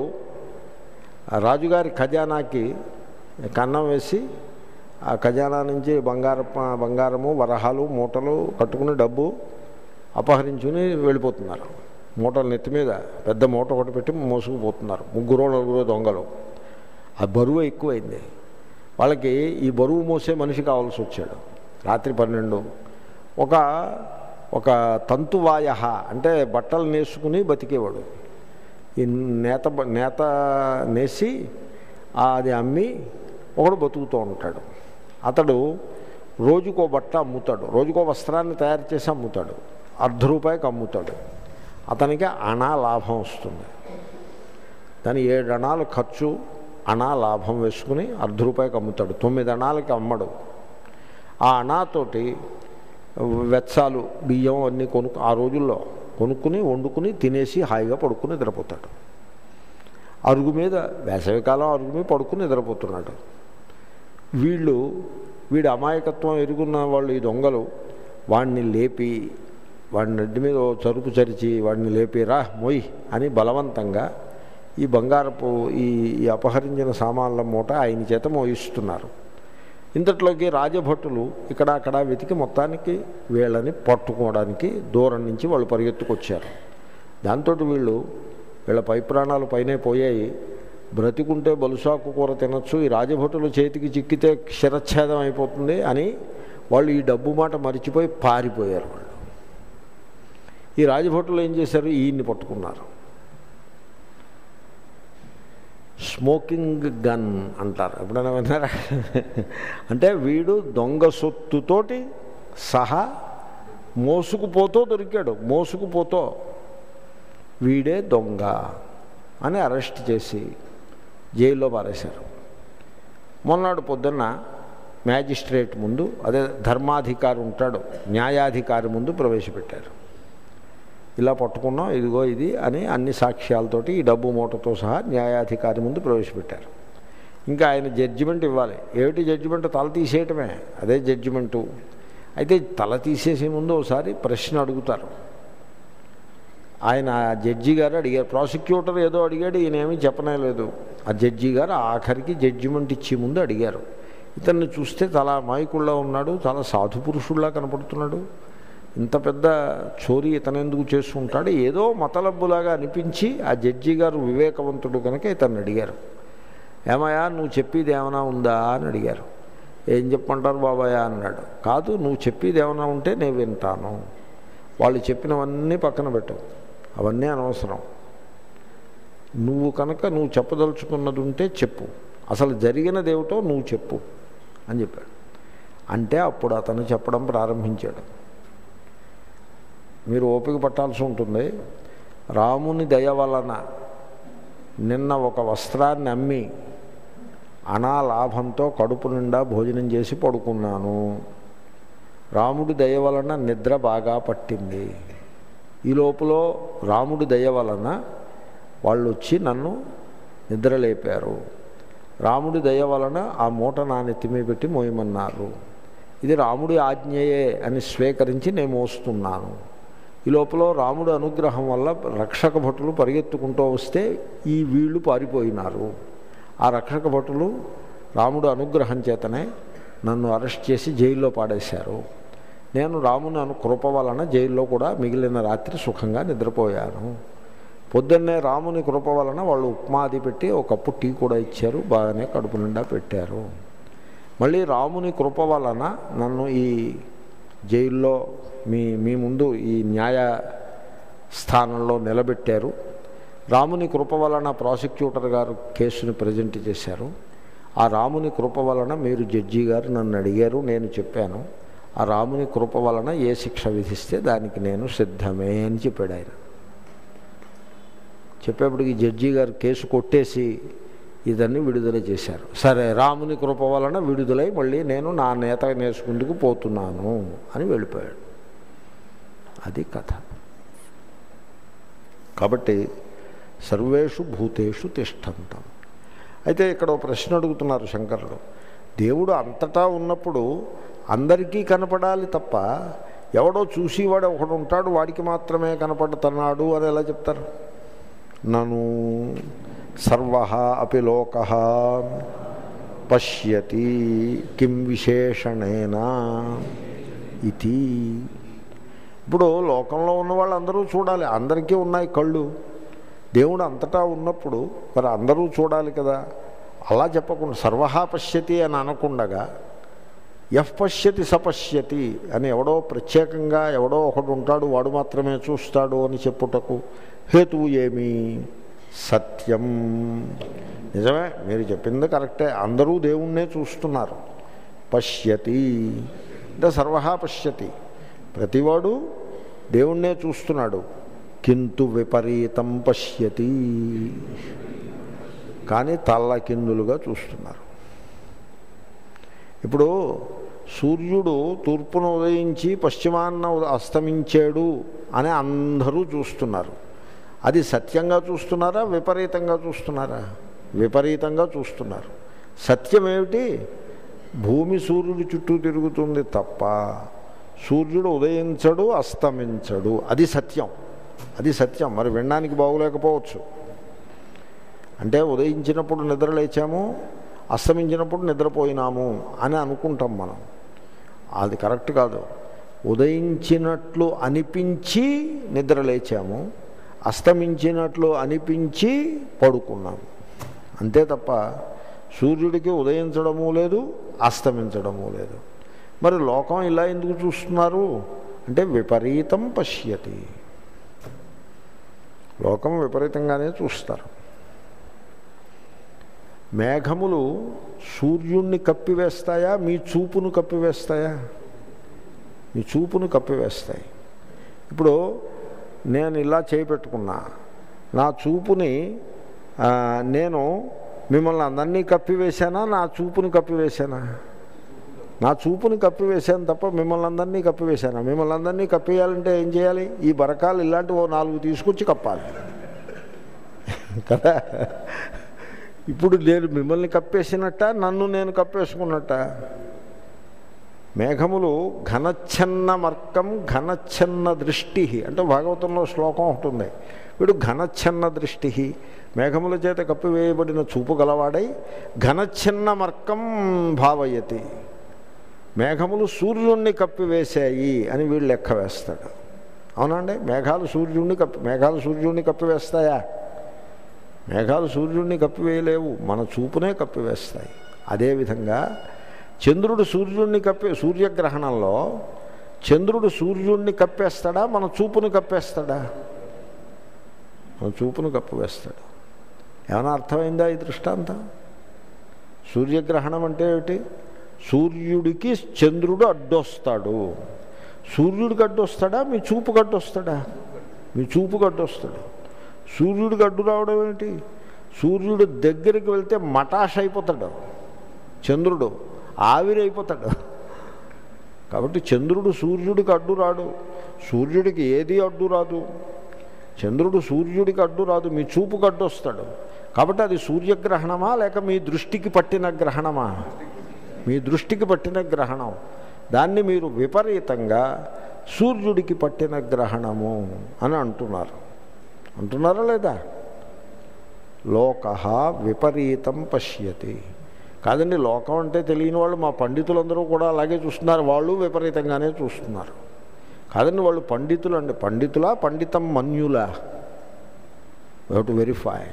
ఆ రాజుగారి ఖజానాకి కన్నం వేసి ఆ ఖజానా నుంచి బంగార బంగారము వరహాలు మూటలు కట్టుకుని డబ్బు అపహరించుకుని వెళ్ళిపోతున్నారు మూటలు నెత్తి మీద పెద్ద మూట ఒకటి పెట్టి మోసుకుపోతున్నారు ముగ్గురు నలుగురు దొంగలు ఆ బరువు ఎక్కువైంది వాళ్ళకి ఈ బరువు మోసే మనిషి కావాల్సి వచ్చాడు రాత్రి పన్నెండు ఒక ఒక తంతువాయ అంటే బట్టలు నేసుకుని బతికేవాడు ఈ నేత బ- నేత నేసి ఆ అది అమ్మి ఒకడు బతుకుతూ ఉంటాడు అతడు రోజుకో బట్ట అమ్ముతాడు రోజుకో వస్త్రాన్ని తయారు చేసి అమ్ముతాడు అర్ధ రూపాయికి అమ్ముతాడు అతనికి అణా లాభం వస్తుంది దాని ఏడు అణాలు ఖర్చు అణా లాభం వేసుకుని అర్ధ రూపాయికి అమ్ముతాడు తొమ్మిది అణాలకి అమ్మడు ఆ అణాతోటి వెచ్చాలు బియ్యం అన్నీ కొనుక్కు ఆ రోజుల్లో కొనుక్కుని వండుకుని తినేసి హాయిగా పడుకుని నిద్రపోతాడు అరుగు మీద వేసవికాలం అరుగు మీద పడుకుని నిద్రపోతున్నాడు వీళ్ళు వీడి అమాయకత్వం ఎరుగున్న వాళ్ళు ఈ దొంగలు వాడిని లేపి వాడిని నడ్డి మీద ఓ చరుపు చరిచి వాడిని లేపి రా మొయ్ అని బలవంతంగా ఈ బంగారపు ఈ ఈ అపహరించిన సామాన్ల మూట ఆయన చేత మోయిస్తున్నారు ఇంతట్లోకి రాజభటులు ఇక్కడ అక్కడ వెతికి మొత్తానికి వీళ్ళని పట్టుకోవడానికి దూరం నుంచి వాళ్ళు పరిగెత్తుకొచ్చారు దాంతో వీళ్ళు వీళ్ళ పై ప్రాణాలు పైనే పోయాయి బ్రతికుంటే బలుసాకు కూర తినచ్చు ఈ రాజభటుల చేతికి చిక్కితే శిరచ్ఛేదం అయిపోతుంది అని వాళ్ళు ఈ డబ్బు మాట మరిచిపోయి పారిపోయారు వాళ్ళు ఈ రాజభటులు ఏం చేశారు ఈయన్ని పట్టుకున్నారు స్మోకింగ్ గన్ అంటారు ఎప్పుడైనా విన్నారా అంటే వీడు దొంగ సొత్తుతోటి సహా మోసుకుపోతూ దొరికాడు మోసుకుపోతూ వీడే దొంగ అని అరెస్ట్ చేసి జైల్లో పారేశారు మొన్నడు పొద్దున్న మ్యాజిస్ట్రేట్ ముందు అదే ధర్మాధికారి ఉంటాడు న్యాయాధికారి ముందు ప్రవేశపెట్టారు ఇలా పట్టుకున్నాం ఇదిగో ఇది అని అన్ని సాక్ష్యాలతోటి ఈ డబ్బు మూటతో సహా న్యాయాధికారి ముందు ప్రవేశపెట్టారు ఇంకా ఆయన జడ్జిమెంట్ ఇవ్వాలి ఏమిటి జడ్జిమెంట్ తల తీసేయటమే అదే జడ్జిమెంటు అయితే తల తీసేసే ముందు ఒకసారి ప్రశ్న అడుగుతారు ఆయన జడ్జి గారు అడిగారు ప్రాసిక్యూటర్ ఏదో అడిగాడు ఈయన ఏమీ చెప్పనే లేదు ఆ జడ్జి గారు ఆఖరికి జడ్జిమెంట్ ఇచ్చే ముందు అడిగారు ఇతన్ని చూస్తే చాలా అమాయకుల్లా ఉన్నాడు చాలా సాధు పురుషుల్లా కనపడుతున్నాడు ఇంత పెద్ద చోరీ ఇతనెందుకు చేస్తుంటాడు ఏదో మతలబ్బులాగా అనిపించి ఆ జడ్జి గారు వివేకవంతుడు కనుక ఇతన్ని అడిగారు ఏమయ్యా నువ్వు చెప్పేది ఏమైనా ఉందా అని అడిగారు ఏం చెప్పమంటారు బాబాయ్ అన్నాడు కాదు నువ్వు చెప్పేది ఏమైనా ఉంటే నేను వింటాను వాళ్ళు చెప్పినవన్నీ పక్కన పెట్టు అవన్నీ అనవసరం నువ్వు కనుక నువ్వు చెప్పదలుచుకున్నది ఉంటే చెప్పు అసలు జరిగినదేమిటో నువ్వు చెప్పు అని చెప్పాడు అంటే అప్పుడు అతను చెప్పడం ప్రారంభించాడు మీరు ఓపిక పట్టాల్సి ఉంటుంది రాముని దయ వలన నిన్న ఒక వస్త్రాన్ని అమ్మి అనాలాభంతో కడుపు నిండా భోజనం చేసి పడుకున్నాను రాముడి దయ వలన నిద్ర బాగా పట్టింది ఈ లోపల రాముడి దయ వలన వాళ్ళు వచ్చి నన్ను నిద్రలేపారు రాముడి దయ వలన ఆ మూట నా నెత్తిమీ పెట్టి మోయమన్నారు ఇది రాముడి ఆజ్ఞయే అని స్వీకరించి నేను మోస్తున్నాను ఈ లోపల రాముడు అనుగ్రహం వల్ల రక్షక భటులు పరిగెత్తుకుంటూ వస్తే ఈ వీళ్ళు పారిపోయినారు ఆ రక్షక భటులు రాముడు అనుగ్రహం చేతనే నన్ను అరెస్ట్ చేసి జైల్లో పాడేశారు నేను రాముని అను కృప వలన జైల్లో కూడా మిగిలిన రాత్రి సుఖంగా నిద్రపోయాను పొద్దున్నే రాముని కృప వలన వాళ్ళు ఉప్మా అది పెట్టి ఒక కప్పు టీ కూడా ఇచ్చారు బాగానే కడుపు నిండా పెట్టారు మళ్ళీ రాముని కృప వలన నన్ను ఈ జైల్లో మీ మీ ముందు ఈ న్యాయ స్థానంలో నిలబెట్టారు రాముని కృప వలన ప్రాసిక్యూటర్ గారు కేసుని ప్రజెంట్ చేశారు ఆ రాముని కృప వలన మీరు జడ్జి గారు నన్ను అడిగారు నేను చెప్పాను ఆ రాముని కృప వలన ఏ శిక్ష విధిస్తే దానికి నేను సిద్ధమే అని చెప్పాడు ఆయన చెప్పేప్పటికి జడ్జి గారు కేసు కొట్టేసి ఇదన్నీ విడుదల చేశారు సరే రాముని కృప వలన విడుదలై మళ్ళీ నేను నా నేత నేసుకుందుకు పోతున్నాను అని వెళ్ళిపోయాడు అది కథ కాబట్టి సర్వేషు భూతేషు తిష్టంతం అయితే ఇక్కడ ఒక ప్రశ్న అడుగుతున్నారు శంకరుడు దేవుడు అంతటా ఉన్నప్పుడు అందరికీ కనపడాలి తప్ప ఎవడో చూసేవాడు ఒకడు ఉంటాడు వాడికి మాత్రమే కనపడుతున్నాడు అని ఎలా చెప్తారు నను సర్వ అపి లోక పశ్యతి కిం విశేషణేనా ఇది ఇప్పుడు లోకంలో ఉన్న వాళ్ళందరూ చూడాలి అందరికీ ఉన్నాయి కళ్ళు దేవుడు అంతటా ఉన్నప్పుడు మరి అందరూ చూడాలి కదా అలా చెప్పకుండా సర్వహా పశ్యతి అని అనకుండగా ఎఫ్ పశ్యతి సపశ్యతి అని ఎవడో ప్రత్యేకంగా ఎవడో ఒకడు ఉంటాడు వాడు మాత్రమే చూస్తాడు అని చెప్పుటకు హేతువు ఏమి సత్యం నిజమే మీరు చెప్పింది కరెక్టే అందరూ దేవుణ్ణే చూస్తున్నారు పశ్యతి అంటే సర్వహా పశ్యతి ప్రతివాడు దేవుణ్ణే చూస్తున్నాడు కింటు విపరీతం పశ్యతి కానీ తల్ల కిందులుగా చూస్తున్నారు ఇప్పుడు సూర్యుడు తూర్పును ఉదయించి పశ్చిమాన్న అస్తమించాడు అని అందరూ చూస్తున్నారు అది సత్యంగా చూస్తున్నారా విపరీతంగా చూస్తున్నారా విపరీతంగా చూస్తున్నారు సత్యం ఏమిటి భూమి సూర్యుడి చుట్టూ తిరుగుతుంది తప్ప సూర్యుడు ఉదయించడు అస్తమించడు అది సత్యం అది సత్యం మరి వినడానికి బాగోలేకపోవచ్చు అంటే ఉదయించినప్పుడు నిద్ర లేచాము అస్తమించినప్పుడు నిద్రపోయినాము అని అనుకుంటాం మనం అది కరెక్ట్ కాదు ఉదయించినట్లు అనిపించి నిద్ర లేచాము అస్తమించినట్లు అనిపించి పడుకున్నాము అంతే తప్ప సూర్యుడికి ఉదయించడము లేదు అస్తమించడము లేదు మరి లోకం ఇలా ఎందుకు చూస్తున్నారు అంటే విపరీతం పశ్యతి లోకం విపరీతంగానే చూస్తారు మేఘములు సూర్యుణ్ణి కప్పివేస్తాయా మీ చూపును కప్పివేస్తాయా మీ చూపును కప్పివేస్తాయి ఇప్పుడు నేను ఇలా చేపెట్టుకున్నా నా చూపుని ఆ, నేను మిమ్మల్ని అందరినీ కప్పివేశానా నా చూపుని కప్పివేశానా నా చూపుని కప్పివేశాను తప్ప మిమ్మల్ని అందరినీ కప్పివేశాను మిమ్మల్ని అందరినీ కప్పేయాలంటే ఏం చేయాలి ఈ బరకాలు ఇలాంటి ఓ నాలుగు తీసుకొచ్చి కప్పాలి కదా ఇప్పుడు నేను మిమ్మల్ని కప్పేసినట్ట నన్ను నేను కప్పేసుకున్నట్ట మేఘములు ఘనచ్ఛన్న మర్కం ఘనచ్ఛన్న దృష్టి అంటే భాగవతంలో శ్లోకం ఉంటుంది వీడు ఘనచ్ఛన్న దృష్టి మేఘముల చేత కప్పివేయబడిన చూపు గలవాడై ఘనచ్ఛన్న మర్కం భావయతి మేఘములు సూర్యుణ్ణి కప్పివేశాయి అని వీళ్ళు లెక్క వేస్తాడు అవునండి మేఘాలు సూర్యుడిని కప్పి మేఘాలు సూర్యుడిని కప్పివేస్తాయా మేఘాలు సూర్యుడిని కప్పివేయలేవు మన చూపునే కప్పివేస్తాయి అదేవిధంగా చంద్రుడు సూర్యుడిని కప్పి సూర్యగ్రహణంలో చంద్రుడు సూర్యుడిని కప్పేస్తాడా మన చూపుని కప్పేస్తాడా మన చూపును కప్పివేస్తాడు ఏమైనా అర్థమైందా ఈ దృష్టాంతం సూర్యగ్రహణం అంటే ఏమిటి సూర్యుడికి చంద్రుడు అడ్డొస్తాడు సూర్యుడికి అడ్డొస్తాడా మీ చూపు గడ్డొస్తాడా మీ చూపు గడ్డొస్తాడు సూర్యుడికి అడ్డు రావడం ఏంటి సూర్యుడు దగ్గరికి వెళ్తే మటాష్ అయిపోతాడు చంద్రుడు ఆవిరైపోతాడు కాబట్టి చంద్రుడు సూర్యుడికి అడ్డు రాడు సూర్యుడికి ఏది అడ్డు రాదు చంద్రుడు సూర్యుడికి అడ్డు రాదు మీ చూపుకి అడ్డు వస్తాడు కాబట్టి అది సూర్యగ్రహణమా లేక మీ దృష్టికి పట్టిన గ్రహణమా మీ దృష్టికి పట్టిన గ్రహణం దాన్ని మీరు విపరీతంగా సూర్యుడికి పట్టిన గ్రహణము అని అంటున్నారు అంటున్నారా లేదా లోక విపరీతం పశ్యతి కాదండి లోకం అంటే తెలియని వాళ్ళు మా పండితులందరూ కూడా అలాగే చూస్తున్నారు వాళ్ళు విపరీతంగానే చూస్తున్నారు కాదండి వాళ్ళు పండితులు అండి పండితులా పండితం మన్యులా how to verify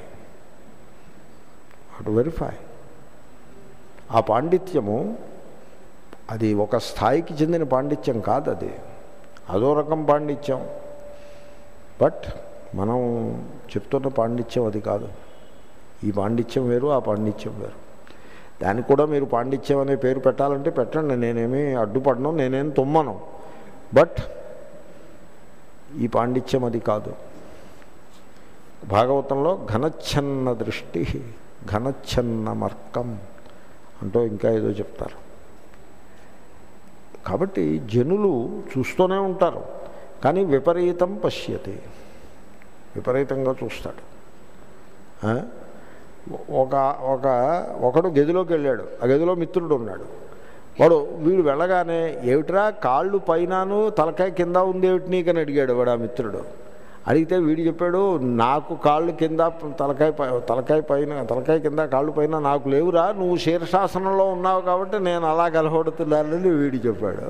how to verify ఆ పాండిత్యము అది ఒక స్థాయికి చెందిన పాండిత్యం కాదు అది అదో రకం పాండిత్యం బట్ మనం చెప్తున్న పాండిత్యం అది కాదు ఈ పాండిత్యం వేరు ఆ పాండిత్యం వేరు దానికి కూడా మీరు పాండిత్యం అనే పేరు పెట్టాలంటే పెట్టండి నేనేమి అడ్డుపడను నేనేం తుమ్మను బట్ ఈ పాండిత్యం అది కాదు భాగవతంలో ఘనచ్ఛన్న దృష్టి ఘనచ్ఛన్న మర్కం అంటూ ఇంకా ఏదో చెప్తారు కాబట్టి జనులు చూస్తూనే ఉంటారు కానీ విపరీతం పశ్యతి విపరీతంగా చూస్తాడు ఆ? ఒక ఒక ఒకడు గదిలోకి వెళ్ళాడు ఆ గదిలో మిత్రుడు ఉన్నాడు వాడు వీడు వెళ్ళగానే ఏమిట్రా కాళ్ళు పైనను తలకాయ కింద ఉంది ఏమిటి నీకని అడిగాడు వాడు ఆ మిత్రుడు అడిగితే వీడు చెప్పాడు నాకు కాళ్ళు కింద తలకాయ పై తలకాయ పైన తలకాయ కింద కాళ్ళు పైన నాకు లేవురా నువ్వు శీర్షాసనంలో ఉన్నావు కాబట్టి నేను అలా కలవడుతున్నానని వీడు చెప్పాడు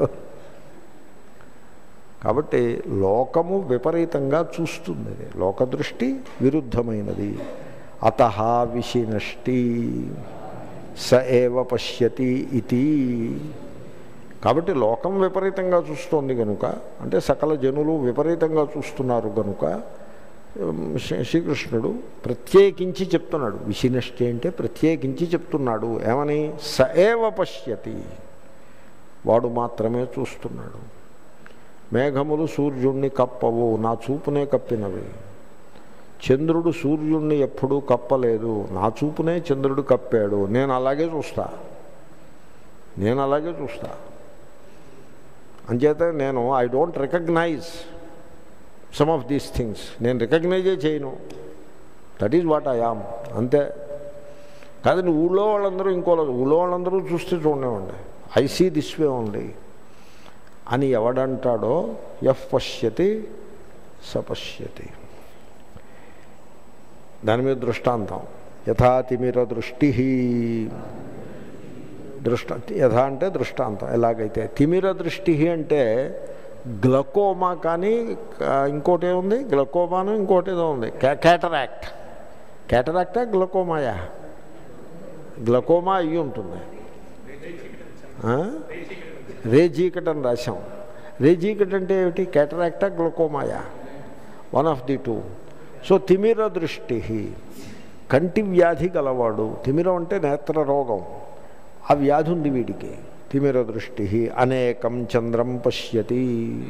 కాబట్టి లోకము విపరీతంగా చూస్తుంది లోకదృష్టి విరుద్ధమైనది అత విషినష్టి స ఏవ పశ్యతి ఇది కాబట్టి లోకం విపరీతంగా చూస్తోంది కనుక అంటే సకల జనులు విపరీతంగా చూస్తున్నారు కనుక ఉమ్, శ్రీ- శ్రీకృష్ణుడు ప్రత్యేకించి చెప్తున్నాడు విషినష్టి అంటే ప్రత్యేకించి చెప్తున్నాడు ఏమని స ఏవ పశ్యతి వాడు మాత్రమే చూస్తున్నాడు మేఘములు సూర్యుణ్ణి కప్పవు నా చూపునే కప్పినవి చంద్రుడు సూర్యుణ్ణి ఎప్పుడూ కప్పలేదు నా చూపునే చంద్రుడు కప్పాడు నేను అలాగే చూస్తా నేను అలాగే చూస్తా అంచేత నేను I don't recognise some of these things నేను రికగ్నైజే చేయను that is what I am అంతే కాదండి ఊళ్ళో వాళ్ళందరూ ఇంకోలా ఊళ్ళో వాళ్ళందరూ చూస్తే చూడనివ్వండి I see this way only అని ఎవడంటాడో ఎఫ్ పశ్యతి సపశ్యతి దాని మీద దృష్టాంతం యథా తిమిర దృష్టి దృష్ట యథా అంటే దృష్టాంతం ఎలాగైతే తిమిర దృష్టి అంటే గ్లకోమా కానీ ఆ, ఇంకోటి ఏముంది గ్లకోమాను ఇంకోటి ఏదో ఉంది క్యాటరాక్ట్ క్యాటరాక్టా గ్లకోమాయా గ్లకోమా అయ్యి ఉంటుంది ఆ? రేజీకట్ అని రాశాం రేజీకట్ అంటే ఏమిటి క్యాటరాక్టా గ్లకోమాయా one of the two so తిమిర దృష్టి కంటి వ్యాధి గలవాడు తిమిరం అంటే నేత్ర రోగం ఆ వ్యాధి ఉంది వీడికి తిమిర దృష్టి అనేకం చంద్రం పశ్యతి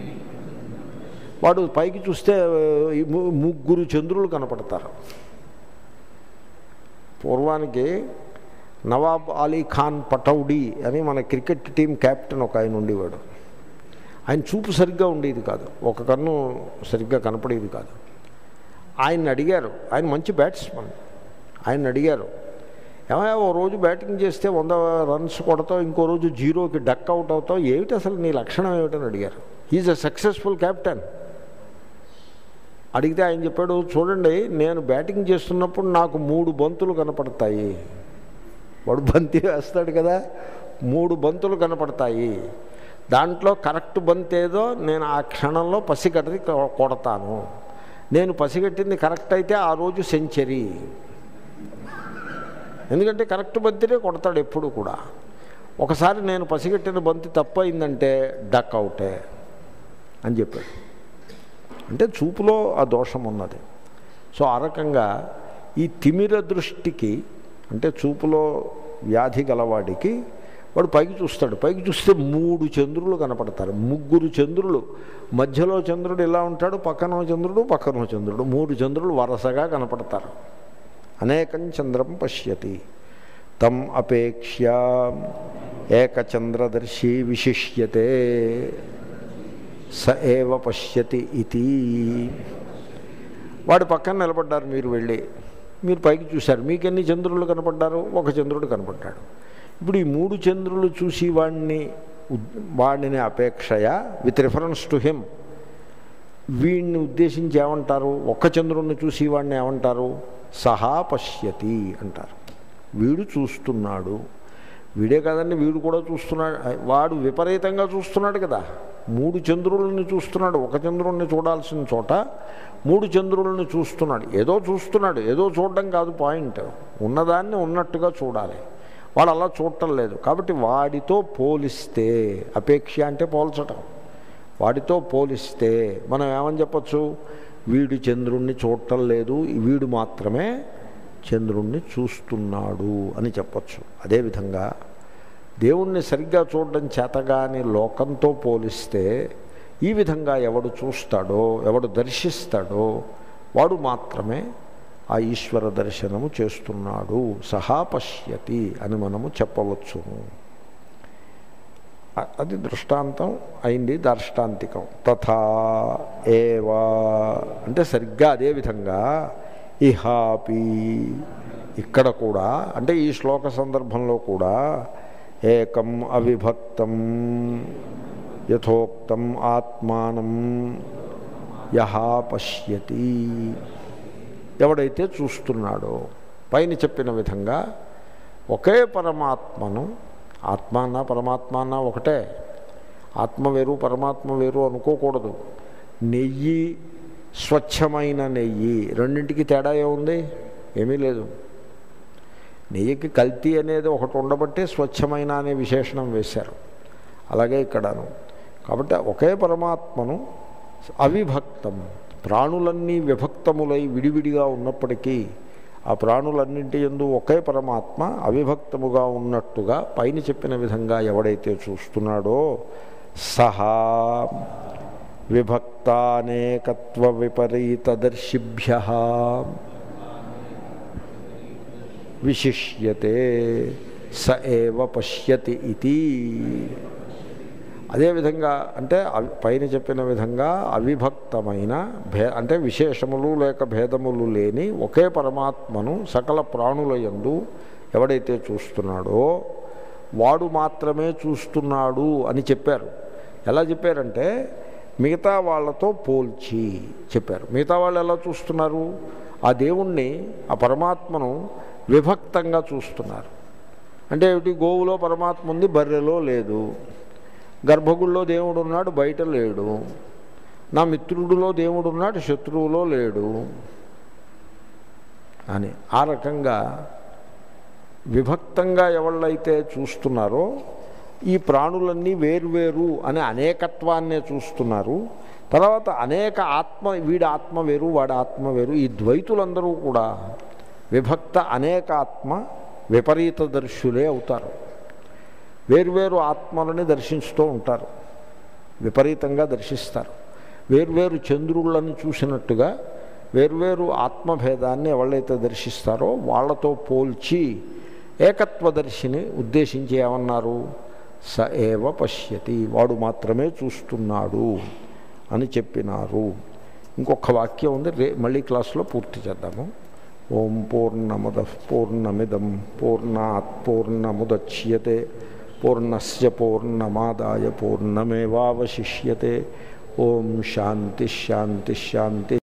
వాడు పైకి చూస్తే ఈ ము- ముగ్గురు చంద్రులు కనపడతారు పూర్వానికి నవాబ్ అలీ ఖాన్ పటౌడీ అని మన క్రికెట్ టీం కెప్టెన్ ఒక ఆయన ఉండేవాడు ఆయన చూపు సరిగ్గా ఉండేది కాదు ఒక కన్ను సరిగ్గా కనపడేది కాదు ఆయన్ని అడిగారు ఆయన మంచి బ్యాట్స్మన్ ఆయన అడిగారు ఏమయ్యా ఓ రోజు బ్యాటింగ్ చేస్తే వంద రన్స్ కొడతావు ఇంకో రోజు జీరోకి డక్ అవుట్ అవుతావు ఏమిటి అసలు నీ లక్షణం ఏమిటని అడిగారు ఈజ్ అ సక్సెస్ఫుల్ క్యాప్టెన్ అడిగితే ఆయన చెప్పాడు చూడండి నేను బ్యాటింగ్ చేస్తున్నప్పుడు నాకు మూడు బంతులు కనపడతాయి వాడు బంతి వేస్తాడు కదా మూడు బంతులు కనపడతాయి దాంట్లో కరెక్ట్ బంత్ ఏదో నేను ఆ క్షణంలో పసిగట్టి కొ- కొడతాను నేను పసిగట్టింది కరెక్ట్ అయితే ఆ రోజు సెంచరీ ఎందుకంటే కరెక్ట్ బంతినే కొడతాడు ఎప్పుడు కూడా ఒకసారి నేను పసిగట్టిన బంతి తప్పు అయిందంటే డక్ అవుటే అని చెప్పాడు అంటే చూపులో ఆ దోషం ఉన్నది సో ఆ రకంగా ఈ తిమిర దృష్టికి అంటే చూపులో వ్యాధి గలవాడికి వాడు పైకి చూస్తాడు పైకి చూస్తే మూడు చంద్రులు కనపడతారు ముగ్గురు చంద్రులు మధ్యలో చంద్రుడు ఇలా ఉంటాడు పక్కనో చంద్రుడు పక్కనో చంద్రుడు మూడు చంద్రులు వరుసగా కనపడతారు అనేకం చంద్రం పశ్యతి తం అపేక్ష ఏకచంద్రదర్శి విశిష్యతే స ఏవ పశ్యతి ఇది వాడు పక్కన నిలబడ్డారు మీరు వెళ్ళి మీరు పైకి చూశారు మీకు ఎన్ని చంద్రులు కనపడ్డారు ఒక చంద్రుడు కనపడ్డాడు ఇప్పుడు ఈ మూడు చంద్రులు చూసి వాడిని ఉద్- వాడిని అపేక్షయ విత్ రిఫరెన్స్ టు హిమ్ వీడిని ఉద్దేశించి ఏమంటారు ఒక్క చంద్రుడిని చూసి వాడిని ఏమంటారు సహా పశ్యతి అంటారు వీడు చూస్తున్నాడు వీడే కాదండి వీడు కూడా చూస్తున్నాడు వాడు విపరీతంగా చూస్తున్నాడు కదా మూడు చంద్రులని చూస్తున్నాడు ఒక చంద్రుడిని చూడాల్సిన చోట మూడు చంద్రులని చూస్తున్నాడు ఏదో చూస్తున్నాడు ఏదో చూడడం కాదు పాయింట్ ఉన్నదాన్ని ఉన్నట్టుగా చూడాలి వాడు అలా చూడటం లేదు కాబట్టి వాడితో పోలిస్తే అపేక్ష అంటే పోల్చటం వాడితో పోలిస్తే మనం ఏమని చెప్పచ్చు వీడు చంద్రుణ్ణి చూడటం లేదు వీడు మాత్రమే చంద్రుణ్ణి చూస్తున్నాడు అని చెప్పచ్చు అదేవిధంగా దేవుణ్ణి సరిగ్గా చూడడం చేతగాని లోకంతో పోలిస్తే ఈ విధంగా ఎవడు చూస్తాడో ఎవడు దర్శిస్తాడో వాడు మాత్రమే ఆ ఈశ్వర దర్శనము చేస్తున్నాడు సహా పశ్యతి అని మనము చెప్పవచ్చును అ- అది దృష్టాంతం అయింది దార్ష్టాంతికం తథా ఏవా అంటే సరిగ్గా అదేవిధంగా ఇహాపి ఇక్కడ కూడా అంటే ఈ శ్లోక సందర్భంలో కూడా ఏకం అవిభక్తం యథోక్తం ఆత్మానం యహా పశ్యతి ఎవడైతే చూస్తున్నాడో పైన చెప్పిన విధంగా ఒకే పరమాత్మను ఆత్మ అన్న పరమాత్మ అన్న ఒకటే ఆత్మ వేరు పరమాత్మ వేరు అనుకోకూడదు నెయ్యి స్వచ్ఛమైన నెయ్యి రెండింటికి తేడా ఏముంది ఏమీ లేదు నెయ్యికి కల్తీ అనేది ఒకటి ఉండబట్టే స్వచ్ఛమైన అనే విశేషణం వేశారు అలాగే ఇక్కడను కాబట్టి ఒకే పరమాత్మను అవిభక్తం ప్రాణులన్నీ విభక్తములై విడివిడిగా ఉన్నప్పటికీ ఆ ప్రాణులన్నింటి ఎందు ఒకే పరమాత్మ అవిభక్తముగా ఉన్నట్టుగా పైన చెప్పిన విధంగా ఎవడైతే చూస్తున్నాడో సహా విభక్తానేకత్వ విపరీతదర్శిభ్య విశిష్యతే స ఏవ పశ్యతి ఇది అదేవిధంగా అంటే అవి- పైన చెప్పిన విధంగా అవిభక్తమైన భే అంటే విశేషములు లేక భేదములు లేని ఒకే పరమాత్మను సకల ప్రాణుల యందు ఎవడైతే చూస్తున్నాడో వాడు మాత్రమే చూస్తున్నాడు అని చెప్పారు ఎలా చెప్పారంటే మిగతా వాళ్ళతో పోల్చి చెప్పారు మిగతా వాళ్ళు ఎలా చూస్తున్నారు ఆ దేవుణ్ణి ఆ పరమాత్మను విభక్తంగా చూస్తున్నారు అంటే ఏమిటి గోవులో పరమాత్మ ఉంది బర్రెలో లేదు గర్భగుడిలో దేవుడు ఉన్నాడు బయట లేడు నా మిత్రుడిలో దేవుడు ఉన్నాడు శత్రువులో లేడు అని ఆ రకంగా విభక్తంగా ఎవళ్ళైతే చూస్తున్నారో ఈ ప్రాణులన్నీ వేర్వేరు అనే అనేకత్వాన్నే చూస్తున్నారు తర్వాత అనేక ఆత్మ వీడి ఆత్మ వేరు వాడి ఆత్మ వేరు ఈ ద్వైతులందరూ కూడా విభక్త అనేక ఆత్మ విపరీత దర్శులే అవుతారు వేర్వేరు ఆత్మలని దర్శిస్తూ ఉంటారు విపరీతంగా దర్శిస్తారు వేర్వేరు చంద్రులను చూసినట్టుగా వేర్వేరు ఆత్మభేదాన్ని ఎవళ్ళైతే దర్శిస్తారో వాళ్ళతో పోల్చి ఏకత్వదర్శిని ఉద్దేశించి ఏమన్నారు స ఏవ పశ్యతి వాడు మాత్రమే చూస్తున్నాడు అని చెప్పినారు ఇంకొక వాక్యం ఉంది రే మళ్ళీ క్లాస్లో పూర్తి చేద్దాము ఓం పూర్ణముద పూర్ణమిదం పూర్ణాత్ పూర్ణముద్యతే పూర్ణస్ పూర్ణమాదాయ పూర్ణమేవాశిష్యతే ఓం శాంతి శాంతి శాంతి